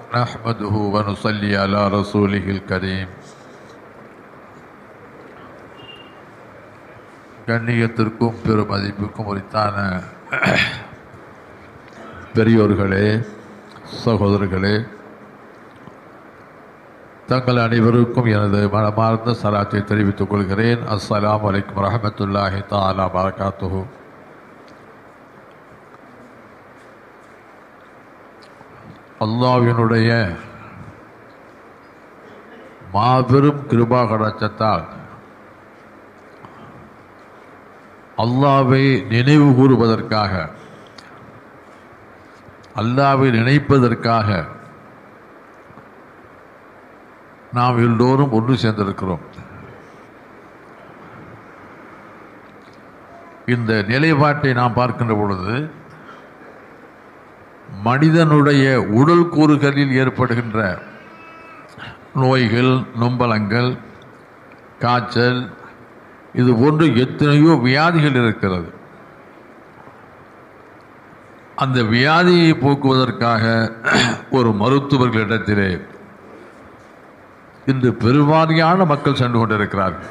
نحمده ونصلي على رسوله الكريم கண்ணியத்திற்கும் பெருமதிப்புக்கும் உரித்தான பெரியோர்களே சகோதரர்களே தங்கள் அனைவருக்கும் எனது மனமார்ந்த சலாத்தை தெரிவித்துக் கொள்கிறேன் அஸ்ஸலாமு அலைக்கும் வரஹமத்துல்லாஹி தாலா பரகாத்துஹு அல்லாஹ்வினுடைய மாபெரும் கிருபா கடாச்சத்தால் அல்லாவை நினைவு கூறுவதற்காக அல்லாவை நினைப்பதற்காக நாம் எல்லோரும் ஒன்று சேர்ந்திருக்கிறோம் இந்த நிலைப்பாட்டை நாம் பார்க்கின்ற பொழுது மனிதனுடைய உடல் கூறுகளில் ஏற்படுகின்ற நோய்கள் நொம்பலங்கள் காய்ச்சல் இது போன்று எத்தனையோ வியாதிகள் இருக்கிறது அந்த வியாதியை போக்குவதற்காக ஒரு மருத்துவர்களிடத்திலே இன்று பெருவாரியான மக்கள் சென்று கொண்டிருக்கிறார்கள்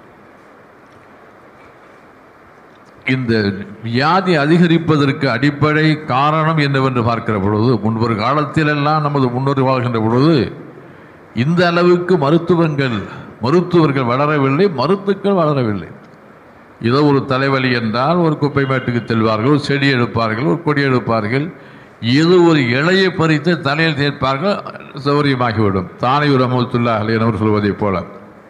இந்த வியாதி அதிகரிப்பதற்கு அடிப்படை காரணம் என்னவென்று பார்க்கிற பொழுது முன்பொரு காலத்திலெல்லாம் நமது முன்னோர் வாழ்கின்ற பொழுது இந்த அளவுக்கு மருத்துவங்கள் மருத்துவர்கள் வளரவில்லை மருத்துக்கள் வளரவில்லை ஏதோ ஒரு தலைவலி என்றால் ஒரு குப்பை மேட்டுக்கு செல்வார்கள் ஒரு செடி எடுப்பார்கள் ஒரு கொடி எடுப்பார்கள் ஏதோ ஒரு இலையை பறித்து தலையில் தேர்ப்பார்கள் சௌரியமாகிவிடும் தானே ஒரு அமல்துல்லா என்று சொல்வதைப் போல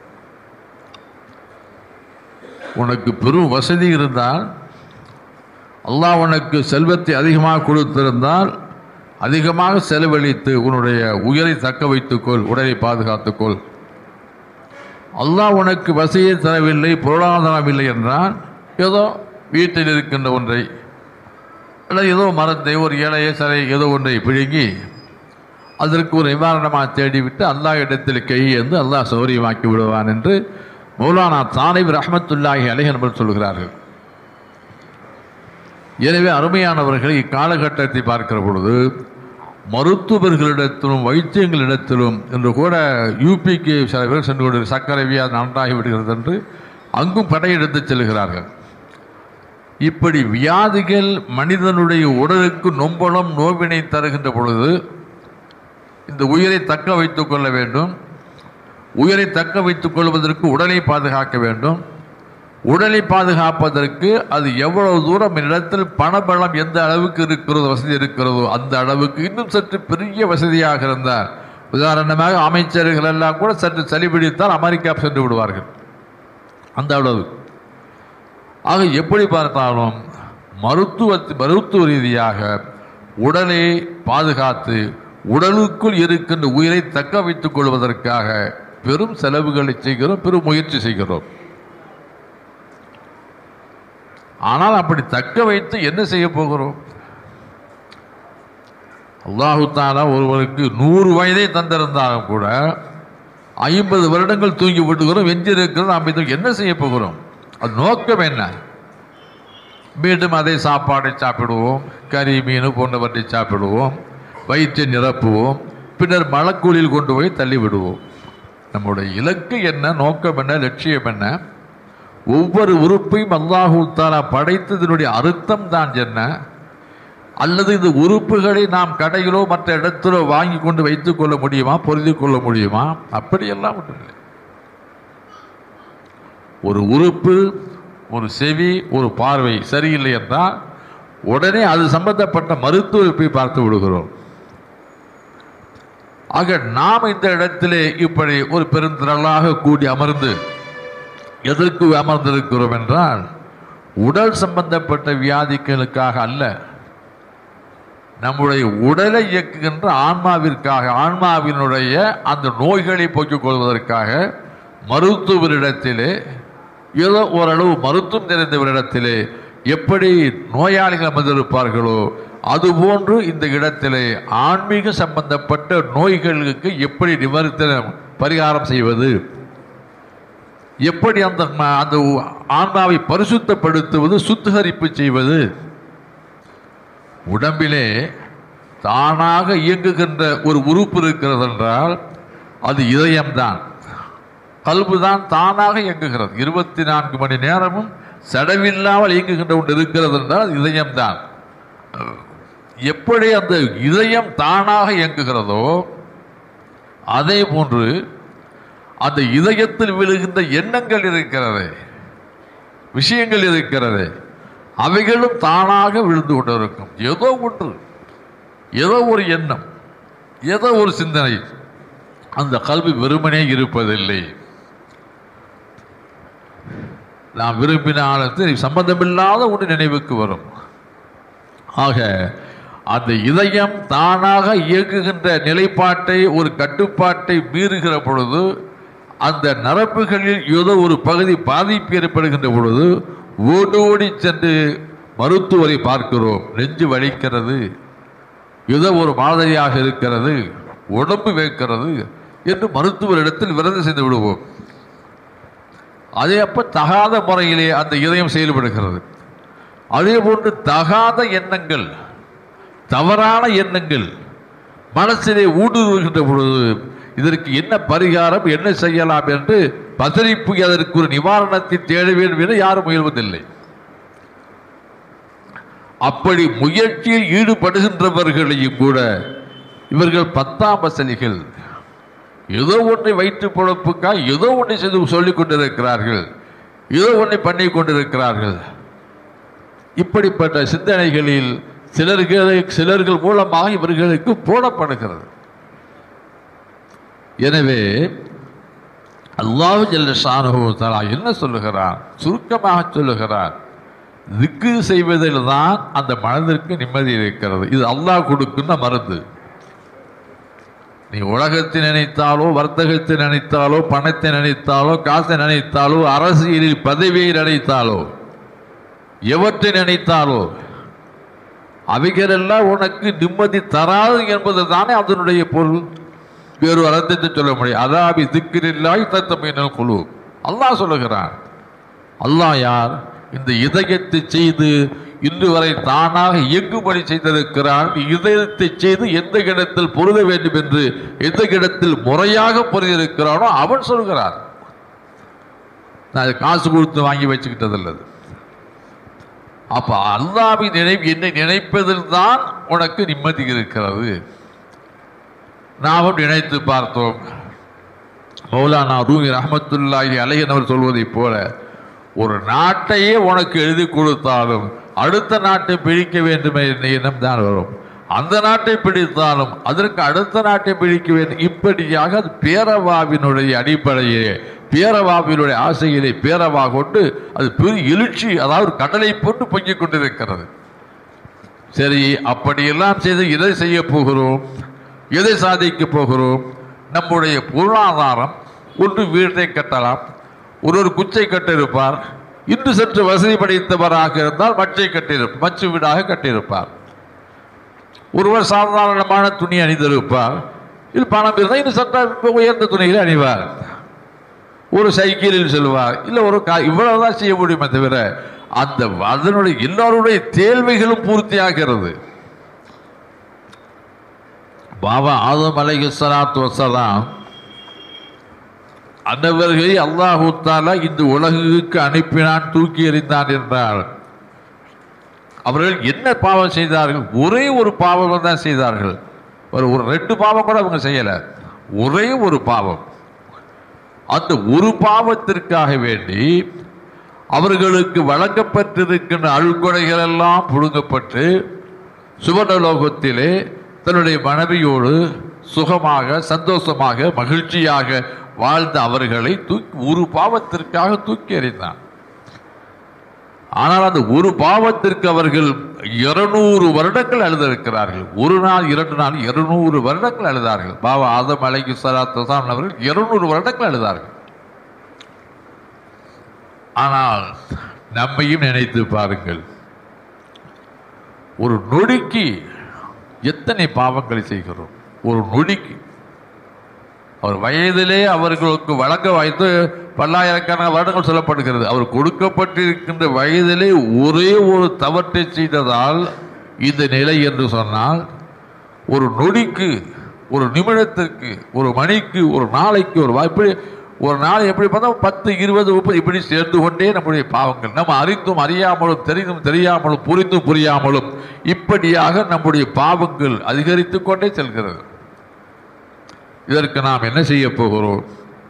உனக்கு பெரும் வசதி இருந்தால் அல்லாஹ் உனக்கு செல்வத்தை அதிகமாக கொடுத்திருந்தால் அதிகமாக செலவழித்து உன்னுடைய உயிரை தக்க வைத்துக்கொள் உடலை பாதுகாத்துக்கொள் அல்லாஹ் உனக்கு வசதியை தரவில்லை பொருளாதாரம் இல்லை என்றால் ஏதோ வீட்டில் இருக்கின்ற ஒன்றை அல்லது ஏதோ மரத்தை ஒரு இலையை சிலை ஏதோ ஒன்றை பிழுங்கி அதற்கு ஒரு நிவாரணமாக தேடிவிட்டு அல்லாஹ் இடத்தில் கை என்று அல்லாஹ் சௌரியமாக்கி விடுவான் என்று மௌலானா தானிப் ரஹமத்துல்லாஹி அலைஹ் என்பது சொல்கிறார்கள் எனவே அருமையானவர்கள் இக்காலகட்டத்தை பார்க்கிற பொழுது மருத்துவர்களிடத்திலும் வைத்தியங்களிடத்திலும் என்று கூட யூபிக்கு சில பேர் சென்று கொண்டு சர்க்கரை வியாதி நன்றாகி விடுகிறது என்று அங்கும் படையெடுத்து செல்கிறார்கள் இப்படி வியாதிகள் மனிதனுடைய உடலுக்கு நொம்பலம் நோவினை தருகின்ற பொழுது இந்த உயிரை தக்க வைத்துக் கொள்ள வேண்டும் உயிரை தக்க வைத்துக் கொள்வதற்கு உடலை பாதுகாக்க வேண்டும் உடலை பாதுகாப்பதற்கு அது எவ்வளவு தூரம் இடத்தில் பணபலம் எந்த அளவுக்கு இருக்கிறதோ வசதி இருக்கிறதோ அந்த அளவுக்கு இன்னும் சற்று பெரிய வசதியாக இருந்தால் உதாரணமாக அமைச்சர்கள் எல்லாம் கூட சற்று சளி பிடித்தால் அமெரிக்கா சென்று விடுவார்கள் அந்த அளவு ஆக எப்படி பார்த்தாலும் மருத்துவ மருத்துவ ரீதியாக உடலை பாதுகாத்து உடலுக்குள் இருக்கின்ற உயிரை தக்க வைத்துக் கொள்வதற்காக பெரும் செலவுகளை செய்கிறோம் பெரும் முயற்சி செய்கிறோம் ஆனால் அப்படி தக்க வைத்து என்ன செய்ய போகிறோம் அல்லாஹு தாலா ஒருவருக்கு நூறு வயதை தந்திருந்தாலும் கூட ஐம்பது வருடங்கள் தூங்கி விட்டுக்கிறோம் எஞ்சி இருக்கிறோம் நாம் இதுக்கு என்ன செய்ய போகிறோம் அது நோக்கம் என்ன மீண்டும் அதே சாப்பாடை சாப்பிடுவோம் கறி மீன் போன்றவற்றை சாப்பிடுவோம் வயிற்றை நிரப்புவோம் பின்னர் மலக்குழியில் கொண்டு போய் தள்ளி விடுவோம் நம்முடைய இலக்கு என்ன நோக்கம் என்ன லட்சியம் என்ன ஒவ்வொரு உறுப்பையும் அல்லாஹூ தாலா படைத்ததனுடைய அர்த்தம் தான் என்ன அல்லது இந்த உறுப்புகளை நாம் கடையிலோ மற்ற இடத்திலோ வாங்கி கொண்டு வைத்துக் கொள்ள முடியுமா பொருதி கொள்ள முடியுமா அப்படியெல்லாம் ஒன்றும் இல்லை ஒரு உறுப்பு ஒரு செவி ஒரு பார்வை சரியில்லை என்றால் உடனே அது சம்பந்தப்பட்ட மருத்துவரை போய் பார்த்து விடுகிறோம் ஆக நாம் இந்த இடத்திலே இப்படி ஒரு பெருந்திரளாக கூடி அமர்ந்து எதற்கு அமர்ந்திருக்கிறோம் என்றால் உடல் சம்பந்தப்பட்ட வியாதிகளுக்காக அல்ல நம்முடைய உடலை இயக்குகின்ற ஆன்மாவிற்காக ஆன்மாவினுடைய அந்த நோய்களை போக்கிக் கொள்வதற்காக மருத்துவரிடத்திலே ஏதோ ஓரளவு மருத்துவம் தெரிந்தவரிடத்திலே எப்படி நோயாளிகள் அமர்ந்திருப்பார்களோ அதுபோன்று இந்த இடத்திலே ஆன்மீக சம்பந்தப்பட்ட நோய்களுக்கு எப்படி நிவர்த்தன பரிகாரம் செய்வது எப்படி அந்த அந்த ஆன்மாவை பரிசுத்தப்படுத்துவது சுத்திகரிப்பு செய்வது உடம்பிலே தானாக இயங்குகின்ற ஒரு உறுப்பு இருக்கிறது என்றால் அது இதயம்தான் கல்பு தான் தானாக இயங்குகிறது இருபத்தி நான்கு மணி நேரமும் செலவில்லாமல் இயங்குகின்ற ஒன்று இருக்கிறது என்றால் அது இதயம்தான் எப்படி அந்த இதயம் தானாக இயங்குகிறதோ அதே போன்று அந்த இதயத்தில் விழுகின்ற எண்ணங்கள் இருக்கிறது விஷயங்கள் இருக்கிறது அவைகளும் தானாக விழுந்து கொண்டிருக்கும் ஏதோ ஒன்று ஏதோ ஒரு எண்ணம் ஏதோ ஒரு சிந்தனை அந்த கல்வி வெறுமனே இருப்பதில்லை நாம் விரும்பினாலும் சரி, சம்பந்தமில்லாத ஒன்று நினைவுக்கு வரும் ஆக அந்த இதயம் தானாக இயங்குகின்ற நிலைப்பாட்டை ஒரு கட்டுப்பாட்டை மீறுகிற பொழுது அந்த நரம்புகளில் ஏதோ ஒரு பகுதி பாதிப்பு ஏற்படுகின்ற பொழுது ஓடி ஓடி சென்று மருத்துவரை பார்க்கிறோம் நெஞ்சு வலிக்கிறது ஏதோ ஒரு மாதிரியாக இருக்கிறது உடம்பு வேக்கிறது என்று மருத்துவரிடத்தில் விரதம் செய்து விடுவோம் அதே அப்ப தகாத முறையிலே அந்த இதயம் செயல்படுகிறது அதே போன்று தகாத எண்ணங்கள் தவறான எண்ணங்கள் மனசிலே ஊடுருவுகின்ற பொழுது இதற்கு என்ன பரிகாரம் என்ன செய்யலாம் என்று பதறிப்பு அதற்கு ஒரு நிவாரணத்தை தேட வேண்டும் என யாரும் முயல்வதில்லை அப்படி முயற்சியில் ஈடுபடுகின்றவர்களையும் கூட இவர்கள் பத்தாம் வசதிகள் ஏதோ ஒன்றை வயிற்று பொழப்புக்காக ஏதோ ஒன்றை செய்து சொல்லிக் கொண்டிருக்கிறார்கள் ஏதோ ஒன்றை பண்ணி கொண்டிருக்கிறார்கள் இப்படிப்பட்ட சிந்தனைகளில் சிலர்கள் சிலர்கள் மூலமாக இவர்களுக்கு போடப்படுகிறது எனவே அல்லாஹு ஜல்ல ஷானுஹு தஆலா என்ன சொல்லுகிறார் சுருக்கமாக சொல்லுகிறார் திக்கு செய்வதில் தான் அந்த மனதிற்கு நிம்மதி இருக்கிறது இது அல்லாஹ் கொடுக்கின்ற மருந்து நீ உலகத்தை நினைத்தாலோ வர்த்தகத்தை நினைத்தாலோ பணத்தை நினைத்தாலோ காசை நினைத்தாலோ அரசியலில் பதவியை நினைத்தாலோ எவற்றை நினைத்தாலோ அவைகளெல்லாம் உனக்கு நிம்மதி தராது என்பது தானே அதனுடைய பொருள் வேறு அர்த்தத்தை சொல்ல முடியும் அதாபி திக்கிரில்லாய் தத்தமையினல் குழு அல்லாஹ் சொல்லுகிறான் அல்லாஹ் யார் இந்த இதயத்தை செய்து இன்று வரை தானாக இயங்கும்படி செய்திருக்கிறான் இதயத்தை செய்து எந்த இடத்தில் பொருத வேண்டும் என்று எந்த இடத்தில் முறையாக பொருந்திருக்கிறானோ அவன் சொல்கிறான் நான் அது காசு கொடுத்து வாங்கி வச்சுக்கிட்டது அப்ப அல்லாவின் நினைவு என்னை நினைப்பதில் தான் உனக்கு நிம்மதி இருக்கிறது நாமும் நினைத்து பார்த்தோம் மௌலானா ரூமி ரஹமத்துல்லாஹி அலையன் அவர் சொல்வதைப் போல ஒரு நாட்டையே உனக்கு எழுதி கொடுத்தாலும் அடுத்த நாட்டை பிடிக்க வேண்டுமே என்ற எண்ணம் தான் வரும் அந்த நாட்டை பிடித்தாலும் அதற்கு அடுத்த நாட்டை பிடிக்க வேண்டும் இப்படியாக அது பேரவாவினுடைய அடிப்படையே பேரவாவினுடைய ஆசையிலே பேரவா கொண்டு அது பெரிய எழுச்சி அதாவது கடலை போட்டு பொங்கிக் கொண்டிருக்கிறது சரி அப்படியெல்லாம் செய்து எதை செய்ய போகிறோம் எதை சாதிக்க போகிறோம் நம்முடைய பொருளாதாரம் ஒன்று வீட்டை கட்டலாம் ஒரு ஒரு குச்சை கட்டிருப்பார் இன்று சற்று வசதி படைத்தவராக இருந்தால் மச்சை கட்டியிருப்பார் மச்சு வீடாக கட்டியிருப்பார் ஒருவர் சாதாரணமான துணி அணிந்திருப்பார் இது பணம் இருந்தால் இன்னும் சற்று உயர்ந்த துணிகளை அணிவார் ஒரு சைக்கிளில் செல்வார் இல்லை ஒரு கா இவ்வளவுதான் செய்ய முடியுமே தவிர அந்த அதனுடைய எல்லாருடைய தேவைகளும் பூர்த்தியாகிறது பாபா ஆதம் அலைஹி ஸலாத்து வஸலாம் அன்னவர்களை அல்லாஹு தாலா இந்த உலகுக்கு அனுப்பினான் தூக்கி எறிந்தான் என்றார் அவர்கள் என்ன பாவம் செய்தார்கள் ஒரே ஒரு பாவம் தான் செய்தார்கள் ஒரு ஒரு ரெண்டு பாவம் கூட அவங்க செய்யல ஒரே ஒரு பாவம் அந்த ஒரு பாவத்திற்காக வேண்டி அவர்களுக்கு வழங்கப்பட்டிருக்கின்ற அழுக்குறைகள் எல்லாம் புழுங்கப்பட்டு சுவர்ணலோகத்திலே தன்னுடைய மனைவியோடு சுகமாக சந்தோஷமாக மகிழ்ச்சியாக வாழ்ந்த அவர்களை தூக்கி ஒரு பாவத்திற்காக தூக்கி எறிந்தான் ஆனால் அந்த ஒரு பாவத்திற்கு அவர்கள் இருநூறு வருடங்கள் அழுதிருக்கிறார்கள் ஒரு நாள் இரண்டு நாள் இருநூறு வருடங்கள் அழுதார்கள் பாபா ஆதம் அலைக்கு சலாத்து அவர்கள் இருநூறு வருடங்கள் அழுதார்கள் ஆனால் நம்மையும் நினைத்து பாருங்கள் ஒரு நொடிக்கு எத்தனை பாவங்களை செய்கிறோம் ஒரு நொடிக்கு அவர் வயதிலே அவர்களுக்கு வழங்க வாய்த்து பல்லாயிரக்கணக்கான வருடங்கள் சொல்லப்படுகிறது அவர் கொடுக்கப்பட்டிருக்கின்ற வயதிலே ஒரே ஒரு தவற்றை செய்ததால் இந்த நிலை என்று சொன்னால் ஒரு நொடிக்கு ஒரு நிமிடத்திற்கு ஒரு மணிக்கு ஒரு நாளைக்கு ஒரு வாய்ப்பு ஒரு நாள் எப்படி பார்த்தா பத்து இருபது முப்பது இப்படி சேர்ந்து கொண்டே நம்முடைய பாவங்கள் நம்ம அறிந்தும் அறியாமலும் தெரிந்தும் தெரியாமலும் புரிந்தும் புரியாமலும் இப்படியாக நம்முடைய பாவங்கள் அதிகரித்து கொண்டே செல்கிறது இதற்கு நாம் என்ன செய்ய போகிறோம்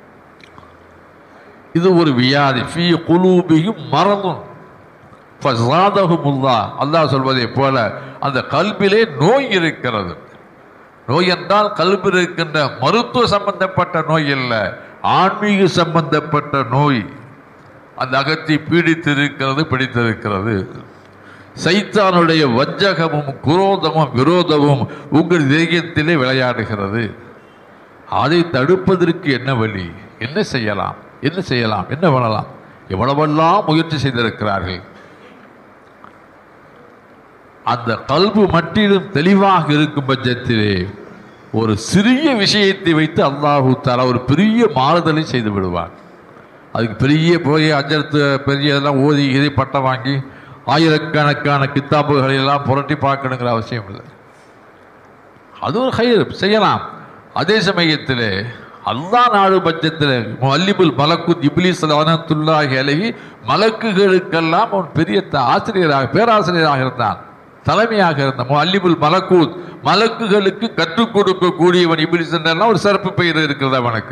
இது ஒரு வியாதி ஃபீ குலூபியும் மறந்தும் ஃபஸாதஹுமுல்லா அல்லாஹ் சொல்வதைப் போல அந்த கல்விலே நோய் இருக்கிறது நோய் என்றால் கல்வியில் இருக்கின்ற மருத்துவ சம்பந்தப்பட்ட நோய் அல்ல ஆன்மீக சம்பந்தப்பட்ட நோய் அந்த அகத்தை பீடித்திருக்கிறது பிடித்திருக்கிறது சைத்தானுடைய வஞ்சகமும் குரோதமும் விரோதமும் உங்கள் இதயத்திலே விளையாடுகிறது அதை தடுப்பதற்கு என்ன வழி என்ன செய்யலாம் என்ன செய்யலாம் என்ன பண்ணலாம் எவ்வளவெல்லாம் முயற்சி செய்திருக்கிறார்கள் அந்த கல்பு மட்டிலும் தெளிவாக இருக்கும் பட்சத்திலே ஒரு சிறிய விஷயத்தை வைத்து அல்லாஹு தாலா ஒரு பெரிய மாறுதலை செய்து விடுவார் அதுக்கு பெரிய போய் அஞ்சலத்து பெரிய இதெல்லாம் ஓதி இதை பட்டம் வாங்கி ஆயிரக்கணக்கான கித்தாப்புகளை எல்லாம் புரட்டி பார்க்கணுங்கிற அவசியம் இல்லை அது ஒரு கயிறு செய்யலாம் அதே சமயத்தில் அல்லாஹ் நாடு பட்சத்தில் மல்லிபுல் மலக்குத் இப்லீஸ் லவனத்துல்லாஹி அலைஹி மலக்குகளுக்கெல்லாம் அவன் பெரிய த- ஆசிரியராக பேராசிரியராக இருந்தான் தலைமையாக இருந்த மல்லிபுல் மலக்கூத் மலக்குகளுக்கு கற்றுக் கொடுக்கக்கூடியவன் இப்லீஸ் என்றெல்லாம் ஒரு சிறப்பு பெயர் இருக்கிறது அவனுக்கு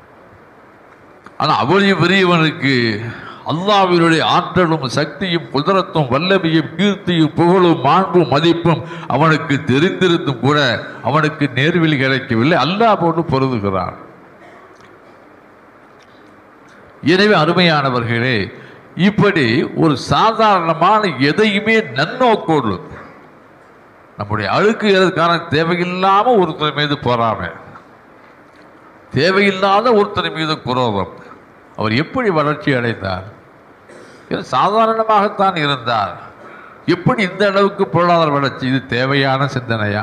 ஆனால் அவ்வளவு பெரியவனுக்கு அல்லாஹ்வினுடைய ஆற்றலும் சக்தியும் குதிரத்தும் வல்லமையும் கீர்த்தியும் புகழும் மாண்பும் மதிப்பும் அவனுக்கு தெரிந்திருந்தும் கூட அவனுக்கு நேர்வழி கிடைக்கவில்லை அல்லாஹ் போட்டு பொருதுகிறான் எனவே அருமையானவர்களே இப்படி ஒரு சாதாரணமான எதையுமே நன்னோக்கோடு நம்முடைய அழுக்குகிறதுக்கான தேவையில்லாம ஒருத்தர் மீது பொறாமை தேவையில்லாத ஒருத்தர் மீது குரோதம் அவர் எப்படி வளர்ச்சி அடைந்தார் இது சாதாரணமாகத்தான் இருந்தார் எப்படி இந்த அளவுக்கு பொருளாதார வளர்ச்சி இது தேவையான சிந்தனையா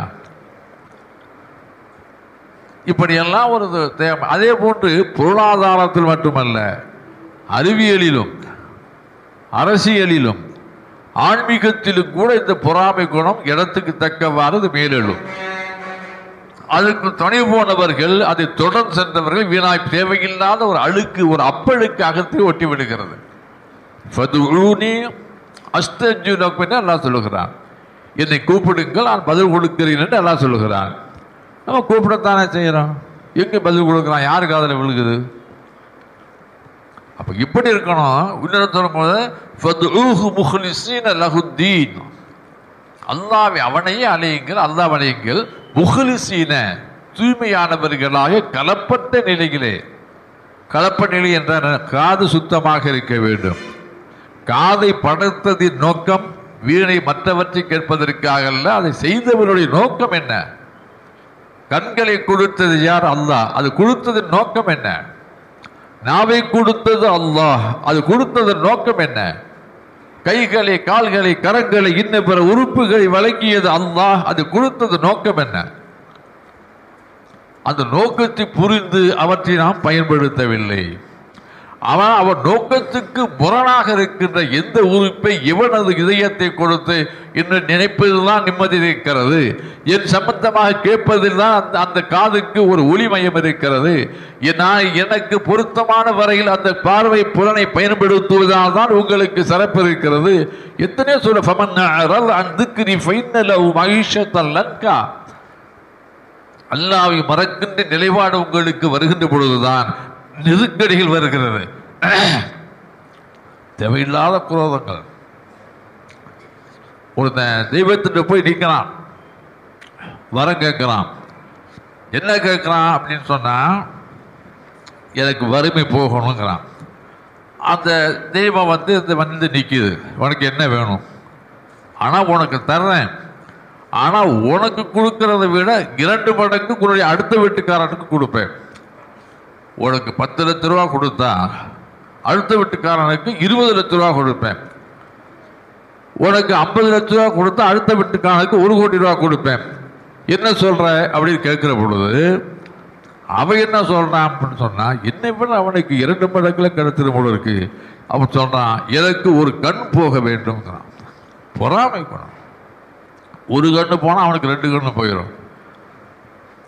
இப்படியெல்லாம் ஒரு இது தேவை அதே போன்று பொருளாதாரத்தில் மட்டுமல்ல அறிவியலிலும் அரசியலிலும் ஆன்மீகத்திலும் கூட இந்த பொறாமை குணம் இடத்துக்கு தக்கவாறு அது மேலெழும் அதுக்கு துணை போனவர்கள் அதை தொடர்ந்து சென்றவர்கள் வீணாய் தேவையில்லாத ஒரு அழுக்கு ஒரு அப்பழுக்கு அகத்தை ஒட்டி விடுகிறது ஃபதுஊனி அஸ்தஜுலக்கும் என்று அல்லாஹ் சொல்லுகிறான் என்னை கூப்பிடுங்கள் நான் பதில் கொடுக்கிறேன் என்று அல்லாஹ் சொல்லுகிறான் நம்ம கூப்பிடத்தானே செய்கிறோம் எங்கே பதில் கொடுக்குறான் யாரு காதில் விழுகுது அப்போ இப்படி இருக்கணும் இன்னொரு சொல்லும்போது ஃபதுஊஹு முஹ்லிஸீன லஹுத்தீன் அல்லாவை அவனையே அலையுங்கள் அல்லாஹ் அலையுங்கள் முஹ்லிஸீன தூய்மையானவர்களாக கலப்பட்ட நிலையிலே கலப்ப நிலை என்ற காது சுத்தமாக இருக்க வேண்டும் காதை படைத்ததின் நோக்கம் வீணை மற்றவற்றை கேட்பதற்காக அல்ல அதை செய்தவருடைய நோக்கம் என்ன கண்களை கொடுத்தது யார் அல்லாஹ் அது கொடுத்ததின் நோக்கம் என்ன நாவை கொடுத்தது அல்லாஹ் அது கொடுத்ததன் நோக்கம் என்ன கைகளை கால்களை கரங்களை இன்ன பிற உறுப்புகளை வழங்கியது அல்லாஹ் அது கொடுத்தது நோக்கம் என்ன அந்த நோக்கத்தை புரிந்து அவற்றை நாம் பயன்படுத்தவில்லை அவன் அவன் நோக்கத்துக்கு முரணாக இருக்கின்ற எந்த உறுப்பை இவனது இதயத்தை கொடுத்து என்று நினைப்பதில்தான் நிம்மதி இருக்கிறது என் சம்பந்தமாக கேட்பதில் தான் அந்த அந்த காதுக்கு ஒரு ஒளிமயம் இருக்கிறது எ- நான் எனக்கு பொருத்தமான வரையில் அந்த பார்வை புலனை பயன்படுத்துவதால் தான் உங்களுக்கு சிறப்பு இருக்கிறது எத்தனையோ சொல்ல ஃபமன் அறல் அந்துக்கு ஃபைனலவு மகிஷத்தல் லங்கா அல்லாவை மறக்கின்ற நிலைப்பாடு உங்களுக்கு வருகின்ற பொழுதுதான் நெருக்கடிகள் வருகிறது தேவையில்லாத குரோதங்கள் ஒருத்தன் தெய்வத்திட்ட போய் நிற்கிறான் வரம் கேட்கிறான் என்ன கேட்குறான் அப்படின்னு சொன்னா எனக்கு வறுமை போகணுங்கிறான் அந்த தெய்வம் வந்து இந்த வந்து நிற்கிது உனக்கு என்ன வேணும் ஆனால் உனக்கு தர்றேன் ஆனால் உனக்கு கொடுக்கறதை விட இரண்டு மடங்கு உன்னுடைய அடுத்த வீட்டுக்காரனுக்கு கொடுப்பேன் உனக்கு பத்து லட்ச ரூபா கொடுத்தா அடுத்த வீட்டுக்காரனுக்கு இருபது லட்ச ரூபா கொடுப்பேன் உனக்கு ஐம்பது லட்ச ரூபா கொடுத்தா அடுத்த வீட்டுக்காரனுக்கு ஒரு கோடி ரூபா கொடுப்பேன் என்ன சொல்ற அப்படின்னு கேட்கிற பொழுது அவன் என்ன சொல்றான் அப்படின்னு சொன்னா என்னை விட அவனுக்கு இரண்டு மடங்குல கிடைச்சிரு போல இருக்கு அவன் சொல்றான் எனக்கு ஒரு கண் போக வேண்டும்ங்கிறான் பொறாமை குணம் ஒரு கண்ணு போனால் அவனுக்கு ரெண்டு கண்ணு போயிடும்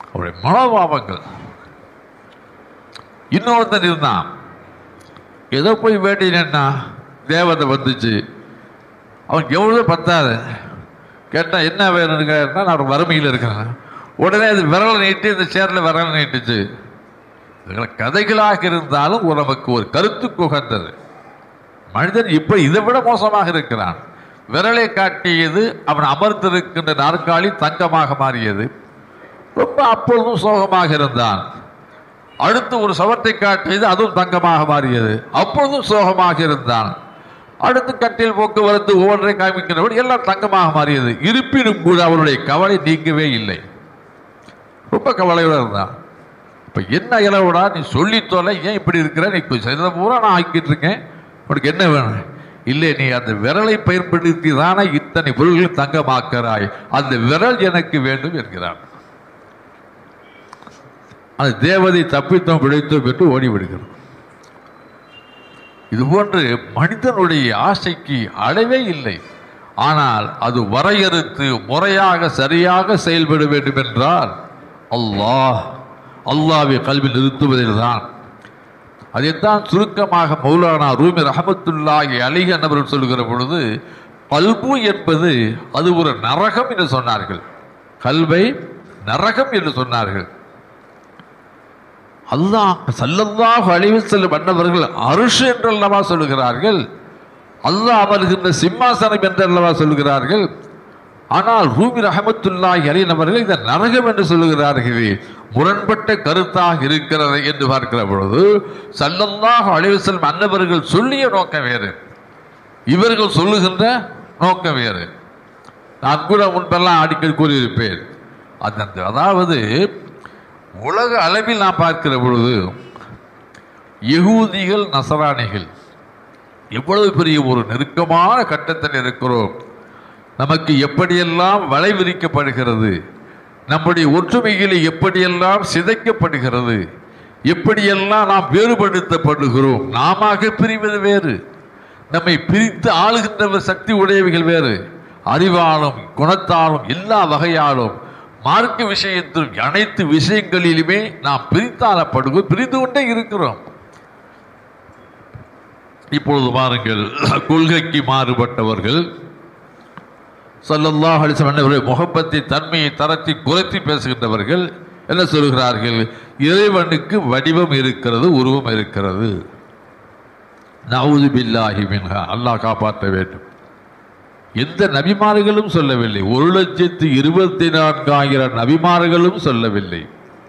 அவருடைய மனோபாவங்கள் இன்னொருத்தன் இருந்தான் ஏதோ போய் வேண்டினா தேவதை வந்துச்சு அவன் எவ்வளோ பத்தாது கேட்டால் என்ன வேணும்னு கேட்டா நான் ஒரு வறுமையில் இருக்கிறேன் உடனே அது விரலை நீட்டி இந்த சேரில் விரலை நீட்டுச்சு இதெல்லாம் கதைகளாக இருந்தாலும் ஒரு நமக்கு ஒரு கருத்துக்கு உகந்தது மனிதன் இப்போ இதை விட மோசமாக இருக்கிறான் விரலை காட்டியது அவன் அமர்ந்திருக்கின்ற நாற்காலி தங்கமாக மாறியது ரொம்ப அப்பொழுதும் சோகமாக இருந்தான் அடுத்து ஒரு சவத்தை காட்டியது அதுவும் தங்கமாக மாறியது அப்பொழுதும் சோகமாக இருந்தான் அடுத்து கட்டில் போக்குவரத்து ஒவ்வொன்றை காமிக்கிறபடி எல்லாம் தங்கமாக மாறியது இருப்பினும் கூட அவருடைய கவலை நீங்கவே இல்லை ரொம்ப கவலையோட இருந்தான் இப்போ என்ன இளவுடா நீ சொல்லி தொலை ஏன் இப்படி இருக்கிற நீ செய்த பூரா நான் ஆக்கிட்டு இருக்கேன் உனக்கு என்ன வேணும் இல்லை நீ அந்த விரலை பயன்படுத்தி தானே இத்தனை பொருள்கள் தங்கமாக்கிறாய் அந்த விரல் எனக்கு வேண்டும் என்கிறான் அந்த தேவதை தப்பித்தோம் பிழைத்தோம் என்று ஓடி விடுகிறது இது போன்று மனிதனுடைய ஆசைக்கு அளவே இல்லை ஆனால் அது வரையறுத்து முறையாக சரியாக செயல்பட வேண்டும் என்றால் அல்லாஹ் அல்லாவை கல்வி நிறுத்துவதில் தான் அதைத்தான் சுருக்கமாக மௌலானா ரூமி ரஹமத்துல்லாஹி அலிக நபர்கள் சொல்கிற பொழுது கல்பு என்பது அது ஒரு நரகம் என்று சொன்னார்கள் கல்வை நரகம் என்று சொன்னார்கள் அல்லாஹ் சல்லல்லாஹு அலைஹி செல்லும் மன்னவர்கள் அருஷ் என்றல்லவா சொல்லுகிறார்கள் அல்லாஹ் அமர்கின்ற சிம்மாசனம் என்றல்லவா சொல்லுகிறார்கள் ஆனால் ரூமி ரஹமத்துல்லாஹி அலைஹி அவர்கள் இந்த நரகம் என்று சொல்லுகிறார்களே முரண்பட்ட கருத்தாக இருக்கிறது என்று பார்க்கிற பொழுது சல்லல்லாஹு அலைஹி செல்லும் அன்னவர்கள் சொல்லிய நோக்கம் வேறு இவர்கள் சொல்லுகின்ற நோக்கம் வேறு நான் கூட முன்பெல்லாம் அடிக்கடி கூறியிருப்பேன் அந்த அதாவது உலக அளவில் நான் பார்க்கிற பொழுது யகூதிகள் நசராணிகள் எவ்வளவு பெரிய ஒரு நெருக்கமான கட்டத்தில் இருக்கிறோம் நமக்கு எப்படியெல்லாம் வலை விரிக்கப்படுகிறது நம்முடைய ஒற்றுமைகளை எப்படியெல்லாம் சிதைக்கப்படுகிறது எப்படியெல்லாம் நாம் வேறுபடுத்தப்படுகிறோம் நாம பிரிவது வேறு நம்மை பிரித்து ஆளுகின்றவர் சக்தி உடையவைகள் வேறு அறிவாலும் குணத்தாலும் எல்லா வகையாலும் மார்க்க விஷயத்திலும் அனைத்து விஷயங்களிலுமே நாம் பிரித்தாளப்படுகிறோம் பிரிந்து கொண்டே இருக்கிறோம் இப்பொழுது பாருங்கள் கொள்கைக்கு மாறுபட்டவர்கள் சல்லல்லாஹ் அலிசமன்னவருடைய முகப்பத்தை தன்மையை தரத்தை குறைத்து பேசுகின்றவர்கள் என்ன சொல்கிறார்கள் இறைவனுக்கு வடிவம் இருக்கிறது உருவம் இருக்கிறது நவுது பில்லாஹி மின்ஹா அல்லாஹ் காப்பாற்ற வேண்டும் எந்த நபிமார்களும் சொல்லவில்லை ஒரு லட்சத்து இருபத்தி நான்காயிரம் நபிமார்களும் சொல்லவில்லை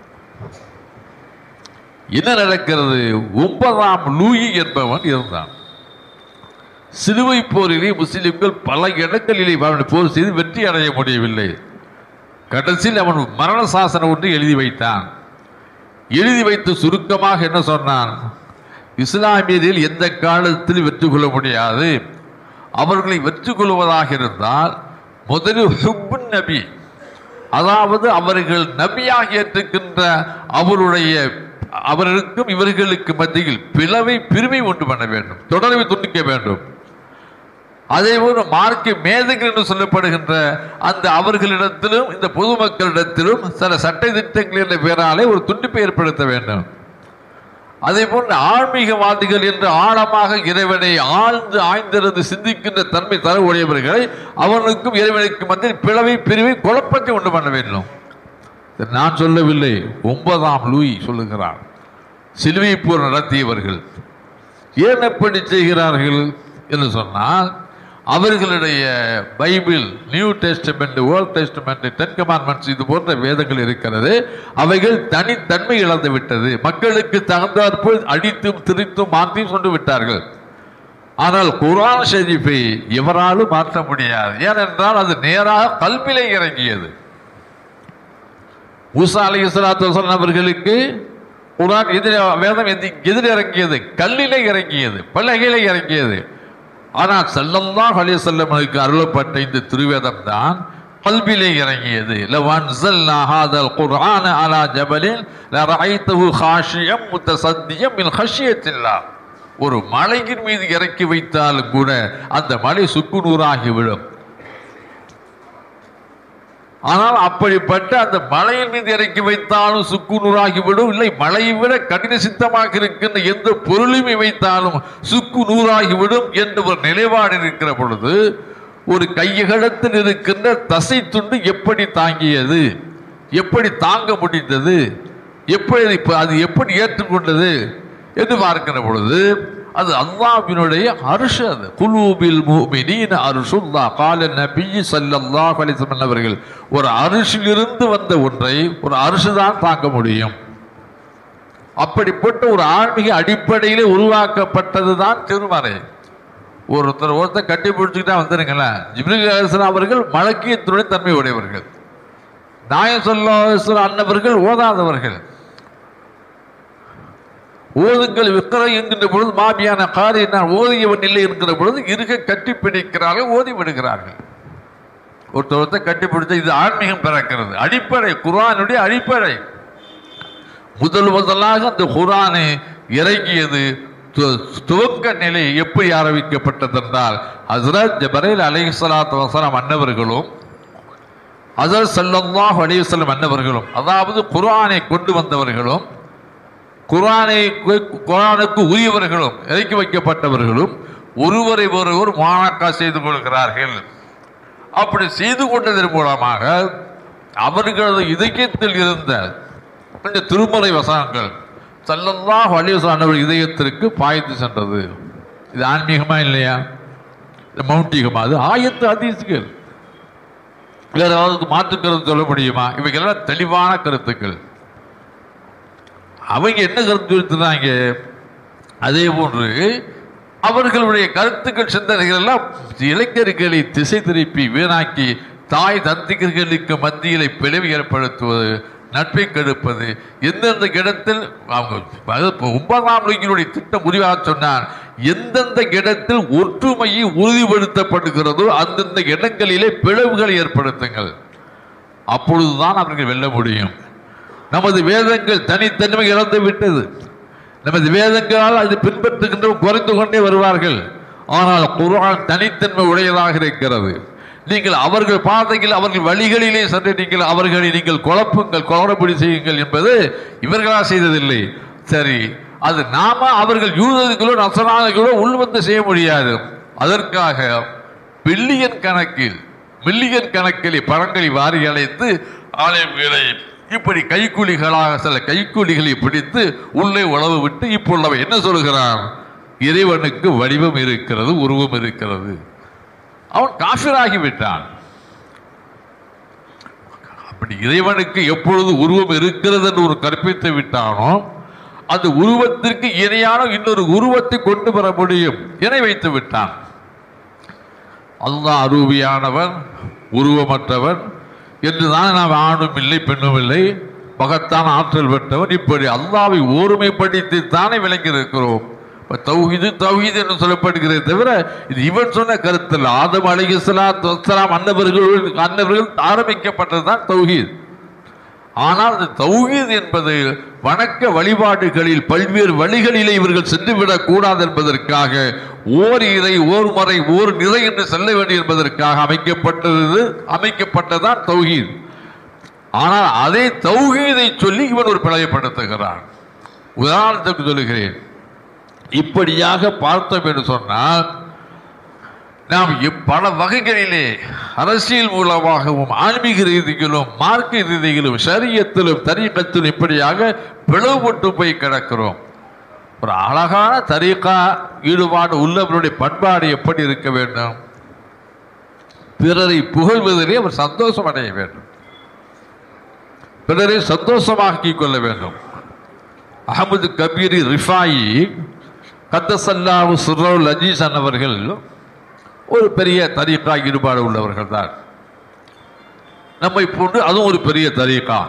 என்ன நடக்கிறது ஒன்பதாம் லூயி என்பவன் இருந்தான் சிலுவை போரிலே முஸ்லிம்கள் பல இடங்களிலே அவன் போர் செய்து வெற்றி அடைய முடியவில்லை கடைசியில் அவன் மரண சாசனம் ஒன்று எழுதி வைத்தான் எழுதி வைத்து சுருக்கமாக என்ன சொன்னான் இஸ்லாமியரில் எந்த காலத்தில் வெற்றி கொள்ள முடியாது அவர்களை வெற்றி கொள்வதாக இருந்தால் முதலில் ஹுப்புன் நபி அதாவது அவர்கள் நபியாக ஏற்றுக்கின்ற அவருடைய அவர்களுக்கும் இவர்களுக்கு மத்தியில் பிளவை பிரிவை உண்டு பண்ண வேண்டும் தொடர்பை துண்டிக்க வேண்டும் அதே போல மார்க்க மேதைகள் என்று சொல்லப்படுகின்ற அந்த அவர்களிடத்திலும் இந்த பொதுமக்களிடத்திலும் சில சட்ட திட்டங்கள் என்ற பெயராலே ஒரு துண்டிப்பை ஏற்படுத்த வேண்டும் அதே போன்று ஆன்மீகவாதிகள் என்று ஆழமாக இறைவனை ஆழ்ந்து ஆய்ந்திருந்து சிந்திக்கின்ற தன்மை தர உடையவர்களை அவனுக்கும் இறைவனுக்கும் மத்தியில் பிளவை பிரிவை குழப்பத்தை உண்டு பண்ண வேண்டும் இதை நான் சொல்லவில்லை ஒன்பதாம் லூயி சொல்லுகிறார் சிலுவை போர் நடத்தியவர்கள் ஏன் எப்படி செய்கிறார்கள் என்று சொன்னால் அவர்களுடைய Bible new testament old testament ten commandments இது போன்ற வேதங்கள் இருக்கிறது அவைகள் தனித்தன்மை இழந்து விட்டது மக்களுக்கு தகுந்தாற்போல் அடித்தும் திரித்தும் மாற்றியும் கொண்டு விட்டார்கள் ஆனால் குரான் ஷெரீஃபை எவராலும் மாற்ற முடியாது ஏனென்றால் அது நேராக கல்விலே இறங்கியது மூசா அலி இஸ்லாத்து அவர்களுக்கு குரான் எதிர வேதம் எதி எதிர் இறங்கியது கல்லிலே இறங்கியது பலகையிலே இறங்கியது ஆனால் செல்லல்லாஹ் அலைஹி செல்லமனுக்கு அருளப்பட்ட இந்த திருவேதம் தான் கல்விலே இறங்கியது லவன்சல்னா ஹாதல் குர்ஆன அலா ஜபலின் லரஐத்தஹு காஷியம் முத்தசத்தியம் மின் ஹஷியத்தில்லாஹ் ஒரு மலையின் மீது இறக்கி வைத்தாலும் கூட அந்த மலை சுக்குநூறாகி விடும் ஆனால் அப்படிப்பட்ட அந்த மலையின் மீது இறக்கி வைத்தாலும் சுக்கு நூறாகிவிடும் இல்லை மலையை விட கடின சித்தமாக இருக்கின்ற எந்த பொருளையுமே வைத்தாலும் சுக்கு நூறாகிவிடும் என்ற ஒரு நிலைப்பாடு இருக்கிற பொழுது ஒரு கையகலத்தில் இருக்கின்ற தசை துண்டு எப்படி தாங்கியது எப்படி தாங்க முடிந்தது எப்படி இப்ப அது எப்படி ஏற்றுக்கொண்டது என்று பார்க்கிற பொழுது அது அல்லாஹ்வினுடைய அரிசு அது குலூபில் முஃமினீன அரிசுல்லா கால நபி ஸல்லல்லாஹு அலைஹி வஸல்லம் அவர்கள் ஒரு அரிசிலிருந்து வந்த ஒன்றை ஒரு அரிசு தான் தாங்க முடியும் அப்படிப்பட்ட ஒரு ஆன்மீக அடிப்படையிலே உருவாக்கப்பட்டது தான் திருமறை ஒருத்தர் ஒருத்தர் கட்டி பிடிச்சிக்கிட்டா வந்துருங்களேன் ஜிப்ரில் அலிஸ்லாம் அவர்கள் மலக்கியத்துடைய தன்மை உடையவர்கள் நாயம் சொல்ல அன்னவர்கள் ஓதாதவர்கள் ஓதுங்கள் விக்கரை என்கின்ற பொழுது மாபியான காரி நான் ஓதியவன் இல்லை என்கிற பொழுது இருக கட்டி பிடிக்கிறார்கள் ஓதி விடுகிறார்கள் ஒருத்தர் ஒருத்தர் கட்டி பிடிச்ச இது ஆன்மீகம் பிறக்கிறது அடிப்படை குர்ஆனுடைய அடிப்படை முதல் முதலாக அந்த குர்ஆனை இறங்கியது து- துவக்க நிலை எப்படி ஆரம்பிக்கப்பட்டது என்றால் ஹசரத் ஜபரேல் அலைஹிஸ்ஸலாத்து வஸலாம் அன்னவர்களும் ஹசரத் ஸல்லல்லாஹு அலைஹி வஸல்லம் அன்னவர்களும் அதாவது குர்ஆனை கொண்டு வந்தவர்களும் குர்ஆனை குர்ஆனுக்கு உரியவர்களும் இறக்கி வைக்கப்பட்டவர்களும் ஒருவரை ஒருவர் மாணக்கா செய்து கொள்கிறார்கள் அப்படி செய்து கொண்டதன் மூலமாக அவர்களது இதயத்தில் இருந்த இந்த திருமறை வசனங்கள் சல்லல்லாஹு அலைஹி வஸல்லம் அவர்கள் இதயத்திற்கு பாய்ந்து சென்றது இது ஆன்மீகமா இல்லையா இது மௌட்டிகமா அது ஆயத்து ஹதீஸ்கள் வேற ஏதாவது மாற்று கருத்து சொல்ல முடியுமா இவைகள்லாம் தெளிவான கருத்துக்கள் அவங்க என்ன கருத்து எடுத்துறாங்க அதே போன்று அவர்களுடைய கருத்துக்கள் சிந்தனைகள் எல்லாம் இளைஞர்களை திசை திருப்பி வீணாக்கி தாய் தந்திகர்களுக்கு மத்தியிலே பிளவு ஏற்படுத்துவது நட்பை கெடுப்பது எந்தெந்த இடத்தில் அவங்க அதாவது இப்ப ஒன்பதாம் நூற்றாண்டுடைய திட்டம் முடிவாக சொன்னார் எந்தெந்த இடத்தில் ஒற்றுமையை உறுதிப்படுத்தப்படுகிறதோ அந்தந்த இடங்களிலே பிளவுகளை ஏற்படுத்துங்கள் அப்பொழுதுதான் அவர்கள் வெல்ல முடியும் நமது வேதங்கள் தனித்தன்மை இழந்து விட்டது நமது வேதங்களால் அது பின்பற்றுகின்ற குறைந்து கொண்டே வருவார்கள் ஆனால் குர்ஆன் தனித்தன்மை உடையதாக இருக்கிறது நீங்கள் அவர்கள் பாதையில் அவர்கள் வழிகளிலே சென்று நீங்கள் அவர்களை நீங்கள் குழப்புங்கள் குளறுபடி செய்யுங்கள் என்பது இவர்களால் செய்ததில்லை சரி அது நாம அவர்கள் யூதர்களோ நசரானர்களோ உள்வந்து செய்ய முடியாது அதற்காக பில்லியன் கணக்கில் மில்லியன் கணக்கில் பழங்களை வாரி அழைத்து ஆலயங்களை இப்படி கைக்கூலிகளாக சில கைக்கூலிகளை பிடித்து உள்ளே உழவு விட்டு இப்போ உள்ளவன் என்ன சொல்கிறான் இறைவனுக்கு வடிவம் இருக்கிறது உருவம் இருக்கிறது அவன் காஃபிராகி விட்டான் அப்படி இறைவனுக்கு எப்பொழுது உருவம் இருக்கிறது என்று ஒரு கற்பித்து விட்டானோ அந்த உருவத்திற்கு இணையான இன்னொரு உருவத்தை கொண்டு வர முடியும் இணை வைத்து விட்டான் அல்லாஹ் அரூபியானவன் உருவமற்றவன் என்றுதான் நாம் ஆணும் இல்லை பெண்ணும் இல்லை மகத்தான் ஆற்றல் பெற்றவன் இப்படி அல்லாவை ஓர்மைப்படுத்தி தானே விளங்கி இருக்கிறோம் இப்ப தௌஹீது தௌஹீது என்று சொல்லப்படுகிறது தவிர இது இவன் சொன்ன கருத்தில் ஆதம் அலிகலாத் வஸ்ஸலாம் அன்னவர்கள் அன்னவர்கள் ஆரம்பிக்கப்பட்டதுதான் தௌஹீத் ஆனால் இந்த தௌஹீத் என்பது வணக்க வழிபாடுகளில் பல்வேறு வழிகளிலே இவர்கள் சென்றுவிடக் கூடாது என்பதற்காக ஓர் இறை ஓர் முறை ஓர் நிறை என்று செல்ல வேண்டும் என்பதற்காக அமைக்கப்பட்டது அமைக்கப்பட்டதான் தௌஹீத் ஆனால் அதே தௌஹீதை சொல்லி இவன் ஒரு பிழையப்படுத்துகிறான் உதாரணத்துக்கு சொல்லுகிறேன் இப்படியாக பார்த்தோம் என்று சொன்னால் நாம் இப் பல வகைகளிலே அரசியல் மூலமாகவும் ஆன்மீக ரீதியிலும் மார்க்க ரீதியிலும் சரியத்திலும் தரீக்கத்திலும் இப்படியாக பிளவுபட்டு போய் கிடக்கிறோம் ஒரு அழகான தரீக்கா ஈடுபாடு உள்ளவருடைய பண்பாடு எப்படி இருக்க வேண்டும் பிறரை புகழ்வதிலே அவர் சந்தோஷம் அடைய வேண்டும் பிறரை சந்தோஷமாக்கிக் கொள்ள வேண்டும் அகமது கபீரி ரிஃபாயி கத்தசல்லாவு சுர்ரவுல் அஜீஸ் அன்னவர்கள் ஒரு பெரிய தரீக்கா ஈடுபாடு உள்ளவர்கள் தான் நம்மை போன்று அதுவும் ஒரு பெரிய தரீக்கா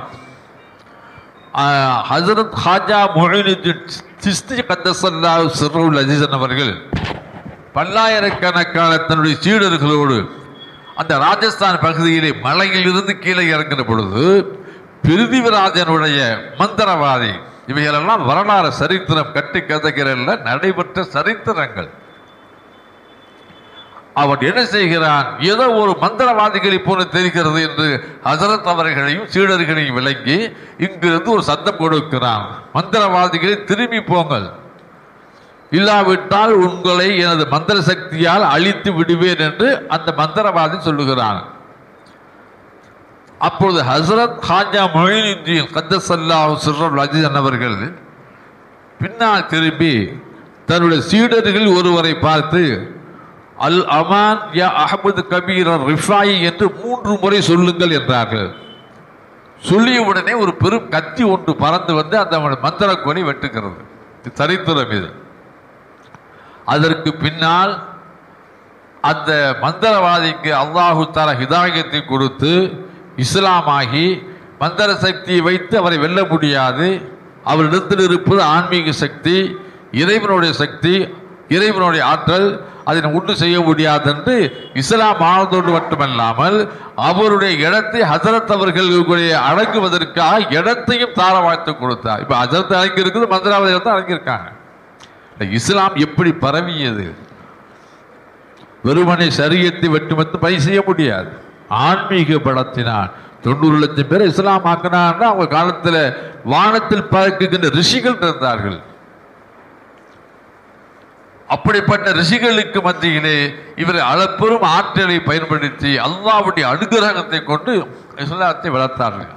ஆஹ், ஹசரத் ஹாஜா மொஹினுদ্দিন சிஸ்தி கத்தசல்லாவு சுர்ரவுல் அஜீஸ் அவர்கள் பல்லாயிரக்கணக்கான தன்னுடைய சீடர்களோடு அந்த ராஜஸ்தான் பகுதியிலே மலையிலிருந்து கீழே இறங்கின பொழுது பிருதிவிராஜனுடைய மந்திரவாதி இவைகளெல்லாம் வரலாறு சரித்திரம் கட்டி கதைகிறல்ல நடைபெற்ற சரித்திரங்கள் அவன் என்ன செய்கிறான் ஏதோ ஒரு மந்திரவாதிகளை போல தெரிகிறது என்று ஹசரத் அவர்களையும் சீடர்களையும் விளங்கி இங்கிருந்து ஒரு சத்தம் கொடுக்கிறான் மந்திரவாதிகளை திரும்பி போங்கள் இல்லாவிட்டால் உங்களை எனது மந்திர சக்தியால் அழித்து விடுவேன் என்று அந்த மந்திரவாதி சொல்லுகிறான் அப்பொழுது ஹசரத் ஹாஜா மொயினுদ্দিন கத்தசல்லாஹு சிர்ரல் அஜீஸ் அவர்கள் பின்னால் திரும்பி தன்னுடைய சீடர்கள் ஒருவரை பார்த்து அல் அமான் யா அஹமது கபீர் ரிஃபாயி என்று மூன்று முறை சொல்லுங்கள் என்றார்கள் சொல்லிய உடனே ஒரு பெரும் கத்தி ஒன்று பறந்து வந்து அந்த மந்திர கொடி வெட்டுகிறது இது சரித்திரம் இது அதற்கு பின்னால் அந்த மந்திரவாதிக்கு அல்லாஹு தாலா ஹிதாயத்தை கொடுத்து இஸ்லாமாகி மந்திர சக்தியை வைத்து அவரை வெல்ல முடியாது அவரிடத்தில் இருப்பது ஆன்மீக சக்தி இறைவனுடைய சக்தி இறைவனுடைய ஆற்றல் அதை உண்டு செய்ய முடியாது என்று இஸ்லாம் ஆனதோடு மட்டுமல்லாமல் அவருடைய இடத்தை ஹசரத் அவர்களுடைய அடங்குவதற்காக இடத்தையும் தார வாழ்த்து கொடுத்தார் இப்ப ஹசரத் அடங்கி இருக்குது மந்திராவதி தான் அடங்கியிருக்காங்க இந்த இஸ்லாம் எப்படி பரவியது வெறுமனை சரியத்தை வெட்டுமத்து பணி செய்ய முடியாது ஆன்மீக பலத்தினால் தொண்ணூறு லட்சம் பேர் இஸ்லாம் ஆக்கினான்னா அவங்க காலத்துல வானத்தில் பறக்குகின்ற ரிஷிகள் இருந்தார்கள் அப்படிப்பட்ட ரிஷிகளுக்கு மத்தியிலே இவர் அளப்பெரும் ஆற்றலை பயன்படுத்தி அல்லாவுடைய அனுகிரகத்தை கொண்டு இஸ்லாத்தை வளர்த்தார்கள்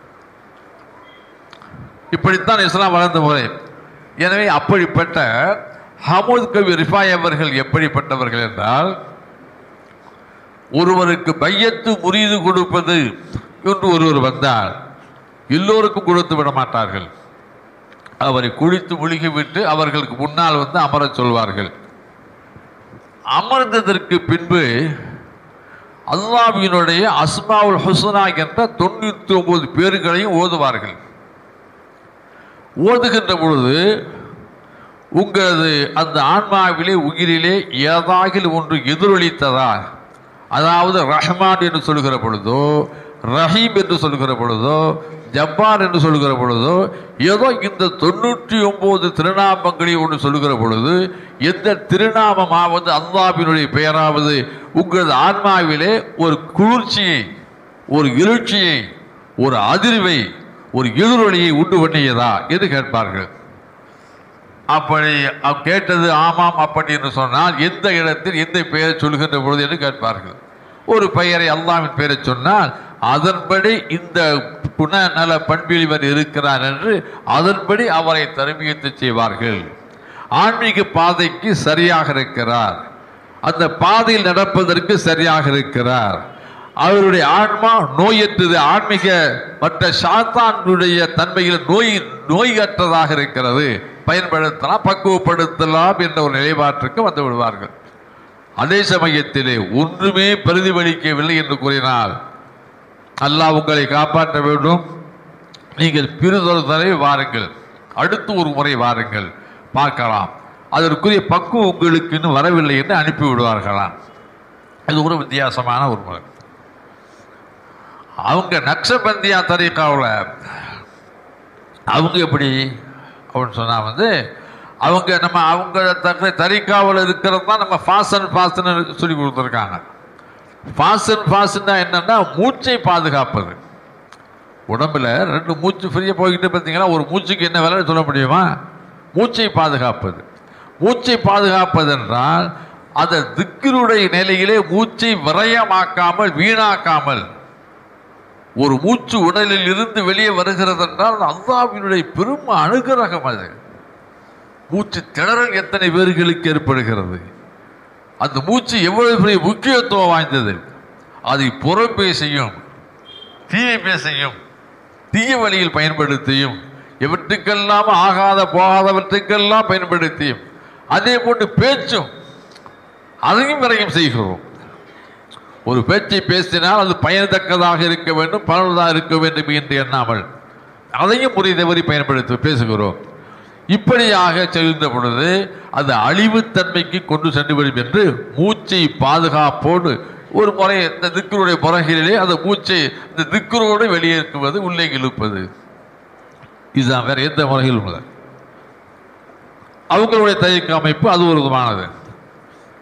இப்படித்தான் இஸ்லாம் வளர்ந்த முறை எனவே அப்படிப்பட்ட ஹமூத் கவி ரிஃபாய் அவர்கள் எப்படிப்பட்டவர்கள் என்றால் ஒருவருக்கு பையத்து முறிது கொடுப்பது என்று ஒருவர் வந்தால் எல்லோருக்கும் கொடுத்து விட மாட்டார்கள் அவரை குளித்து முழுகிவிட்டு அவர்களுக்கு முன்னால் வந்து அமரச் சொல்வார்கள் அமர்ந்ததற்கு பின்பு அல்லாஹ்வினுடைய அஸ்மாவுல் ஹுஸ்னா என்ற தொண்ணூற்றி ஒன்பது பேர்களையும் ஓதுவார்கள் ஓதுகின்ற பொழுது உங்களது அந்த ஆன்மாவிலே உயிரிலே ஏதாகில் ஒன்று எதிரொலித்ததா அதாவது ரஹ்மான் என்று சொல்லுகிற பொழுதோ ரஹீம் என்று சொல்லுகிற பொழுதோ ஜப்பார் என்று சொல்லுகிற பொழுதோ ஏதோ இந்த தொண்ணூற்றி ஒன்பது திருநாமங்களை ஒன்று சொல்லுகிற பொழுது எந்த திருநாமமாவது அல்லாஹ்வினுடைய பெயராவது உங்களது ஆன்மாவிலே ஒரு குளிர்ச்சியை ஒரு எழுச்சியை ஒரு அதிர்வை ஒரு எதிரொலியை உண்டு பண்ணியதா என்று கேட்பார்கள் அப்படி அவ் கேட்டது ஆமாம் அப்படி என்று சொன்னால் எந்த இடத்தில் எந்த பெயரை சொல்கின்ற பொழுது என்று கேட்பார்கள் ஒரு பெயரை அல்லாவின் பெயரை சொன்னால் அதன்படி இந்த குணநல பண்பில் இவர் இருக்கிறார் என்று அதன்படி அவரை தருமியத்து செய்வார்கள் ஆன்மீக பாதைக்கு சரியாக இருக்கிறார் அந்த பாதையில் நடப்பதற்கு சரியாக இருக்கிறார் அவருடைய ஆன்மா நோயற்றது ஆன்மீக மற்ற சாத்தானுடைய தன்மையில் நோய் நோயற்றதாக இருக்கிறது பயன்படுத்தலாம் பக்குவப்படுத்தலாம் என்ற ஒரு நிலைப்பாட்டுக்கு வந்து விடுவார்கள் அதே சமயத்திலே ஒன்றுமே பிரதிபலிக்கவில்லை என்று கூறினால் அல்லாஹ் உங்களை காப்பாற்ற வேண்டும் நீங்கள் பிரிதொரு தடவை வாருங்கள் அடுத்து ஒரு முறை வாருங்கள் பார்க்கலாம் அதற்குரிய பக்குவம் உங்களுக்கு இன்னும் வரவில்லை என்று அனுப்பி விடுவார்களாம் இது ஒரு வித்தியாசமான ஒரு முறை அவங்க நக்ஷபந்தியா தரீக்காவில் அவங்க எப்படி அப்படின்னு சொன்னால் வந்து அவங்க நம்ம அவங்க தக்க தரிக்காவில் இருக்கிறது தான் நம்ம ஃபாஸ்ட் ஃபாஸ்ட்னு சொல்லி கொடுத்துருக்காங்க ஃபாஸ்ட் ஃபாஸ்ட்னா என்னன்னா மூச்சை பாதுகாப்பது உடம்புல ரெண்டு மூச்சு ஃப்ரீயாக போய்கிட்டு பார்த்தீங்கன்னா ஒரு மூச்சுக்கு என்ன வேலை சொல்ல முடியுமா மூச்சை பாதுகாப்பது மூச்சை பாதுகாப்பது என்றால் அந்த திக்கினுடைய நிலையிலே மூச்சை விரயமாக்காமல் வீணாக்காமல் ஒரு மூச்சு உடலில் இருந்து வெளியே வருகிறது என்றால் அல்லாவினுடைய பெரும் அனுகிரகம் அது மூச்சு திணறல் எத்தனை பேர்களுக்கு ஏற்படுகிறது அந்த மூச்சு எவ்வளவு பெரிய முக்கியத்துவம் வாய்ந்தது அதை புறம் பேசையும் தீய பேசையும் தீய வழியில் பயன்படுத்தியும் எவற்றுக்கெல்லாம் ஆகாத போகாதவற்றுக்கெல்லாம் பயன்படுத்தியும் அதே போன்று பேச்சும் அதையும் விரயம் செய்கிறோம் ஒரு பேச்சை பேசினால் அது பயனத்தக்கதாக இருக்க வேண்டும் பலனுள்ளதாக இருக்க வேண்டும் என்று எண்ணாமல் அதையும் முறை தவறி பயன்படுத்தி பேசுகிறோம் இப்படியாக செல்கின்ற பொழுது அது அழிவுத்தன்மைக்கு கொண்டு சென்று விடும் என்று மூச்சை பாதுகாப்போடு ஒரு முறை இந்த திக்கருடைய புறகிலே அந்த மூச்சை இந்த திக்கரோடு வெளியேற்றுவது உள்ளே இழுப்பது இதுதான் வேற எந்த முறையில் உள்ளது அவங்களுடைய தயக்க அமைப்பு அது ஒரு விதமானது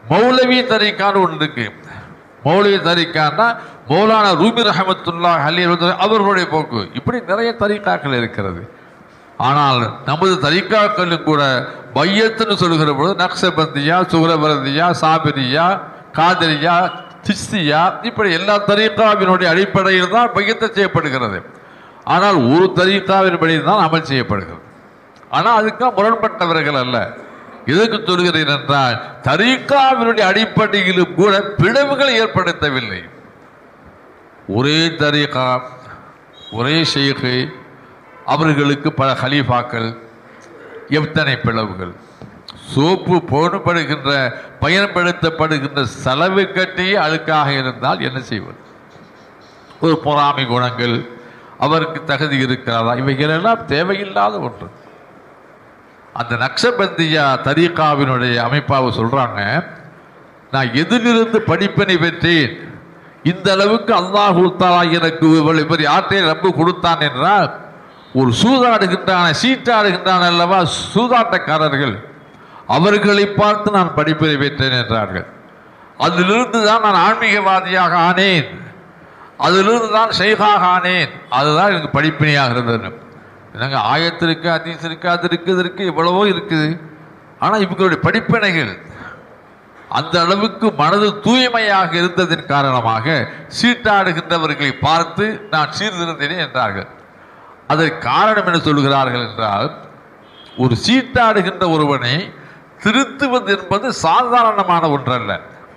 மௌலவி தரிக்கான்னு ஒன்று இருக்கு மௌலவி தரிக்கான்னா மௌலானா ரூபி ரஹமத்துல்லா அலி அவர்களுடைய போக்கு இப்படி நிறைய தரிக்காக்கள் இருக்கிறது ஆனால் நமது தரிக்காக்களும் கூட பையத்துன்னு சொல்லுகிற பொழுது நக்சபந்தியா சுகரபரந்தியா சாபிரியா காதரியா திஸ்தியா இப்படி எல்லா தரீக்காவினுடைய அடிப்படையில் தான் பையத்தை செய்யப்படுகிறது ஆனால் ஒரு தரீக்காவின்படி தான் அமல் செய்யப்படுகிறது ஆனால் அதுக்காக முரண்பட்டவர்கள் அல்ல எதுக்கு சொல்கிறேன் என்றால் தரீக்காவினுடைய அடிப்படையிலும் கூட பிளவுகளை ஏற்படுத்தவில்லை ஒரே தரீகா ஒரே ஷேக்கு அவர்களுக்கு பல ஹலீஃபாக்கள் எத்தனை பிளவுகள் சோப்பு போடப்படுகின்ற பயன்படுத்தப்படுகின்ற செலவு கட்டியே அழுக்காக இருந்தால் என்ன செய்வது ஒரு பொறாமை குணங்கள் அவருக்கு தகுதி இருக்கிறதா இவைகளெல்லாம் தேவையில்லாத ஒன்று அந்த நக்ஷபந்தியா தரீகாவினுடைய அமைப்பாவை சொல்றாங்க நான் எதிலிருந்து படிப்பினை பெற்றேன் இந்த அளவுக்கு அல்லாஹ் தாலா எனக்கு இவ்வளவு இவர் யார்கிட்டையும் ரப்பு கொடுத்தான் என்றால் ஒரு சூதாடுகின்றான சீட்டாடுகின்றான் அல்லவா சூதாட்டக்காரர்கள் அவர்களை பார்த்து நான் படிப்பினை பெற்றேன் என்றார்கள் அதிலிருந்து தான் நான் ஆன்மீகவாதியாக ஆனேன் அதிலிருந்து தான் ஷெய்காக ஆனேன் அதுதான் எனக்கு படிப்பினையாக இருந்தது என்னங்க ஆயத்திற்கு அதீஸ் இருக்கு அது இருக்கு இது இருக்கு எவ்வளவோ இருக்குது ஆனால் இவங்களுடைய படிப்பினைகள் அந்த அளவுக்கு மனது தூய்மையாக இருந்ததன் காரணமாக சீட்டாடுகின்றவர்களை பார்த்து நான் சீர்திருந்தேன் என்றார்கள் அதற்கு காரணம் என்ன சொல்கிறார்கள் என்றால் ஒரு சீட்டாடுகின்ற ஒருவனை திருத்துவது என்பது சாதாரணமான ஒன்றல்ல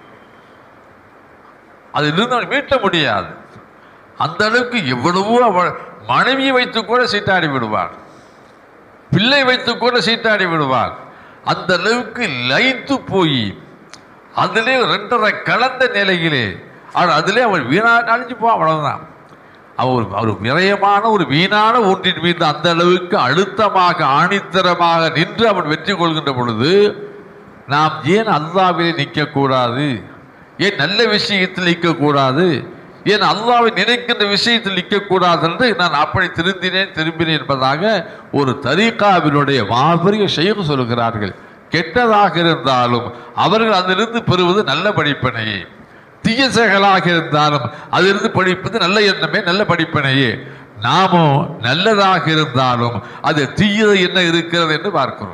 அதிலிருந்து அவன் மீட்ட முடியாது அந்த அளவுக்கு எவ்வளவோ அவள் மனைவியை வைத்து கூட சீட்டாடி விடுவார் பிள்ளை வைத்து கூட சீட்டாடி விடுவார் அந்த அளவுக்கு லயித்து போய் அதிலே ரெண்டரை கலந்த நிலையிலே அவர் அதிலே அவள் வீணா அழிஞ்சு போ அவ்வளவுதான் அவர் அவர் விரயமான ஒரு வீணான ஒன்றின் மீது அந்த அளவுக்கு அழுத்தமாக ஆணித்தரமாக நின்று அவன் வெற்றி கொள்கின்ற பொழுது நாம் ஏன் அல்லாவிலே நிற்கக்கூடாது ஏன் நல்ல விஷயத்தில் நிற்கக்கூடாது ஏன் அல்லாவை நினைக்கின்ற விஷயத்தில் நிற்கக்கூடாது என்று நான் அப்படி திருந்தினேன் திரும்பினேன் என்பதாக ஒரு தரீகாவினுடைய மாபெரிய செய்து சொல்கிறார்கள் கெட்டதாக இருந்தாலும் அவர்கள் அதிலிருந்து பெறுவது நல்ல படிப்பினையே தீய செயலாக இருந்தாலும் அதிலிருந்து படிப்பது நல்ல எண்ணமே நல்ல படிப்பினையே நாமும் நல்லதாக இருந்தாலும் அது தீயது என்ன இருக்கிறது என்று பார்க்கிறோம்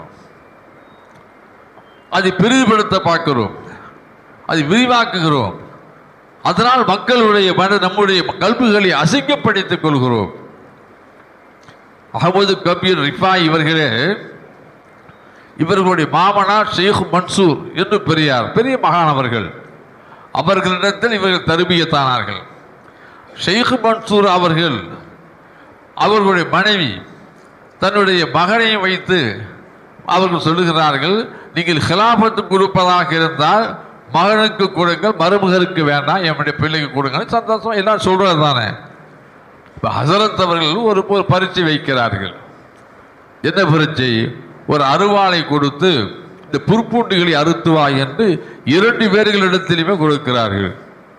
அதை பெரிதுபடுத்த பார்க்கிறோம் அதை விரிவாக்குகிறோம் அதனால் மக்களுடைய மன நம்முடைய கல்விகளை அசிங்கப்படுத்திக் கொள்கிறோம் அகமது கபீர் ரிஃபா இவர்களே இவர்களுடைய மாமனார் ஷேக் மன்சூர் என்று பெரியார் பெரிய மகானவர்கள் அவர்களிடத்தில் இவர்கள் தருபியத்தானார்கள் ஷெய்க் மன்சூர் அவர்கள் அவர்களுடைய மனைவி தன்னுடைய மகனை வைத்து அவர்கள் சொல்லுகிறார்கள் நீங்கள் ஹிலாபத்து கொடுப்பதாக இருந்தால் மகனுக்கு கொடுங்கள் மருமகனுக்கு வேண்டாம் என்னுடைய பிள்ளைக்கு கொடுங்க சந்தோஷம் எல்லாம் சொல்றது தானே இப்போ ஹசரத் அவர்கள் ஒரு ஒரு பரீட்சை வைக்கிறார்கள் என்ன பரீட்சை ஒரு அருவாளை கொடுத்து இந்த புற்பூண்டுகளை அறுத்துவாய் என்று இரண்டு பேர்களிடத்திலுமே கொடுக்கிறார்கள்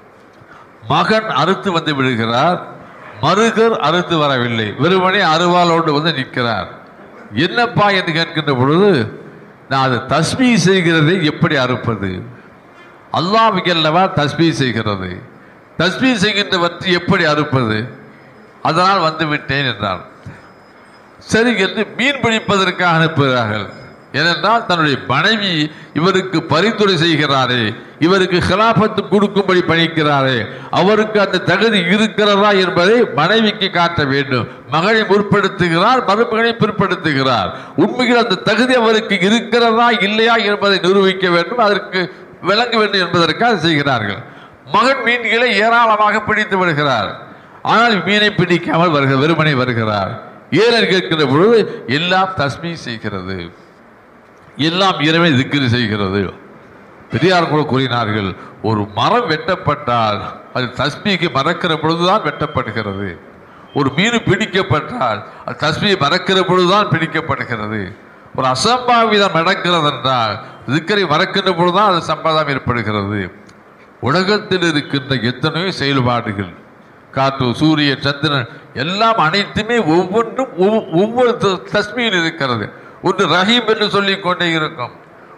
மகன் அறுத்து வந்து விடுகிறார் மருகர் அறுத்து வரவில்லை வெறுமனே அருவாளோடு வந்து நிற்கிறார் என்னப்பா என்று கேட்கின்ற பொழுது நான் அதை தஸ்மீ செய்கிறதை எப்படி அறுப்பது அல்லாஹ் அல்லவா தஸ்மீ செய்கிறது தஸ்மீ செய்கின்றவற்றை எப்படி அறுப்பது அதனால் வந்து விட்டேன் என்றார் சரி என்று மீன் பிடிப்பதற்காக அனுப்புகிறார்கள் ஏனென்றால் தன்னுடைய மனைவி இவருக்கு பரிந்துரை செய்கிறாரே இவருக்கு ஹிலாபத்து கொடுக்கும்படி பணிக்கிறாரே அவருக்கு அந்த தகுதி இருக்கிறதா என்பதை மனைவிக்கு காட்ட வேண்டும் மகனை முற்படுத்துகிறார் மருமகனை பிற்படுத்துகிறார் உண்மையில் அந்த தகுதி அவருக்கு இருக்கிறதா இல்லையா என்பதை நிரூபிக்க வேண்டும் அதற்கு விளங்க வேண்டும் என்பதற்காக செய்கிறார்கள் மகன் மீன்களை ஏராளமாக பிடித்து விடுகிறார் ஆனால் மீனை பிடிக்காமல் வருகிற வெறுமனை வருகிறார் ஏன் கேட்கிற பொழுது எல்லாம் தஸ்மீ செய்கிறது எல்லாம் இறைவன் திக்கிரி செய்கிறது பெரியார் கூட கூறினார்கள் ஒரு மரம் வெட்டப்பட்டால் அது தஸ்மிக்கு மறக்கிற பொழுதுதான் வெட்டப்படுகிறது ஒரு மீன் பிடிக்கப்பட்டால் அது தஸ்மியை மறக்கிற பொழுதுதான் பிடிக்கப்படுகிறது ஒரு அசம்பாவிதம் நடக்கிறது என்றால் திக்கரை மறக்கின்ற பொழுதுதான் அது சம்பாதம் ஏற்படுகிறது உலகத்தில் இருக்கின்ற எத்தனையோ செயல்பாடுகள் காற்று சூரிய சந்திரன் எல்லாம் அனைத்துமே ஒவ்வொன்றும் ஒவ்வொ- ஒவ்வொரு த- தஸ்மியில் இருக்கிறது ஒன்று ரஹீம் என்று சொல்லிக் கொண்டே இருக்கும்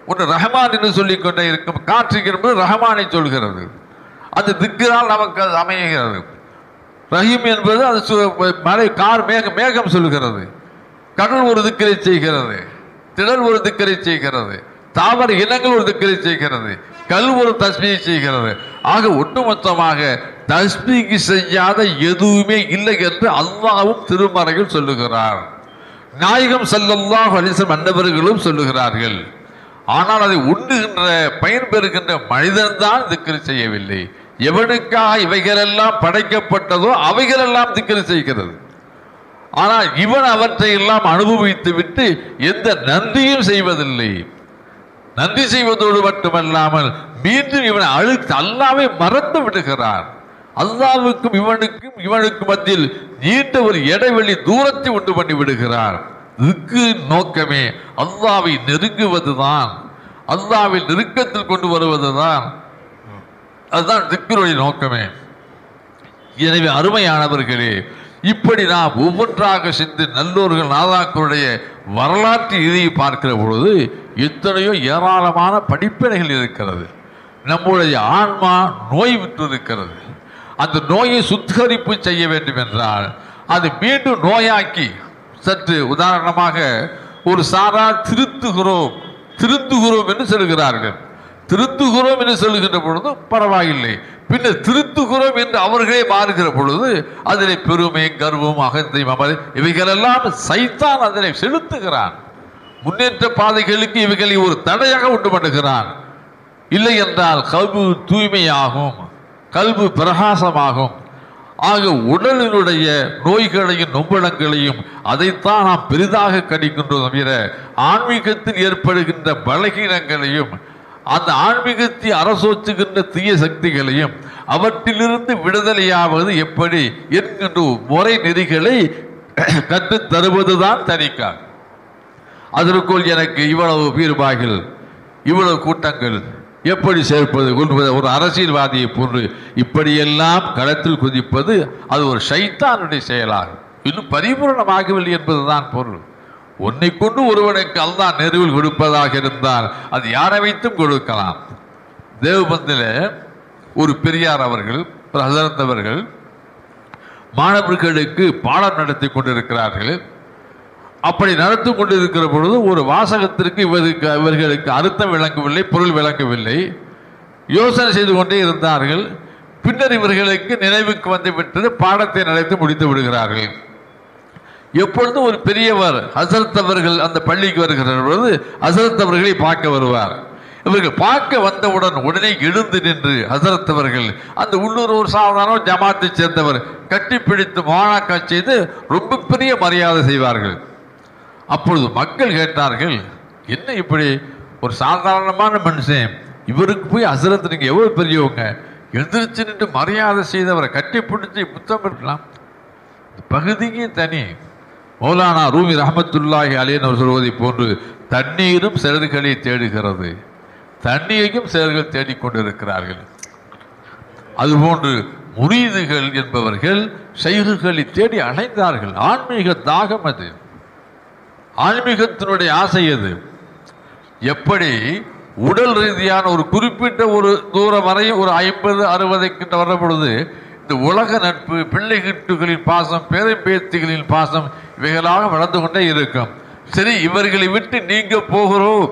ஒன்று ரஹமான் என்று சொல்லிக் கொண்டே இருக்கும் காற்று என்பது ரஹமானை சொல்கிறது அது திக்கினால் நமக்கு அது அமைகிறது ரஹீம் என்பது அது சு- மழை கார் மேகம் மேகம் சொல்கிறது கடல் ஒரு திக்கரை செய்கிறது திடல் ஒரு திக்கரை செய்கிறது தாவர இனங்கள் ஒரு திக்கரை செய்கிறது கல் ஒரு தஸ்மியை செய்கிறது ஆக ஒட்டுமொத்தமாக தஸ்மிக்கு செய்யாத எதுவுமே இல்லை என்று அல்லாவும் திருமறையில் சொல்லுகிறார் நாயகம் ஸல்லல்லாஹு அலைஹி வஸல்லம் அன்னவர்களும் சொல்லுகிறார்கள் ஆனால் அதை உண்ணுகின்ற பயன் பெறுகின்ற மனிதன் தான் திக்கர் செய்யவில்லை எவனுக்காக இவைகளெல்லாம் படைக்கப்பட்டதோ அவைகளெல்லாம் திக்கர் செய்கிறது ஆனால் இவன் அவற்றை எல்லாம் அனுபவித்து விட்டு எந்த நன்றியும் செய்வதில்லை நன்றி செய்வதோடு மட்டுமல்லாமல் மீண்டும் இவனை அழுத்து அல்லாவை மறந்து விடுகிறான் அல்லாவுக்கும் இவனுக்கும் இவனுக்கு மத்தியில் நீண்ட ஒரு இடைவெளி தூரத்தை உண்டு பண்ணி விடுகிறார் இதுக்கு நோக்கமே அல்லாவை நெருங்குவதுதான் அல்லாவை நெருக்கத்தில் கொண்டு வருவதுதான் அதுதான் திக்கருடைய நோக்கமே எனவே அருமையானவர்களே இப்படி நாம் ஒவ்வொன்றாக சென்று நல்லோர்கள் நாதாக்களுடைய வரலாற்று இதையை பார்க்கிற பொழுது எத்தனையோ ஏராளமான படிப்பினைகள் இருக்கிறது நம்முடைய ஆன்மா நோய் விட்டு இருக்கிறது அந்த நோயை சுத்திகரிப்பு செய்ய வேண்டும் என்றால் அது மீண்டும் நோயாக்கி சற்று உதாரணமாக ஒரு சாரா திருத்துகிறோம் திருந்துகிறோம் என்று சொல்கிறார்கள் திருத்துகிறோம் என்று சொல்லுகின்ற பொழுது பரவாயில்லை பின்னர் திருத்துகிறோம் என்று அவர்களே மாறுகிற பொழுது அதிலே பெருமை கர்வம் அகந்தை மமதை இவைகளெல்லாம் சைத்தான் அதனை செலுத்துகிறான் முன்னேற்ற பாதைகளுக்கு இவைகளை ஒரு தடையாக உண்டு பண்ணுகிறான் இல்லை என்றால் கல்பு தூய்மையாகும் கல்பு பிரகாசமாகும் ஆக உடலினுடைய நோய்களையும் நொம்பளங்களையும் அதைத்தான் நாம் பெரிதாக கணிக்கின்றோம் தவிர ஆன்மீகத்தில் ஏற்படுகின்ற பலகீனங்களையும் அந்த ஆன்மீகத்தை அரசோச்சுகின்ற தீய சக்திகளையும் அவற்றிலிருந்து விடுதலையாவது எப்படி என்கின்ற முறை நெறிகளை கற்றுத் தருவதுதான் தனிக்காக அதற்குள் எனக்கு இவ்வளவு பீர்பாகில் இவ்வளவு கூட்டங்கள் எப்படி சேர்ப்பது கொள்வது ஒரு அரசியல்வாதியை போன்று இப்படியெல்லாம் களத்தில் குதிப்பது அது ஒரு ஷைத்தானுடைய செயலாகும் இன்னும் பரிபூரணமாகவில்லை என்பதுதான் பொருள் உன்னை கொண்டு ஒருவனுக்கு அல்லாஹ் நெருவில் கொடுப்பதாக இருந்தால் அது யாரை வைத்தும் கொடுக்கலாம் தேவபந்தில் ஒரு பெரியார் அவர்கள் ஒரு ஹசரத் அவர்கள் மாணவர்களுக்கு பாடம் நடத்தி கொண்டிருக்கிறார்கள் அப்படி நடத்தி கொண்டிருக்கிற பொழுது ஒரு வாசகத்திற்கு இவருக்கு இவர்களுக்கு அர்த்தம் விளங்கவில்லை பொருள் விளங்கவில்லை யோசனை செய்து கொண்டே இருந்தார்கள் பின்னர் இவர்களுக்கு நினைவுக்கு வந்து விட்டது பாடத்தை நடத்தி முடித்து விடுகிறார்கள் எப்பொழுதும் ஒரு பெரியவர் ஹசரத் அவர்கள் அந்த பள்ளிக்கு வருகிற பொழுது ஹசரத் அவர்களை பார்க்க வருவார் இவர்கள் பார்க்க வந்தவுடன் உடனே எழுந்து நின்று ஹசரத் அவர்கள் அந்த உள்ளூர் ஒரு சாதாரண ஜமாத்தை சேர்ந்தவர் கட்டிப்பிடித்து மாணாக்கா செய்து ரொம்ப பெரிய மரியாதை செய்வார்கள் அப்பொழுது மக்கள் கேட்டார்கள் என்ன இப்படி ஒரு சாதாரணமான மனுஷன் இவருக்கு போய் ஹசரத் நீங்க எவ்வளவு பெரியவங்க எந்திரிச்சு நின்று மரியாதை செய்தவரை கட்டி பிடிச்சி புத்தம் இருக்கலாம் இந்த பகுதியே தனி மௌலானா ரூமி ரஹமத்துல்லாஹி அலின் அவர் சொல்வதை போன்று தண்ணீரும் சிலர்களை தேடுகிறது தண்ணீரையும் சிலர்கள் தேடிக்கொண்டிருக்கிறார்கள் அதுபோன்று முரீதுகள் என்பவர்கள் செயல்களை தேடி அடைந்தார்கள் ஆன்மீக தாகம் அது ஆன்மீகத்தினுடைய ஆசை அது எப்படி உடல் ரீதியான ஒரு குறிப்பிட்ட ஒரு தூரம் வரை ஒரு ஐம்பது அறுபது கிட்ட வர்ற பொழுது இந்த உலக நட்பு பிள்ளைகிட்டுகளின் பாசம் பேரம்பேத்திகளின் பாசம் இவைகளாக வளர்ந்து கொண்டே இருக்கும் சரி இவர்களை விட்டு நீங்க போகிறோம்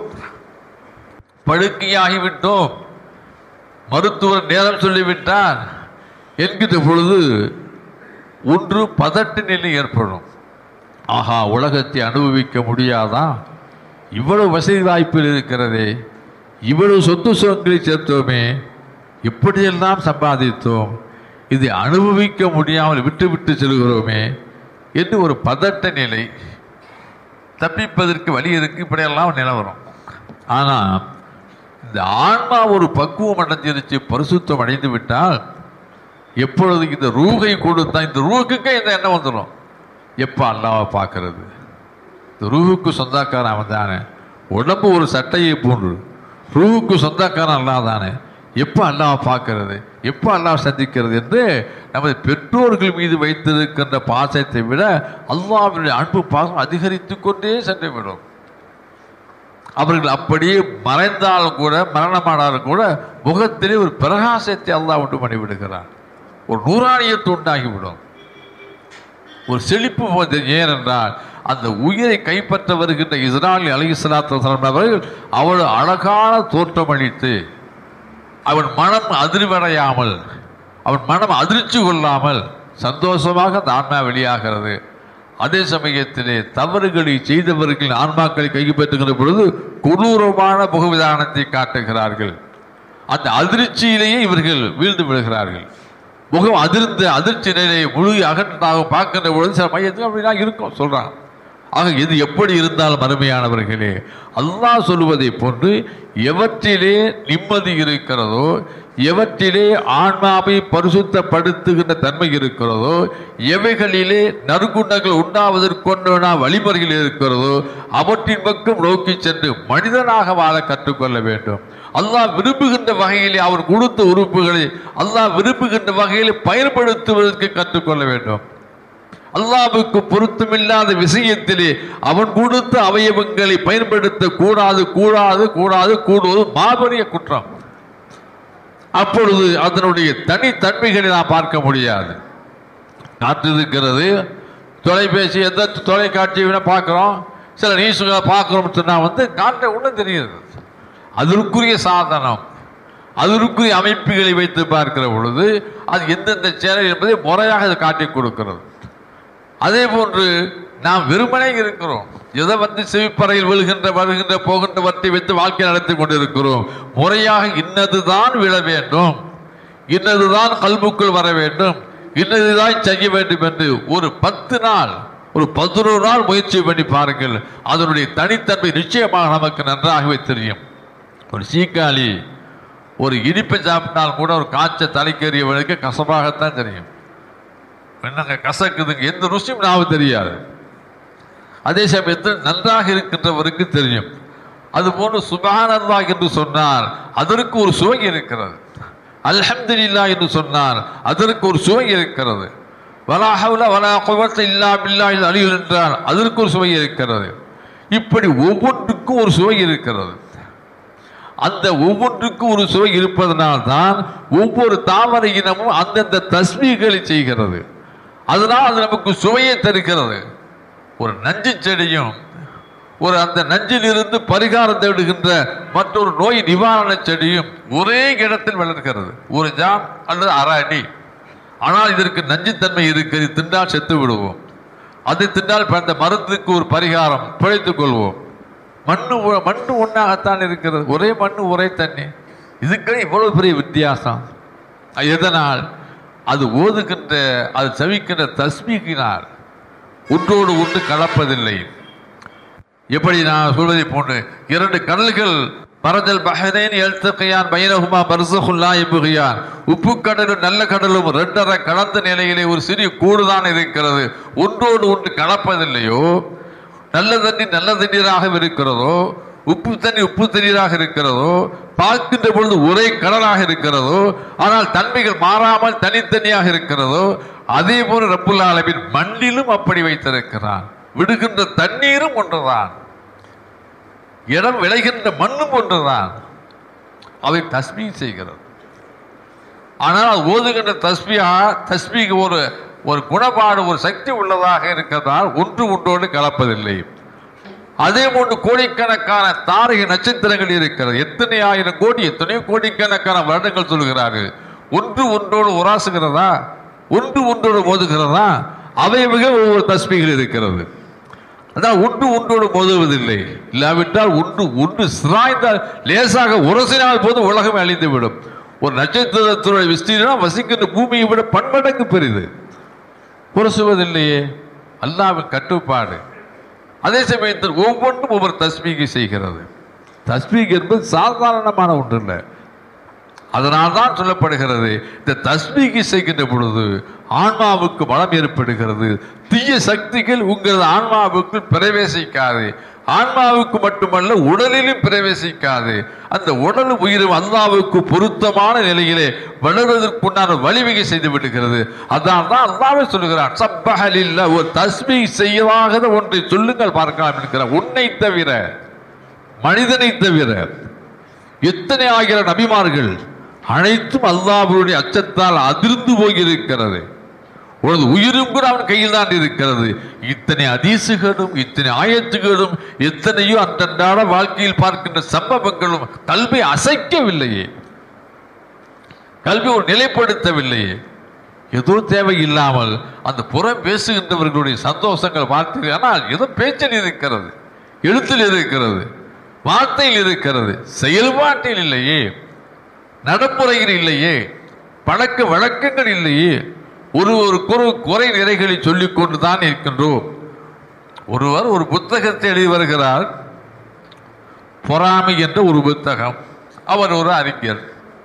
படுக்கையாகிவிட்டோம் மருத்துவர் நேரம் சொல்லிவிட்டார் என்கிற பொழுது ஒன்று பதட்ட நிலை ஏற்படும் ஆஹா உலகத்தை அனுபவிக்க முடியாதா இவ்வளவு வசதி வாய்ப்பில் இருக்கிறதே இவ்வளவு சொத்து சுகங்களை சேர்த்தோமே இப்படியெல்லாம் சம்பாதித்தோம் இதை அனுபவிக்க முடியாமல் விட்டு விட்டு செல்கிறோமே என்று ஒரு பதட்ட நிலை தப்பிப்பதற்கு வழி இருக்கு இப்படியெல்லாம் நிலவரம் ஆனால் இந்த ஆன்மா ஒரு பக்குவம் அடைஞ்சிருச்சு பரிசுத்தம் அடைந்து விட்டால் எப்பொழுது இந்த ரூகை கொடுத்தா இந்த ரூகுக்கே இந்த எண்ணம் வந்துடும் எப்போ அல்லாவை பார்க்கறது இந்த ரூஹுக்கு சொந்தக்காரன் அவன் தானே உடம்பு ஒரு சட்டையை போன்று ரூஹுக்கு சொந்தக்காரன் அல்லா தானே எப்போ அல்லாவை பார்க்கறது எப்போ அல்லாவை சந்திக்கிறது என்று நமது பெற்றோர்கள் மீது வைத்திருக்கின்ற பாசத்தை விட அல்லாவினுடைய அன்பு பாசம் அதிகரித்து கொண்டே சென்று விடும் அவர்கள் அப்படியே மறைந்தாலும் கூட மரணமானாலும் கூட முகத்திலே ஒரு பிரகாசத்தை அல்லாஹ் உண்டு பண்ணி விடுகிறார் ஒரு நூறாணியத்தை உண்டாகிவிடும் ஒரு செழிப்பு போது ஏனென்றால் அந்த உயிரை கைப்பற்ற வருகின்ற இஸ்ராயல் அலி இஸ்லாத்து அவர்கள் அவள் அழகான தோற்றமளித்து அவன் மனம் அதிர்வடையாமல் அவன் மனம் அதிர்ச்சி கொள்ளாமல் சந்தோஷமாக அந்த ஆன்மா வெளியாகிறது அதே சமயத்திலே தவறுகளை செய்தவர்கள் ஆன்மாக்களை கைப்பற்றுகிற பொழுது கொடூரமான முகவிதானத்தை காட்டுகிறார்கள் அந்த அதிர்ச்சியிலேயே இவர்கள் வீழ்ந்து விடுகிறார்கள் முகம் அதிர்ந்த அதிர்ச்சி நிலையை முழு அகற்றதாக பார்க்கின்ற பொழுது சில மையத்தில் அப்படிலாம் இருக்கும் சொல்றாங்க ஆக இது எப்படி இருந்தாலும் அருமையானவர்களே அல்லாஹ் சொல்லுவதை போன்று எவற்றிலே நிம்மதி இருக்கிறதோ எவற்றிலே ஆன்மாவை பரிசுத்தப்படுத்துகின்ற தன்மை இருக்கிறதோ எவைகளிலே நற்குணங்கள் உண்டாவதற்கொண்டான வழிமுறைகள் இருக்கிறதோ அவற்றின் பக்கம் நோக்கி சென்று மனிதனாக வாழ கற்றுக்கொள்ள வேண்டும் அல்லாஹ் விரும்புகின்ற வகையிலே அவர் கொடுத்த உறுப்புகளை அல்லாஹ் விரும்புகின்ற வகையிலே பயன்படுத்துவதற்கு கற்றுக்கொள்ள வேண்டும் அல்லாவுக்கு பொருத்தமில்லாத விஷயத்திலே அவன் கொடுத்த அவயவங்களை பயன்படுத்த கூடாது கூடாது கூடாது கூடுவது மாபெரிய குற்றம் அப்பொழுது அதனுடைய தனித்தன்மைகளை நாம் பார்க்க முடியாது காற்று இருக்கிறது தொலைபேசி எந்த தொலைக்காட்சி வேணா பார்க்குறோம் சில நியூஸுகளை பார்க்குறோம்னு சொன்னால் வந்து காற்றை ஒன்றும் தெரியுது அதற்குரிய சாதனம் அதற்குரிய அமைப்புகளை வைத்து பார்க்கிற பொழுது அது எந்தெந்த சேனல் என்பதை முறையாக அது காட்டிக் கொடுக்கிறது அதே போன்று நாம் வெறுமனே இருக்கிறோம் எதை வந்து செவிப்பறையில் விழுகின்ற வருகின்ற போகின்றவற்றை வைத்து வாழ்க்கை நடத்தி கொண்டிருக்கிறோம் முறையாக இன்னதுதான் விழ வேண்டும் இன்னதுதான் கல்புக்குள் வர வேண்டும் இன்னதுதான் செய்ய வேண்டும் என்று ஒரு பத்து நாள் ஒரு பதினோரு நாள் முயற்சி பண்ணி பாருங்கள் அதனுடைய தனித்தன்மை நிச்சயமாக நமக்கு நன்றாகவே தெரியும் ஒரு சீக்காளி ஒரு இனிப்பை சாப்பிட்டால் கூட ஒரு காய்ச்ச தலைக்கேறியவனுக்கு கசப்பாகத்தான் தெரியும் என்னங்க கசக்குதுங்க எந்த ருசியும் நாம தெரியாது அதே சமயத்தில் நன்றாக இருக்கின்றவருக்கு தெரியும் அது போன்று சுபஹானல்லா என்று சொன்னார் அதற்கு ஒரு சுவை இருக்கிறது அல்ஹம்துலில்லா என்று சொன்னார் அதற்கு ஒரு சுவை இருக்கிறது வலா ஹவுல வலா குவத்த இல்லா பில்லாஹில் அலியுல் என்றால் அதற்கு ஒரு சுவை இருக்கிறது இப்படி ஒவ்வொன்றுக்கும் ஒரு சுவை இருக்கிறது அந்த ஒவ்வொன்றுக்கும் ஒரு சுவை இருப்பதனால்தான் ஒவ்வொரு தாவர இனமும் அந்தந்த தஸ்மீகளை செய்கிறது அதனால் அது நமக்கு சுவையை தருகிறது ஒரு நஞ்சு செடியும் ஒரு அந்த நஞ்சிலிருந்து பரிகாரம் தேடுகின்ற மற்றொரு நோய் நிவாரண செடியும் ஒரே இடத்தில் வளர்கிறது ஒரு ஜான் அல்லது அரை அடி ஆனால் இதற்கு நஞ்சுத்தன்மை இருக்கிறது தின்றால் செத்து விடுவோம் அதை தின்றால் இப்ப அந்த மருந்துக்கு ஒரு பரிகாரம் பிழைத்துக் கொள்வோம் மண்ணு ஒ- மண்ணு ஒன்றாகத்தான் இருக்கிறது ஒரே மண்ணு ஒரே தண்ணி இதுக்கு இவ்வளவு பெரிய வித்தியாசம் அது எதனால் அது ஓதுகின்ற அது சவிக்கின்ற தஸ்மீக்கினால் ஒன்றோடு ஒன்று கலப்பதில்லை எப்படி நான் சொல்வதை போன்று இரண்டு கடல்கள் மரதல் பஹரைன் எழுத்துக்கையான் பைனகுமா பர்சகுல்லா எம்புகையான் உப்பு கடலும் நல்ல கடலும் ரெண்டரை கலந்த நிலையிலே ஒரு சிறிய கூடுதான் இருக்கிறது ஒன்றோடு ஒன்று கலப்பதில்லையோ நல்ல தண்ணீர் நல்ல தண்ணீராக இருக்கிறதோ உப்பு தண்ணி உப்பு தண்ணீராக இருக்கிறதோ பார்க்கின்ற பொழுது ஒரே கடலாக இருக்கிறதோ ஆனால் தன்மைகள் மாறாமல் தனித்தனியாக இருக்கிறதோ அதே போல ரப்புல் ஆலமீன் மண்ணிலும் அப்படி வைத்திருக்கிறான் விடுகின்ற தண்ணீரும் ஒன்றுதான் இடம் விளைகின்ற மண்ணும் ஒன்றுதான் அவை தஸ்மீ செய்கிறது ஆனால் அது ஓதுகின்ற தஸ்மியா தஸ்மிக்கு ஒரு ஒரு குணப்பாடு ஒரு சக்தி உள்ளதாக இருக்கிறதால் ஒன்று ஒன்றோடு கலப்பதில்லை அதே போன்று கோடிக்கணக்கான தாரக நட்சத்திரங்கள் இருக்கிறது எத்தனை ஆயிரம் கோடி எத்தனையோ கோடிக்கணக்கான வருடங்கள் சொல்கிறார்கள் ஒன்று ஒன்றோடு உராசுகிறதா ஒன்று ஒன்றோடு மோதுகிறதா அவை மிக ஒவ்வொரு தஸ்மிகள் இருக்கிறது அதான் ஒன்று ஒன்றோடு மோதுவதில்லை இல்லாவிட்டால் ஒன்று ஒன்று சிராய்ந்தால் லேசாக உரசினால் போது உலகம் அழிந்துவிடும் ஒரு நட்சத்திரத்துடைய விஸ்தீர்ணம் வசிக்கின்ற பூமியை விட பன்மடங்கு பெரிது உரசுவதில்லையே அல்லாவின் கட்டுப்பாடு அதே சமயத்தில் ஒவ்வொன்றும் ஒவ்வொரு தஸ்மீகை செய்கிறது தஸ்மீக் என்பது சாதாரணமான ஒன்று இல்லை அதனால்தான் சொல்லப்படுகிறது இந்த தஸ்மீகி செய்கின்ற பொழுது ஆன்மாவுக்கு பலம் ஏற்படுகிறது தீய சக்திகள் உங்களது ஆன்மாவுக்கு பிரவேசிக்காது ஆன்மாவுக்கு மட்டுமல்ல உடலிலும் பிரவேசிக்காது அந்த உடல் உயிரும் அல்லாவுக்கு பொருத்தமான நிலையிலே வளர்வதற்குண்டான வழிவகை செய்து விடுகிறது அதான் தான் அல்லாவே சொல்லுகிறான் சப்பகலில்ல ஒரு தஸ்மீ செய்யாத ஒன்றை சொல்லுங்கள் பார்க்கலாம் என்கிறார் உன்னை தவிர மனிதனை தவிர எத்தனை ஆயிரம் நபிமார்கள் அனைத்தும் அல்லாஹ்வுடைய அச்சத்தால் அதிர்ந்து போயிருக்கிறது உனது உயிரும் கூட அவன் கையில் தான் இருக்கிறது இத்தனை அதிசுகளும் இத்தனை ஆயத்துகளும் எத்தனையோ அன்றன்றாட வாழ்க்கையில் பார்க்கின்ற சம்பவங்களும் கல்வி அசைக்கவில்லையே கல்வி ஒரு நிலைப்படுத்தவில்லையே ஏதோ தேவையில்லாமல் அந்த புறம் பேசுகின்றவர்களுடைய சந்தோஷங்கள் வார்த்தைகள் ஆனால் ஏதோ பேச்சில் இருக்கிறது எழுத்தில் இருக்கிறது வார்த்தையில் இருக்கிறது செயல்பாட்டில் இல்லையே நடைமுறையில் இல்லையே பழக்க வழக்கங்கள் இல்லையே ஒரு ஒரு குறு குறை நிறைகளை சொல்லிக் கொண்டு தான் இருக்கின்றோம் ஒருவர் ஒரு புத்தகத்தை எழுதி வருகிறார் பொறாமை என்ற ஒரு புத்தகம் அவர் ஒரு அறிஞர்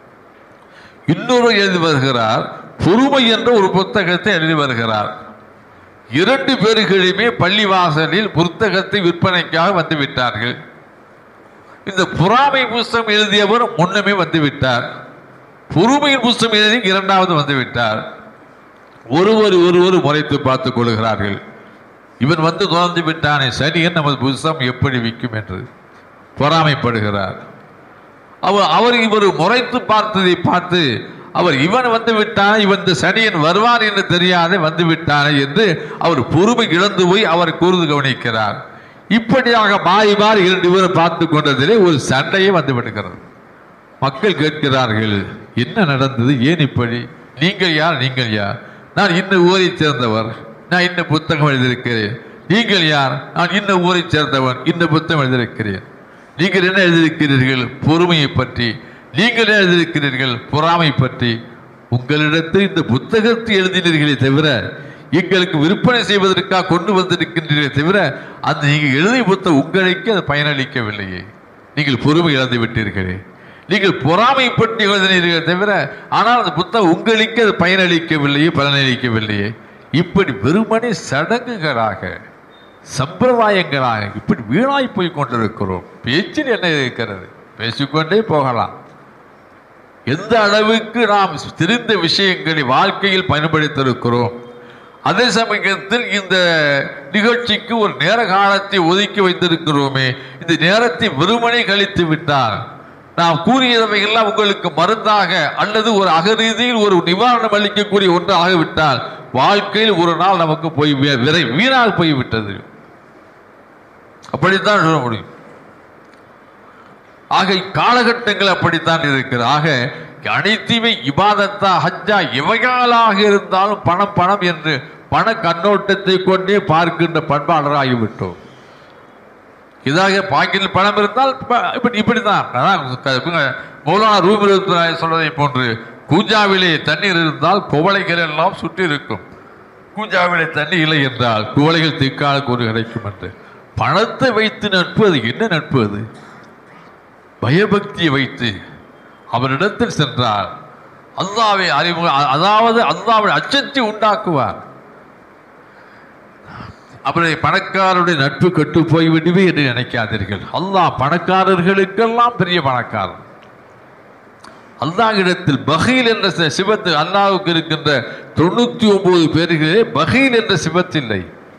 இன்னொரு எழுதி வருகிறார் பொறுமை என்ற ஒரு புத்தகத்தை எழுதி வருகிறார் இரண்டு பேர்களுமே பள்ளிவாசலில் புத்தகத்தை விற்பனைக்காக வந்து விட்டார்கள் இந்த பொறாமை புஸ்தகம் எழுதியவர் முன்னமே வந்து விட்டார் பொறுமையின் புஸ்தகம் எழுதி இரண்டாவது வந்து விட்டார் ஒருவர் ஒருவர் முறைத்து பார்த்துக் கொள்கிறார்கள் இவன் வந்து நுழைந்து விட்டானே சனியன் நமது புஸ்தகம் எப்படி விற்கும் என்று பொறாமைப்படுகிறார் அவர் அவர் இவர் முறைத்து பார்த்ததை பார்த்து அவர் இவன் வந்து விட்டானே இவன் இந்த சனியன் வருவான் என்று தெரியாதே வந்து விட்டானே என்று அவர் பொறுமை இழந்து போய் அவர் கூர்ந்து கவனிக்கிறார் இப்படியாக மாறி மாறி இரண்டு பேரும் பார்த்து கொண்டதிலே ஒரு சண்டையே வந்து விடுகிறது மக்கள் கேட்கிறார்கள் என்ன நடந்தது ஏன் இப்படி நீங்கள் யார் நீங்கள் யார் நான் இந்த ஊரைச் சேர்ந்தவர் நான் இந்த புத்தகம் எழுதியிருக்கிறேன் நீங்கள் யார் நான் இந்த ஊரைச் சேர்ந்தவன் இந்த புத்தகம் எழுதியிருக்கிறேன் நீங்கள் என்ன எழுதியிருக்கிறீர்கள் பொறுமையை பற்றி நீங்கள் என்ன எழுதியிருக்கிறீர்கள் பொறாமை பற்றி உங்களிடத்தில் இந்த புத்தகத்தை எழுதினீர்களே தவிர எங்களுக்கு விற்பனை செய்வதற்காக கொண்டு வந்திருக்கின்றீர்களே தவிர அந்த நீங்கள் எழுதிய புத்தகம் உங்களுக்கு அது பயனளிக்கவில்லையே நீங்கள் பொறுமை இழந்து விட்டீர்களே நீங்கள் பொறாமைப்பட்டு எழுதினீர்களே தவிர ஆனால் அந்த புத்தகம் உங்களுக்கு அது பயனளிக்கவில்லையே பலனளிக்கவில்லையே இப்படி வெறுமனே சடங்குகளாக சம்பிரதாயங்களாக இப்படி வீணாய் போய் கொண்டிருக்கிறோம் பேச்சில் என்ன இருக்கிறது பேசிக்கொண்டே போகலாம் எந்த அளவுக்கு நாம் தெரிந்த விஷயங்களை வாழ்க்கையில் பயன்படுத்தியிருக்கிறோம் அதே சமயத்தில் இந்த நிகழ்ச்சிக்கு ஒரு நேர காலத்தை ஒதுக்கி வைத்திருக்கிறோமே இந்த நேரத்தை வெறுமனே கழித்து விட்டால் நாம் கூறியவையெல்லாம் உங்களுக்கு மருந்தாக அல்லது ஒரு அகரீதியில் ஒரு நிவாரணம் அளிக்கக்கூடிய ஒன்று ஆகிவிட்டால் வாழ்க்கையில் ஒரு நாள் நமக்கு போய் வி- விரை வீணால் போய்விட்டது அப்படித்தான் சொல்ல முடியும் ஆக காலகட்டங்கள் அப்படித்தான் இருக்கிறது ஆக அனைத்துமே இபாதத்தா ஹஜ்ஜா எவைகளாக இருந்தாலும் பணம் பணம் என்று பண கண்ணோட்டத்தை கொண்டே பார்க்கின்ற பண்பாளராகிவிட்டோம் இதாக பாக்கெட்டில் பணம் இருந்தால் ப- இப்படி இப்படித்தான் அதான் க- இவங்க மௌலானா ரூபி சொல்வதை போன்று கூஜாவிலே தண்ணீர் இருந்தால் குவளைகள் எல்லாம் சுற்றி இருக்கும் கூஜாவிலே தண்ணி இல்லை என்றால் குவளைகள் திக்கால கூறு கிடைக்கும் என்று பணத்தை வைத்து நட்பு அது என்ன நட்பு அது பயபக்தியை வைத்து அவரிடத்தில் சென்றார் அல்லாவை அறிமுக அதாவது அல்லாவை அச்சத்தை உண்டாக்குவார் அவரை பணக்காரருடைய நட்பு கெட்டு போய்விடுவே என்று நினைக்காதீர்கள் அல்லாஹ் பணக்காரர்களுக்கெல்லாம் பெரிய பணக்காரன் அல்லாஹ்விடத்தில் பகீல் என்ற சி- சிவத்து அல்லாஹ்வுக்கு இருக்கின்ற தொண்ணூத்தி ஒன்பது பேர்களிலே பகீல் என்ற சிவத்தில்லை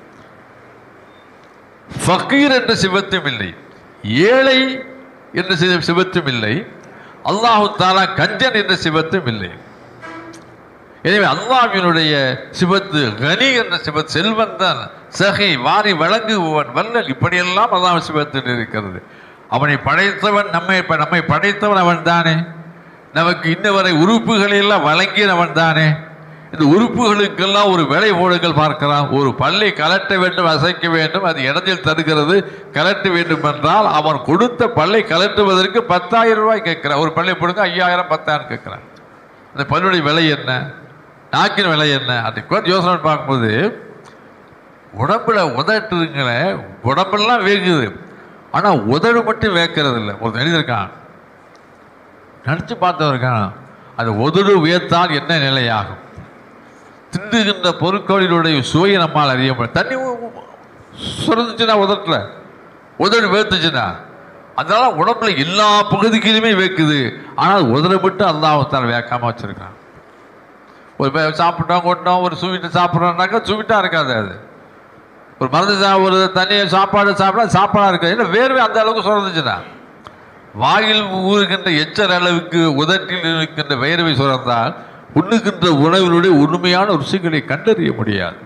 ஃபக்கீர் என்ற சிவத்தும் இல்லை ஏழை என்ற சி- சிவத்தும் இல்லை அல்லாஹு தாலா கஞ்சன் என்ற சிவத்தும் இல்லை எனவே அல்லாஹ்வினுடைய சிவத்து கனி என்ற சிவத் செல்வந்தன் சகி வாரி வழங்குபவன் வல்லல் இப்படியெல்லாம் அல்லாஹ் சிவத்தில் இருக்கிறது அவனை படைத்தவன் நம்மை இப்ப நம்மை படைத்தவன் அவன் தானே நமக்கு இன்ன வரை உறுப்புகளை எல்லாம் வழங்கியவன் தானே இந்த உறுப்புகளுக்கெல்லாம் ஒரு விலை போடுங்கள் பார்க்கிறான் ஒரு பல்லை கலட்ட வேண்டும் அசைக்க வேண்டும் அது இடத்தில் தருகிறது கலட்ட வேண்டும் என்றால் அவன் கொடுத்த பல்லை கலட்டுவதற்கு பத்தாயிரம் ரூபாய் கேட்கிறான் ஒரு பல்லை போடுங்க ஐயாயிரம் பத்தாயிரம் கேட்கிறான் அந்த பல்லுடைய விலை என்ன நாக்கின் விலை என்ன அதை கொஞ்சம் யோசனை பார்க்கும்போது உடம்புல உதட்டுங்கள உடம்பெல்லாம் வேகுது ஆனால் உதடு மட்டும் வேக்கிறது இல்லை ஒரு மனிதன் இருக்கான் நினச்சி பார்த்தவன் இருக்கான் அந்த உதடு வியத்தால் என்ன நிலையாகும் திண்டுகின்ற பொருட்களினுடைய சுவையை நம்மால் அறிய முடியும் தண்ணி சுரந்துச்சுன்னா உதட்டில் உதடு வேத்துச்சுன்னா அதனால உடம்புல எல்லா பகுதிகளிலுமே வேக்குது ஆனால் உதட மட்டும் அல்லாஹத்தால் வேக்காம வச்சிருக்கான் ஒரு பே- சாப்பிட்டோம் கொண்டோம் ஒரு சுவீட்டை சாப்பிட்றோம்னாக்கா சுவீட்டாக இருக்காது அது ஒரு மருந்து சா ஒரு தண்ணியை சாப்பாடு சாப்பிட்டா சாப்பாடாக இருக்கு ஏன்னா வேர்வை அந்த அளவுக்கு சுரந்துச்சுன்னா வாயில் ஊறுகின்ற எச்சல் அளவுக்கு உதட்டில் இருக்கின்ற வேர்வை சுரந்தால் உண்ணுகின்ற உணவினுடைய உண்மையான ருசிகளை கண்டறிய முடியாது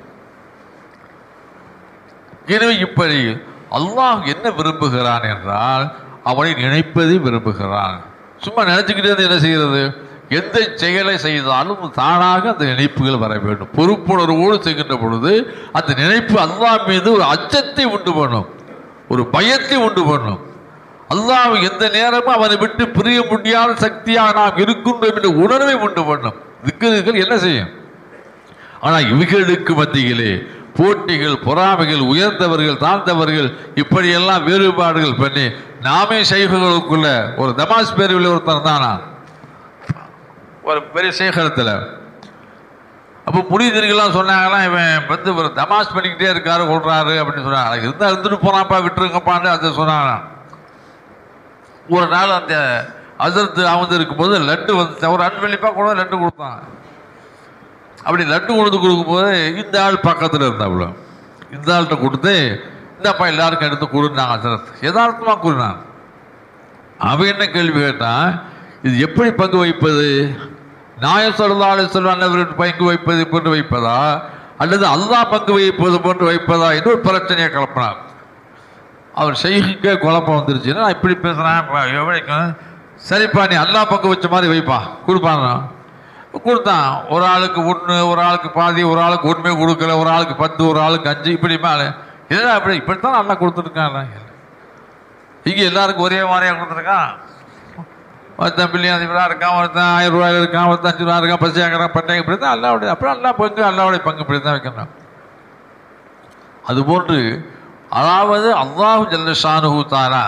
எனவே இப்படி அல்லாஹ் என்ன விரும்புகிறான் என்றால் அவனை நினைப்பதை விரும்புகிறான் சும்மா நினைச்சுக்கிட்டே இருந்து என்ன செய்கிறது எந்த செயலை செய்தாலும் தானாக அந்த நினைப்புகள் வர வேண்டும் பொறுப்புணர்வோடு செய்கின்ற பொழுது அந்த நினைப்பு அல்லாஹ் மீது ஒரு அச்சத்தை உண்டு பண்ணும் ஒரு பயத்தை உண்டு பண்ணும் அல்லாஹ் எந்த நேரமும் அவனை விட்டு பிரிய முடியாத சக்தியாக நாம் இருக்கின்றோம் என்ற உணர்வை உண்டு பண்ணும் திக்குகள் என்ன செய்யும் ஆனால் இவைகளுக்கு மத்தியிலே போட்டிகள் பொறாமைகள் உயர்ந்தவர்கள் தாழ்ந்தவர்கள் இப்படியெல்லாம் வேறுபாடுகள் பண்ணி நாமே செய்களுக்குள்ள ஒரு தமாஸ் பேரில் ஒருத்தர் தானா ஒரு பெரிய சேகரத்தில் அப்போ புரியுதுலாம் சொன்னாங்களாம் இவன் வந்து ஒரு தமாஸ் பண்ணிக்கிட்டே இருக்காரு கொள்றாரு அப்படின்னு சொன்னாங்க இருந்தால் இருந்துட்டு போனாப்பா விட்டுருங்கப்பான்னு அதை சொன்னாங்களாம் ஒரு நாள் அந்த அசரத்து அமர்ந்து இருக்கும்போது லட்டு வந்து ஒரு அன்வெளிப்பாக கூட லட்டு கொடுத்தான் அப்படி லட்டு கொண்டு கொடுக்கும்போது இந்த ஆள் பக்கத்தில் இருந்தாப்புல இந்த ஆள்கிட்ட கொடுத்து இந்தாப்பா எல்லாருக்கும் எடுத்து கொடுனாங்க அசரத் யதார்த்தமாக கூறினான் அவன் என்ன கேள்வி கேட்டான் இது எப்படி பங்கு வைப்பது நாயம் சொல்லா சொல்வான் பங்கு வைப்பது போன்று வைப்பதா அல்லது அல்லாஹ் பங்கு வைப்பது போன்று வைப்பதா என்று ஒரு பிரச்சனையை கிளப்பினார் அவர் செய்கிக்க குழப்பம் வந்துருச்சுன்னா நான் இப்படி பேசுகிறேன் எவ்வளோக்கும் சரிப்பா நீ அல்லா பங்கு வச்ச மாதிரி வைப்பா கொடுப்பாங்க கொடுத்தான் ஒரு ஆளுக்கு ஒன்று ஒரு ஆளுக்கு பாதி ஒரு ஆளுக்கு ஒன்றுமே கொடுக்கல ஒரு ஆளுக்கு பத்து ஒரு ஆளுக்கு அஞ்சு இப்படி மேலே இல்லை அப்படி இப்படித்தான் நல்லா கொடுத்துருக்காங்க இங்கே எல்லாருக்கும் ஒரே மாதிரியா கொடுத்துருக்கான் ஒருத்தன் பில்லியன் அதிபராக இருக்கான் ஒருத்தன் ஆயிரம் ரூபாயில் இருக்கான் ஒருத்தன் அஞ்சு ரூபா இருக்கான் பசி ஆகிறான் பட்டை இப்படி தான் அல்லாவுடைய அப்புறம் அல்லா பங்கு அல்லாவுடைய பங்கு இப்படி தான் வைக்கணும் அதுபோன்று அதாவது அல்லாஹு ஜல்லஷானுஹு தாரா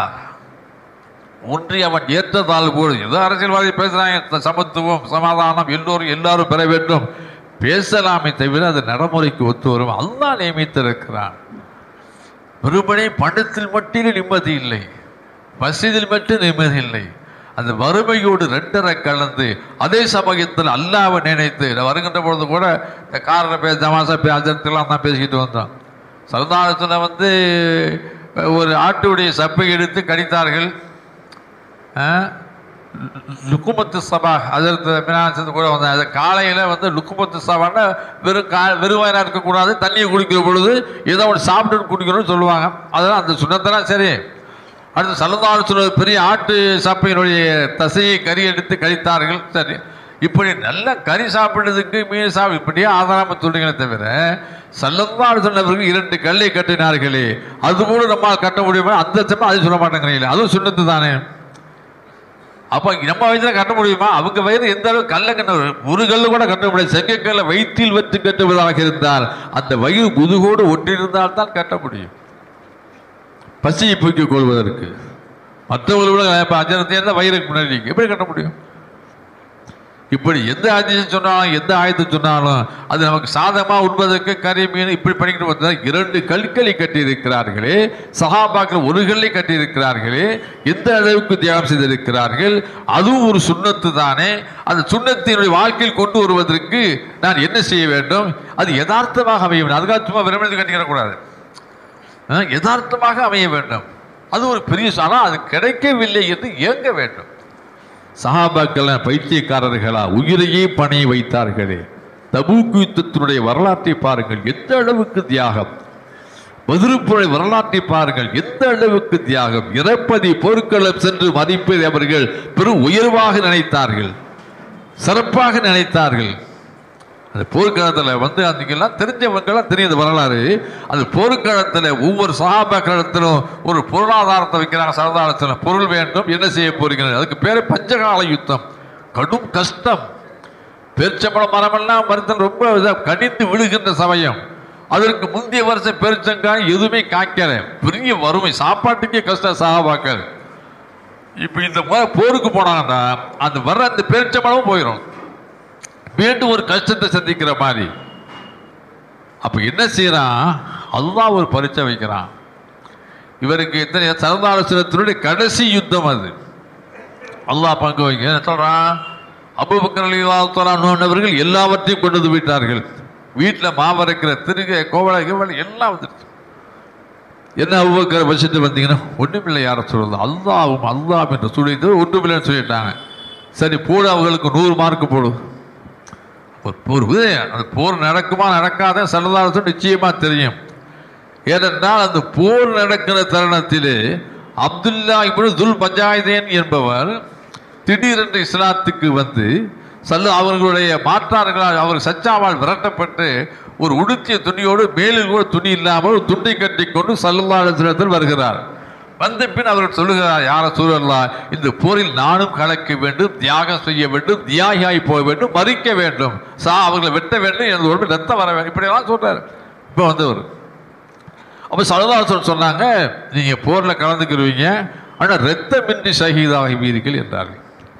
ஒன்றி அவன் ஏற்றதால் போது ஏதோ அரசியல்வாதி பேசுறாங்க சமத்துவம் சமாதானம் எல்லோரும் எல்லாரும் பெற வேண்டும் பேசலாமே தவிர அது நடைமுறைக்கு ஒத்து வரும் அல்லாஹ் நியமித்திருக்கிறான் வெறுமனே பணத்தில் மட்டும் நிம்மதி இல்லை வசதியில் மட்டும் நிம்மதி இல்லை அந்த வறுமையோடு ரெண்டரை கலந்து அதே சமயத்தில் அல்லாவை நினைத்து நான் வருகின்ற பொழுது கூட இந்த காரில் பேச தமாசா பே அஜரத்துலாம் தான் பேசிக்கிட்டு வந்தோம் சரதாரத்தில் வந்து ஒரு ஆட்டுடைய சப்பை எடுத்து கடித்தார்கள் லுக்குமத்து சபா அதற்கு பினான்ஸ் கூட வந்தேன் அது காலையில் வந்து லுக்குமத்து சபான்னா வெறும் கா வெறும் வயிறாக இருக்கக்கூடாது தண்ணியை குடிக்கிற பொழுது ஏதோ ஒன்று சாப்பிட்டு குடிக்கணும்னு சொல்லுவாங்க அதெல்லாம் அந்த சுண்ணத்தெல்லாம் சரி அடுத்து சல்லதாறு சொல்வது பெரிய ஆட்டு சப்பையினுடைய தசையை கறி எடுத்து கழித்தார்கள் சரி இப்படி நல்ல கறி சாப்பிடுறதுக்கு மீன் சாப்பிடு இப்படியே ஆதாரமாக சொல்றீங்களே தவிர சல்லந்தாடு சொன்னவர்கள் இரண்டு கல்லை கட்டினார்களே அது கூட நம்ம கட்ட முடியுமா அந்த சமயம் அது சொல்ல மாட்டேங்கிறீங்களே அதுவும் சுண்ணத்து தானே அப்போ நம்ம வயசுல கட்ட முடியுமா அவங்க வயது எந்த அளவு கல்லை கட்ட ஒரு கல்லு கூட கட்ட முடியாது செங்கக்கல்லை வயிற்றில் வச்சு கட்டுவதாக இருந்தால் அந்த வயிறு முதுகோடு ஒன்றிருந்தால் தான் கட்ட முடியும் பசியை போக்கிக் கொள்வதற்கு மற்றவர்கள் விட இப்போ அஞ்சனத்தை இருந்தால் வயிறுக்கு முன்னாடி நிற்கும். எப்படி கட்ட முடியும் இப்படி எந்த ஆதிசம் சொன்னாலும் எந்த ஆயத்தை சொன்னாலும் அது நமக்கு சாதகமாக உண்பதற்கு கறி மீன் இப்படி பண்ணிக்கிட்டு வந்தா இரண்டு கற்களை கட்டியிருக்கிறார்களே சஹாபாக்கள் ஒரு கல்லை கட்டியிருக்கிறார்களே எந்த அளவுக்கு தியாகம் செய்திருக்கிறார்கள் அதுவும் ஒரு சுண்ணத்து தானே அந்த சுண்ணத்தினுடைய வாழ்க்கையில் கொண்டு வருவதற்கு நான் என்ன செய்ய வேண்டும் அது யதார்த்தமாக அமைய வேண்டும் அதுக்காக சும்மா விரும்பினது கட்டிக்கிறக்கூடாது அஹ், யதார்த்தமாக அமைய வேண்டும் அது ஒரு பெரிய ஆனால் அது கிடைக்கவில்லை என்று ஏங்க வேண்டும் சஹாபாக்கள் பைத்தியக்காரர்களா உயிரையே பணைய வைத்தார்களே தபூக் யுத்தத்தினுடைய வரலாற்றை பாருங்கள் எந்த அளவுக்கு தியாகம் பதிருப்புரை வரலாற்றை பாருங்கள் எந்த அளவுக்கு தியாகம் இறப்பதி போர்க்களம் சென்று மதிப்பதை அவர்கள் பெரும் உயர்வாக நினைத்தார்கள் சிறப்பாக நினைத்தார்கள் அந்த போர்க்களத்தில் வந்து அன்றைக்கெல்லாம் தெரிஞ்சவங்கெல்லாம் தெரியுது வரலாறு அந்த போர்க்களத்தில் ஒவ்வொரு சகாபாக்களத்திலும் ஒரு பொருளாதாரத்தை வைக்கிறாங்க சரதாரத்தில் பொருள் வேண்டும் என்ன செய்ய போறீங்க அதுக்கு பேர் பஞ்சகால யுத்தம் கடும் கஷ்டம் பேரிச்சம்பழ மரமெல்லாம் மருந்தல் ரொம்ப இதா கனிந்து விழுகின்ற சமயம் அதற்கு முந்தைய வருஷம் பேரிச்சங்காய் எதுவுமே காய்க்கல பெரிய வறுமை சாப்பாட்டுக்கே கஷ்டம் சகாபாக்கள் இப்போ இந்த முறை போருக்கு போனாங்கன்னா அந்த வர்ற அந்த பேரிச்சம்பழமும் போயிடும் மீண்டும் ஒரு கஷ்டத்தை சந்திக்கிற மாதிரி அப்ப என்ன செய்யறான் அல்லாஹ் ஒரு பரீட்சை வைக்கிறான் இவருக்கு எத்தனை சரதாலோசனத்தினுடைய கடைசி யுத்தம் அது அல்லாஹ் பங்கு வைக்க என்ன சொல்றான் அபுபக்கர் அலிவாத்தவர்கள் எல்லாவற்றையும் கொண்டு வந்து விட்டார்கள் வீட்டில் மாவரைக்கிற திருக கோவலை கிவலை எல்லாம் வந்துருச்சு என்ன அவ்வக்கரை வச்சுட்டு வந்தீங்கன்னா ஒன்றுமில்லை யாரை சொல்றது அல்லாவும் அல்லாஹ் என்று சொல்லிட்டு ஒன்றுமில்லைன்னு சொல்லிட்டாங்க சரி போடு அவங்களுக்கு நூறு மார்க் போடு ஒரு போர் இது, அந்த போர் நடக்குமா நடக்காத சரதாரத்தும் நிச்சயமா தெரியும் ஏனென்றால் அந்த போர் நடக்கிற தருணத்திலே அப்துல்லா இப்படி துல் பஞ்சாயதேன் என்பவர் திடீரென்று இஸ்லாத்துக்கு வந்து சல்லு அவர்களுடைய மாற்றார்களால் அவர் சச்சாவால் விரட்டப்பட்டு ஒரு உடுத்திய துணியோடு மேலில் கூட துணி இல்லாமல் ஒரு துண்டை கட்டி கொண்டு சல்லுல்லாடத்தில் வருகிறார் வந்த பின் அவர்கள் சொல்லுகிறார் யார சூழல்லா இந்த போரில் நானும் கலக்க வேண்டும் தியாகம் செய்ய வேண்டும் தியாகியாய் போக வேண்டும் மறிக்க வேண்டும் சா அவர்களை வெட்ட வேண்டும் எனது உடம்பு ரத்தம் வர வேண்டும் இப்படியெல்லாம் சொல்றாரு இப்போ வந்தவர் அப்போ சரதாசன் சொன்னாங்க நீங்க போர்ல கலந்துக்கிருவீங்க ஆனா ரத்தமின்றி ஷஹீதாகுவீர்கள் என்றார்கள்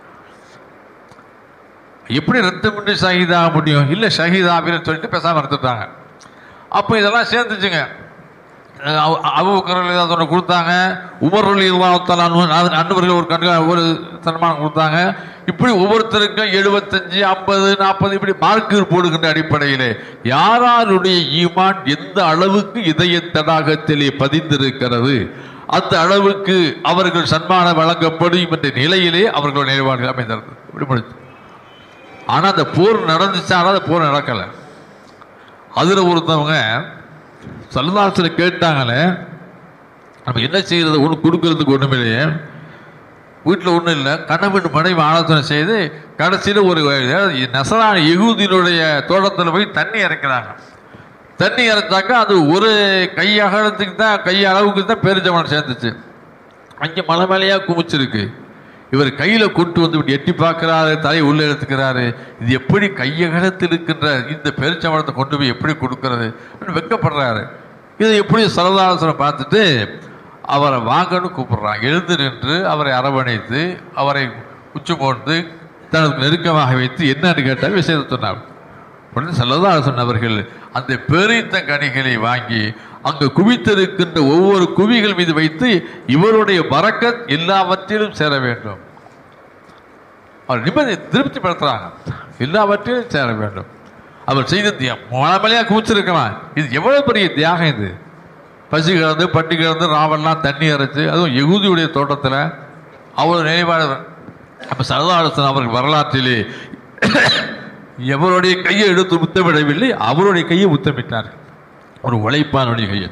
எப்படி ரத்தமின்றி ஷஹீதாக முடியும் இல்லை ஷஹீதாபின்னு சொல்லிட்டு பேசாம எடுத்துட்டாங்க அப்போ இதெல்லாம் சேர்ந்துச்சுங்க அபுபக்கரில் ஏதாவது ஒன்று கொடுத்தாங்க உமர் அலி அன்பர்கள் ஒரு கண்கா ஒரு சன்மானம் கொடுத்தாங்க இப்படி ஒவ்வொருத்தருக்கும் எழுபத்தஞ்சு ஐம்பது நாற்பது இப்படி மார்க்கு போடுகின்ற அடிப்படையிலே யாராருடைய ஈமான் எந்த அளவுக்கு இதய தடாகத்திலே பதிந்திருக்கிறது அந்த அளவுக்கு அவர்கள் சன்மானம் வழங்கப்படும் என்ற நிலையிலே அவர்கள் நினைவார்கள் அமைந்தது இப்படி முடிச்சு ஆனால் அந்த போர் நடந்துச்சு ஆனால் அந்த போர் நடக்கலை அதில் ஒருத்தவங்க சல்லதாசனை கேட்டாங்களே நம்ம என்ன செய்யறது ஒன்று கொடுக்கறதுக்கு ஒன்றும் இல்லையே வீட்டில் ஒன்றும் இல்லை கணவன் மனைவி ஆலோசனை செய்து கடைசியில் ஒரு நசரான எகுதியினுடைய தோட்டத்தில் போய் தண்ணி இறக்குறாங்க தண்ணி இறச்சாக்கா அது ஒரு கை அகலத்துக்கு தான் கை அளவுக்கு தான் பெருஞ்சவன் சேர்ந்துச்சு அங்கே மலை மேலேயாக குமிச்சிருக்கு இவர் கையில் கொண்டு வந்து இப்படி எட்டி பார்க்குறாரு தலையை உள்ளே எடுத்துக்கிறாரு இது எப்படி கையகலத்தில் இருக்கின்ற இந்த பெருச்சம்பளத்தை கொண்டு போய் எப்படி கொடுக்கறது அப்படின்னு வெட்கப்படுறாரு இதை எப்படி சரதாசனை பார்த்துட்டு அவரை வாங்கன்னு கூப்பிடுறாங்க எழுந்து நின்று அவரை அரவணைத்து அவரை உச்சி போட்டு தனக்கு நெருக்கமாக வைத்து என்னன்னு கேட்டால் விஷயத்தை சொன்னார் உடனே சல்லதாசன் அவர்கள் அந்த பேரித்த கனிகளை வாங்கி அங்கு குவித்திருக்கின்ற ஒவ்வொரு குவிகள் மீது வைத்து இவருடைய பறக்கத் எல்லாவற்றிலும் சேர வேண்டும் அவர் நிம்மதி திருப்திப்படுத்துறாங்க எல்லாவற்றிலும் சேர வேண்டும் அவர் செய்த தியாகம் மலைமலையாக குவிச்சிருக்கலாம் இது எவ்வளவு பெரிய தியாகம் இது பசி கிடந்து பட்டி கிடந்து ராவெல்லாம் தண்ணி அரைச்சு அதுவும் எகுதியுடைய தோட்டத்தில் அவ்வளவு நினைவான அப்போ சரதாரசன் அவர்கள் வரலாற்றிலே எவருடைய கையை எடுத்து முத்தமிடவில்லை அவருடைய கையை முத்தமிட்டார் ஒரு உழைப்பானுடைய கையை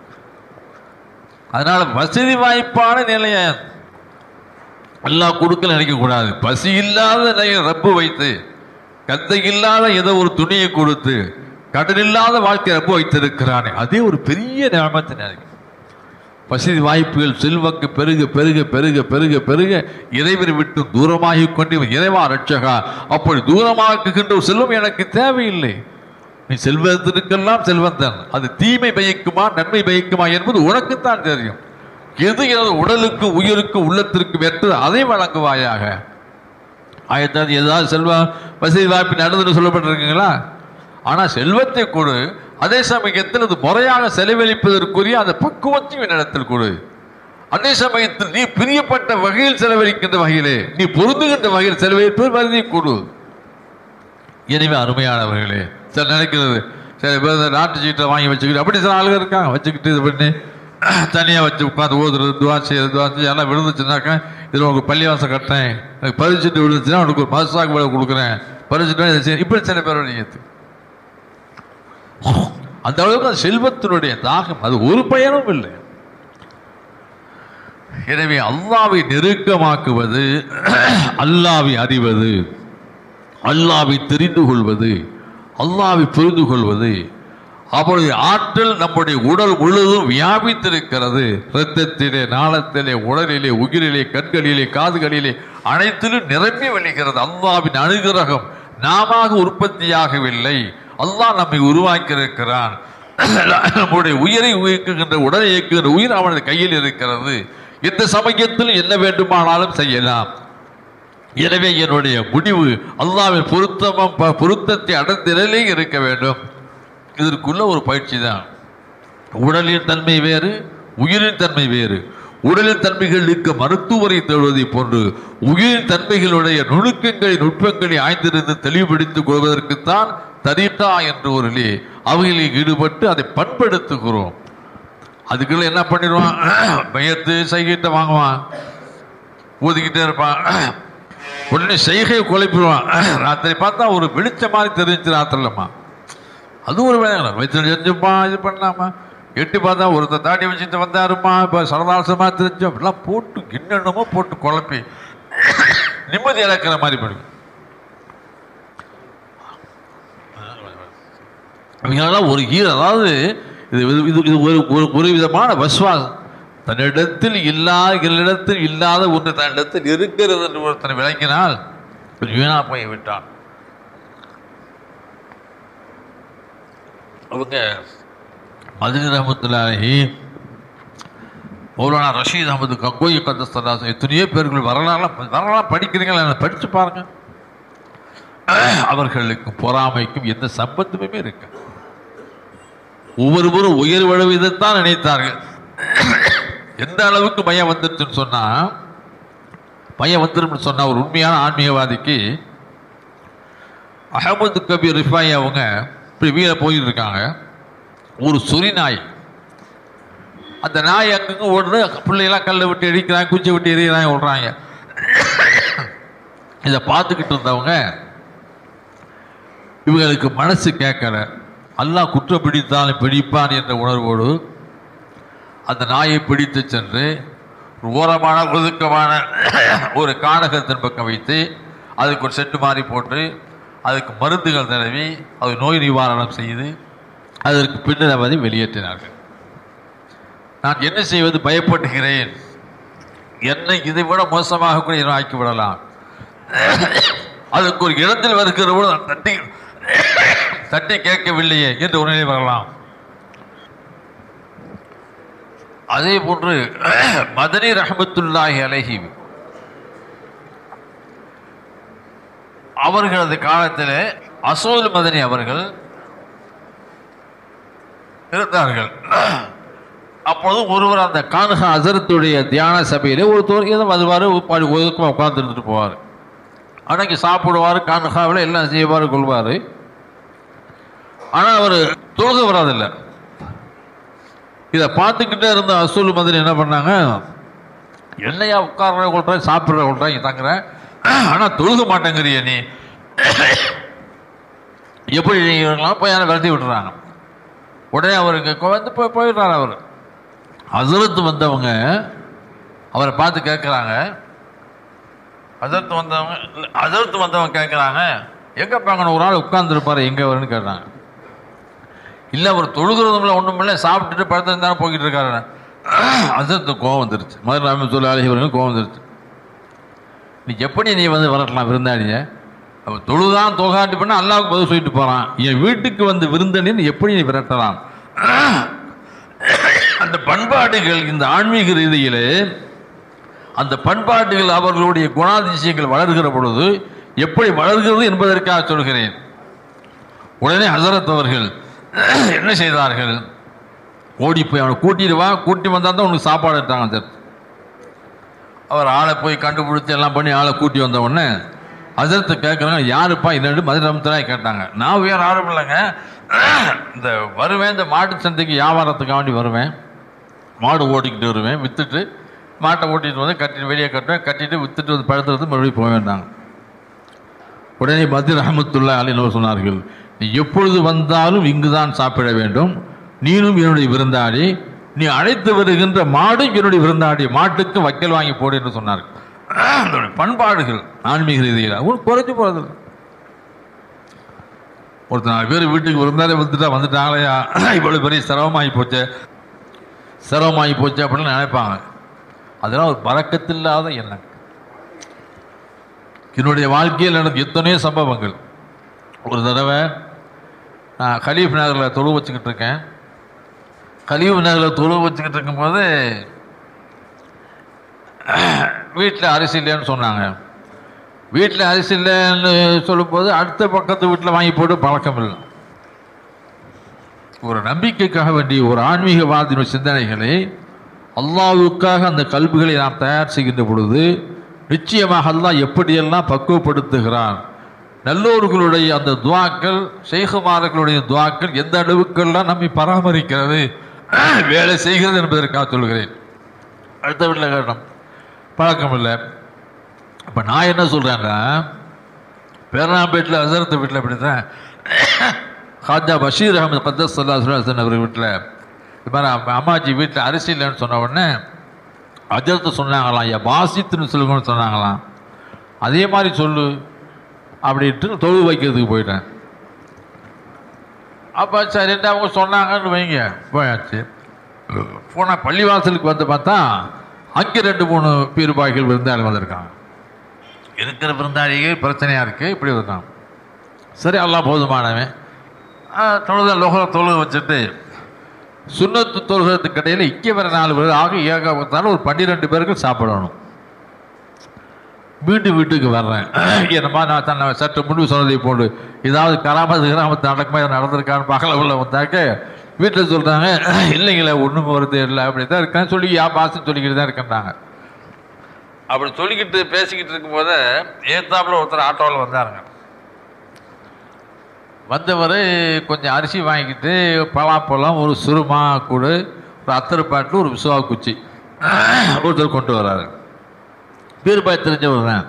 அதனால வசதி வாய்ப்பான நிலைய எல்லாம் கொடுக்க நினைக்க கூடாது பசி இல்லாத நிலையை ரப்பு வைத்து கத்தை இல்லாத ஏதோ ஒரு துணியை கொடுத்து கடன் இல்லாத வாழ்க்கை ரப்பு வைத்திருக்கிறானே அதே ஒரு பெரிய நிலைமத்தை நினைக்கும் வசதி வாய்ப்புகள் செல்வக்கு பெருக பெருக பெருக பெருக பெருக இறைவனை விட்டு தூரமாகி கொண்டு இவன் இறைவா ரட்சகா அப்படி தூரமாக்குகின்ற ஒரு செல்வம் எனக்கு தேவையில்லை நீ செல்வத்திற்கெல்லாம் செல்வந்தன் அது தீமை பயக்குமா நன்மை பயக்குமா என்பது உனக்குத்தான் தெரியும் எது எனது உடலுக்கு உயிருக்கு உள்ளத்திற்கு ஏற்றது அதை வழங்குவாயாக ஆயத்தாவது ஏதாவது செல்வம் வசதி வாய்ப்பு நடந்துன்னு சொல்லப்பட்டிருக்குங்களா ஆனால் செல்வத்தை கொடு அதே சமயத்தில் அது முறையாக செலவழிப்பதற்குரிய அந்த பக்குவத்தையும் என்னிடத்தில் கொடு அதே சமயத்தில் நீ பிரியப்பட்ட வகையில் செலவழிக்கின்ற வகையிலே நீ பொருந்துகின்ற வகையில் செலவழிப்பது வருதி கொடு எனவே அருமையானவர்களே சில நினைக்கிறது சில பேர் இந்த நாட்டு சீட்டை வாங்கி வச்சுக்கிட்டு அப்படி சில ஆளுங்க இருக்காங்க வச்சுக்கிட்டு இது பண்ணி தனியாக வச்சு உட்காந்து ஓதுறது துவா செய்யறது துவா செய்ய எல்லாம் விழுந்துச்சுனாக்கா இதில் உங்களுக்கு பள்ளிவாசம் கட்டேன் எனக்கு பறிச்சுட்டு விழுந்துச்சுன்னா உனக்கு ஒரு மசாக்கு வேலை கொடுக்குறேன் பறிச்சுட்டு இதை செய்ய இப்படி சில பேரோட நீயத்து அந்த அளவுக்கு அந்த செல்வத்தினுடைய தாகம் அது ஒரு பயனும் இல்லை எனவே அல்லாவை நெருக்கமாக்குவது அல்லாவை அறிவது அல்லாவை தெரிந்து கொள்வது அல்லாவை புரிந்து கொள்வது அவருடைய ஆற்றல் நம்முடைய உடல் முழுவதும் வியாபித்திருக்கிறது இரத்தத்திலே நாளத்திலே உடலிலே உயிரிலே கண்களிலே காதுகளிலே அனைத்திலும் நிரம்பி வழிகிறது அல்லாவின் அனுகிரகம் நாம உற்பத்தியாகவில்லை அல்லாஹ் நம்மை உருவாக்கியிருக்கிறான் நம்முடைய உயிரை இயக்குகின்ற உடலை இயக்குகின்ற உயிர் அவனது கையில் இருக்கிறது எந்த சமயத்திலும் என்ன வேண்டுமானாலும் செய்யலாம் எனவே என்னுடைய முடிவு அல்லாவின் பொருத்தமும் ப- பொருத்தத்தை அடைந்திரலே இருக்க வேண்டும் இதற்குள்ள ஒரு பயிற்சி தான் உடலின் தன்மை வேறு உயிரின் தன்மை வேறு உடலின் தன்மைகளுக்கு மருத்துவரை தேடுவதைப் போன்று உயிரின் தன்மைகளுடைய நுணுக்கங்களை நுட்பங்களை ஆய்ந்திருந்து தெளிவுபடுத்திக் கொள்வதற்குத்தான் தரித்தா என்ற ஒரு அவைகளில் ஈடுபட்டு அதை பண்படுத்துகிறோம் அதுக்குள்ள என்ன பண்ணிடுவான் பயத்து சைகிட்ட வாங்குவான் ஊதிக்கிட்டே இருப்பான் உடனே செய்கையை குழப்பிடுவான் ராத்திரி பார்த்தா ஒரு வெளிச்ச மாதிரி தெரிஞ்சு ராத்திரிலம்மா அது ஒரு வேலை வயிற்று செஞ்சுப்பா இது பண்ணலாமா எட்டி பார்த்தா ஒருத்தர் தாடி வச்சுட்டு வந்தாருமா இப்போ சரதாசமாக தெரிஞ்சு அப்படிலாம் போட்டு என்னென்னமோ போட்டு குழப்பி நிம்மதி இழக்கிற மாதிரி பண்ணுங்க இவங்களெல்லாம் ஒரு ஈர அதாவது இது இது- இது இது ஒரு ஒரு ஒரு விதமான வஸ்வாசம் தன்னிடத்தில் இல்லாத என்னிடத்தில் இல்லாத ஒன்று தன்னிடத்தில் இருக்கிறது என்று ஒருத்தனை விளங்கினால் வீணா போய் விட்டான் அவங்க மதுரை ரஹமத்துல்லாஹி மௌலானா ரஷீத் அகமது கங்கோய் கந்தஸ்தலா எத்தனையோ பேர்கள் வரலாறுலாம் வரலாறு படிக்கிறீங்களா படித்து பாருங்க அவர்களுக்கும் பொறாமைக்கும் எந்த சம்பந்தமுமே இருக்கு ஒவ்வொருவரும் உயர்வளவு இதைத்தான் நினைத்தார்கள் எந்த அளவுக்கு பயம் வந்துருச்சுன்னு சொன்னா பயம் வந்துரும்னு சொன்னா ஒரு உண்மையான ஆன்மீகவாதிக்கு அகமது கபீர் ரிஃபாய் அவங்க இப்படி வீர போயிட்டு இருக்காங்க ஒரு சொறி நாய் அந்த நாய் அங்கங்க ஓடுது பிள்ளைகளாம் கல்லை விட்டு எடிக்கிறாங்க குச்சி விட்டு எறிகிறாங்க ஓடுறாங்க இதை பார்த்துக்கிட்டு இருந்தவங்க இவங்களுக்கு மனசு கேட்கல அல்லாஹ் குற்றம் பிடித்தாலும் பிடிப்பான் என்ற உணர்வோடு அந்த நாயை பிடித்து சென்று ஒரு ஓரமான ஒதுக்கமான ஒரு கானகத்தின் பக்கம் வைத்து அதுக்கு ஒரு செட்டு மாதிரி போட்டு அதுக்கு மருந்துகள் தடவி அது நோய் நிவாரணம் செய்து அதற்கு பின்னர் அவரை வெளியேற்றினார்கள் நான் என்ன செய்வது பயப்படுகிறேன் என்னை இதை விட மோசமாக கூட என்னை ஆக்கி விடலாம் அதுக்கு ஒரு இடத்தில் வருகிற போது நான் தட்டி தட்டி கேட்கவில்லையே என்று உணர்வை வரலாம் அதே போன்று மதனி ரஹமத்துல்லாஹி அலைஹி அவர்களது காலத்தில் அசோல் மதனி அவர்கள் இருந்தார்கள் அப்பொழுது ஒருவர் அந்த கான்ஹா அசரத்துடைய தியான சபையிலே ஒருத்தர் ஏதோ வருவார் ஒதுக்கமாக உட்கார்ந்து இருந்துட்டு போவார் அன்னைக்கு சாப்பிடுவார் கான்ஹாவில் எல்லாம் செய்வார் கொள்வார் ஆனால் அவர் தொழுக வராதில்லை இதை பார்த்துக்கிட்டே இருந்த அசூல் மந்திரி என்ன பண்ணாங்க என்னையா உட்கார்ற கொள்ற சாப்பிட்ற கொள்ற இங்கே தங்குறேன் ஆனால் தொழுக மாட்டேங்கிறிய நீ எப்படி நீங்களாம் போய் யாரை விரட்டி விட்டுறாங்க உடனே அவருக்கு வந்து போய் போயிடுறாரு அவர் ஹசரத்து வந்தவங்க அவரை பார்த்து கேட்குறாங்க ஹசரத்து வந்தவங்க இல்ல, ஹசரத்து வந்தவங்க கேட்குறாங்க எங்கே பார்க்கணும் ஒரு ஆள் உட்கார்ந்துருப்பாரு எங்கே வருன்னு கேட்டாங்க இல்லை அவர் தொழுகிறதும் இல்லை ஒன்றும் இல்லை சாப்பிட்டுட்டு படுத்திருந்தாலும் போய்கிட்டு இருக்காரு ஹசரத்து கோவம் வந்துருச்சு மதுரை ராமத்துல அழகிவர்கள் கோவம் வந்துருச்சு நீ எப்படி நீ வந்து வரலாம் விருந்தாளிய அவன் தொழுதான் தொகாட்டி பண்ண அல்லாவுக்கு பதில் சொல்லிட்டு போகிறான் என் வீட்டுக்கு வந்து விருந்தனின்னு எப்படி நீ விரட்டலாம் அந்த பண்பாடுகள் இந்த ஆன்மீக ரீதியிலே அந்த பண்பாடுகள் அவர்களுடைய குணாதிசயங்கள் வளர்கிற பொழுது எப்படி வளர்கிறது என்பதற்காக சொல்கிறேன் உடனே ஹசரத் அவர்கள் என்ன செய்தார்கள் ஓடி போய் அவனை கூட்டிட்டு வா கூட்டி வந்தால் தான் உனக்கு சாப்பாடு எடுத்தாங்க ஹசரத் அவர் ஆளை போய் கண்டுபிடிச்சி எல்லாம் பண்ணி ஆளை கூட்டி வந்த உடனே ஹசரத்தை கேட்குறாங்க யாருப்பா என்னன்னு மதுரை ரமத்தராக கேட்டாங்க நான் வேறு யாரும் இல்லைங்க இந்த வருவேன் இந்த மாட்டு சந்தைக்கு வியாபாரத்துக்காக வேண்டி வருவேன் மாடு ஓட்டிக்கிட்டு வருவேன் விற்றுட்டு மாட்டை ஓட்டிட்டு வந்து கட்டிட்டு வெளியே கட்டுவேன் கட்டிட்டு விற்றுட்டு வந்து படுத்துறது மறுபடியும் போக வேண்டாங்க உடனே பத்ரி ரஹமத்துல்லா அலினவர் சொன்னார்கள் நீ எப்பொழுது வந்தாலும் இங்குதான் சாப்பிட வேண்டும் நீனும் என்னுடைய விருந்தாடி நீ அழைத்து வருகின்ற மாடு என்னுடைய விருந்தாடி மாட்டுக்கு வைக்கல் வாங்கி போடு என்று சொன்னார்கள் அதனுடைய பண்பாடுகள் ஆன்மீக ரீதியில் அவங்க குறைஞ்சு போகிறது ஒருத்தர் நாலு பேர் வீட்டுக்கு விருந்தாலே வந்துட்டா வந்துட்டாங்களையா இவ்வளோ பெரிய சிரமமாகி போச்சு சிரமமாகி போச்சு அப்படின்னு நினைப்பாங்க அதெல்லாம் ஒரு பறக்கத்தில்லாத எண்ணம் என்னுடைய வாழ்க்கையில் நடந்த எத்தனையோ சம்பவங்கள் ஒரு தடவை நான் கலீஃப் நகரில் தொழு வச்சுக்கிட்டு இருக்கேன் கலீஃப் நகரில் தொழு வச்சுக்கிட்டு இருக்கும்போது வீட்டில் அரிசி இல்லைன்னு சொன்னாங்க வீட்டில் அரிசி இல்லைன்னு சொல்லும்போது அடுத்த பக்கத்து வீட்டில் வாங்கி போட்டு பழக்கம் இல்லை ஒரு நம்பிக்கைக்காக வேண்டிய ஒரு ஆன்மீகவாதியின் சிந்தனைகளை அல்லாஹ்வுக்காக அந்த கல்விகளை நாம் தயார் செய்கின்ற பொழுது நிச்சயமாக அல்லாஹ் எப்படியெல்லாம் பக்குவப்படுத்துகிறான் நல்லோர்களுடைய அந்த துவாக்கள் ஷேகுமார்களுடைய துவாக்கள் எந்த அளவுக்கெல்லாம் நம்மை பராமரிக்கிறது வேலை செய்கிறது என்பதற்காக சொல்கிறேன் அடுத்த வீட்டில் கேட்டோம் பழக்கம் இல்லை இப்போ நான் என்ன சொல்கிறேன்னா பேரணாம்பேட்டில் அசரத்து வீட்டில் இப்படி தான் ஹாஜா பஷீர் அகமது கத்தஸ் சல்லா சுல்லாசன் அவர் வீட்டில் இது மாதிரி அம்மா- அம்மாஜி வீட்டில் அரிசி இல்லைன்னு சொன்ன உடனே அஜரத்து சொன்னாங்களாம் ஐயா பாசித்துன்னு சொல்லுங்கன்னு சொன்னாங்களாம் அதே மாதிரி சொல்லு அப்படின்ட்டு தொழு வைக்கிறதுக்கு போயிட்டேன் அப்போ சரின்ட்டு அவங்க சொன்னாங்கன்னு வைங்க போயாச்சு போனால் பள்ளிவாசலுக்கு வந்து பார்த்தா அங்கே ரெண்டு மூணு பீருபாய்கள் விருந்தாளி வந்திருக்காங்க இருக்கிற விருந்தாளிகள் பிரச்சனையாக இருக்குது இப்படி இருக்கான் சரி எல்லாம் போதுமானவன் தொழுத லோக தொழுக வச்சுட்டு சுண்ணத்து தொழுகிறதுக்கு இடையில் இங்கே வர நாலு பேர் ஆக ஏகாவத்தால் ஒரு பன்னிரெண்டு பேருக்கு சாப்பிடணும் மீண்டும் வீட்டுக்கு வர்றேன் என்னமா நான் தன்னை சற்று முன்பு சொன்னதை போட்டு ஏதாவது கராமத்து கிராமத்து நடக்குமா இது நடந்திருக்கான்னு பகல உள்ள வந்தாக்க வீட்டில் சொல்கிறாங்க இல்லைங்களே ஒன்றும் வருது இல்லை அப்படி தான் இருக்கேன் சொல்லி யா பாசம் சொல்லிக்கிட்டு தான் இருக்கேன்றாங்க அப்படி சொல்லிக்கிட்டு பேசிக்கிட்டு இருக்கும்போது ஏத்தாப்புல ஒருத்தர் ஆட்டோவில் வந்தாருங்க வந்தவர் கொஞ்சம் அரிசி வாங்கிக்கிட்டு பலாப்பழம் ஒரு சுருமா கூடு ஒரு அத்தருப்பாட்டில் ஒரு விசுவா குச்சி ஒருத்தர் கொண்டு வர்றாரு பீர்பாய் தெரிஞ்சவர் தான்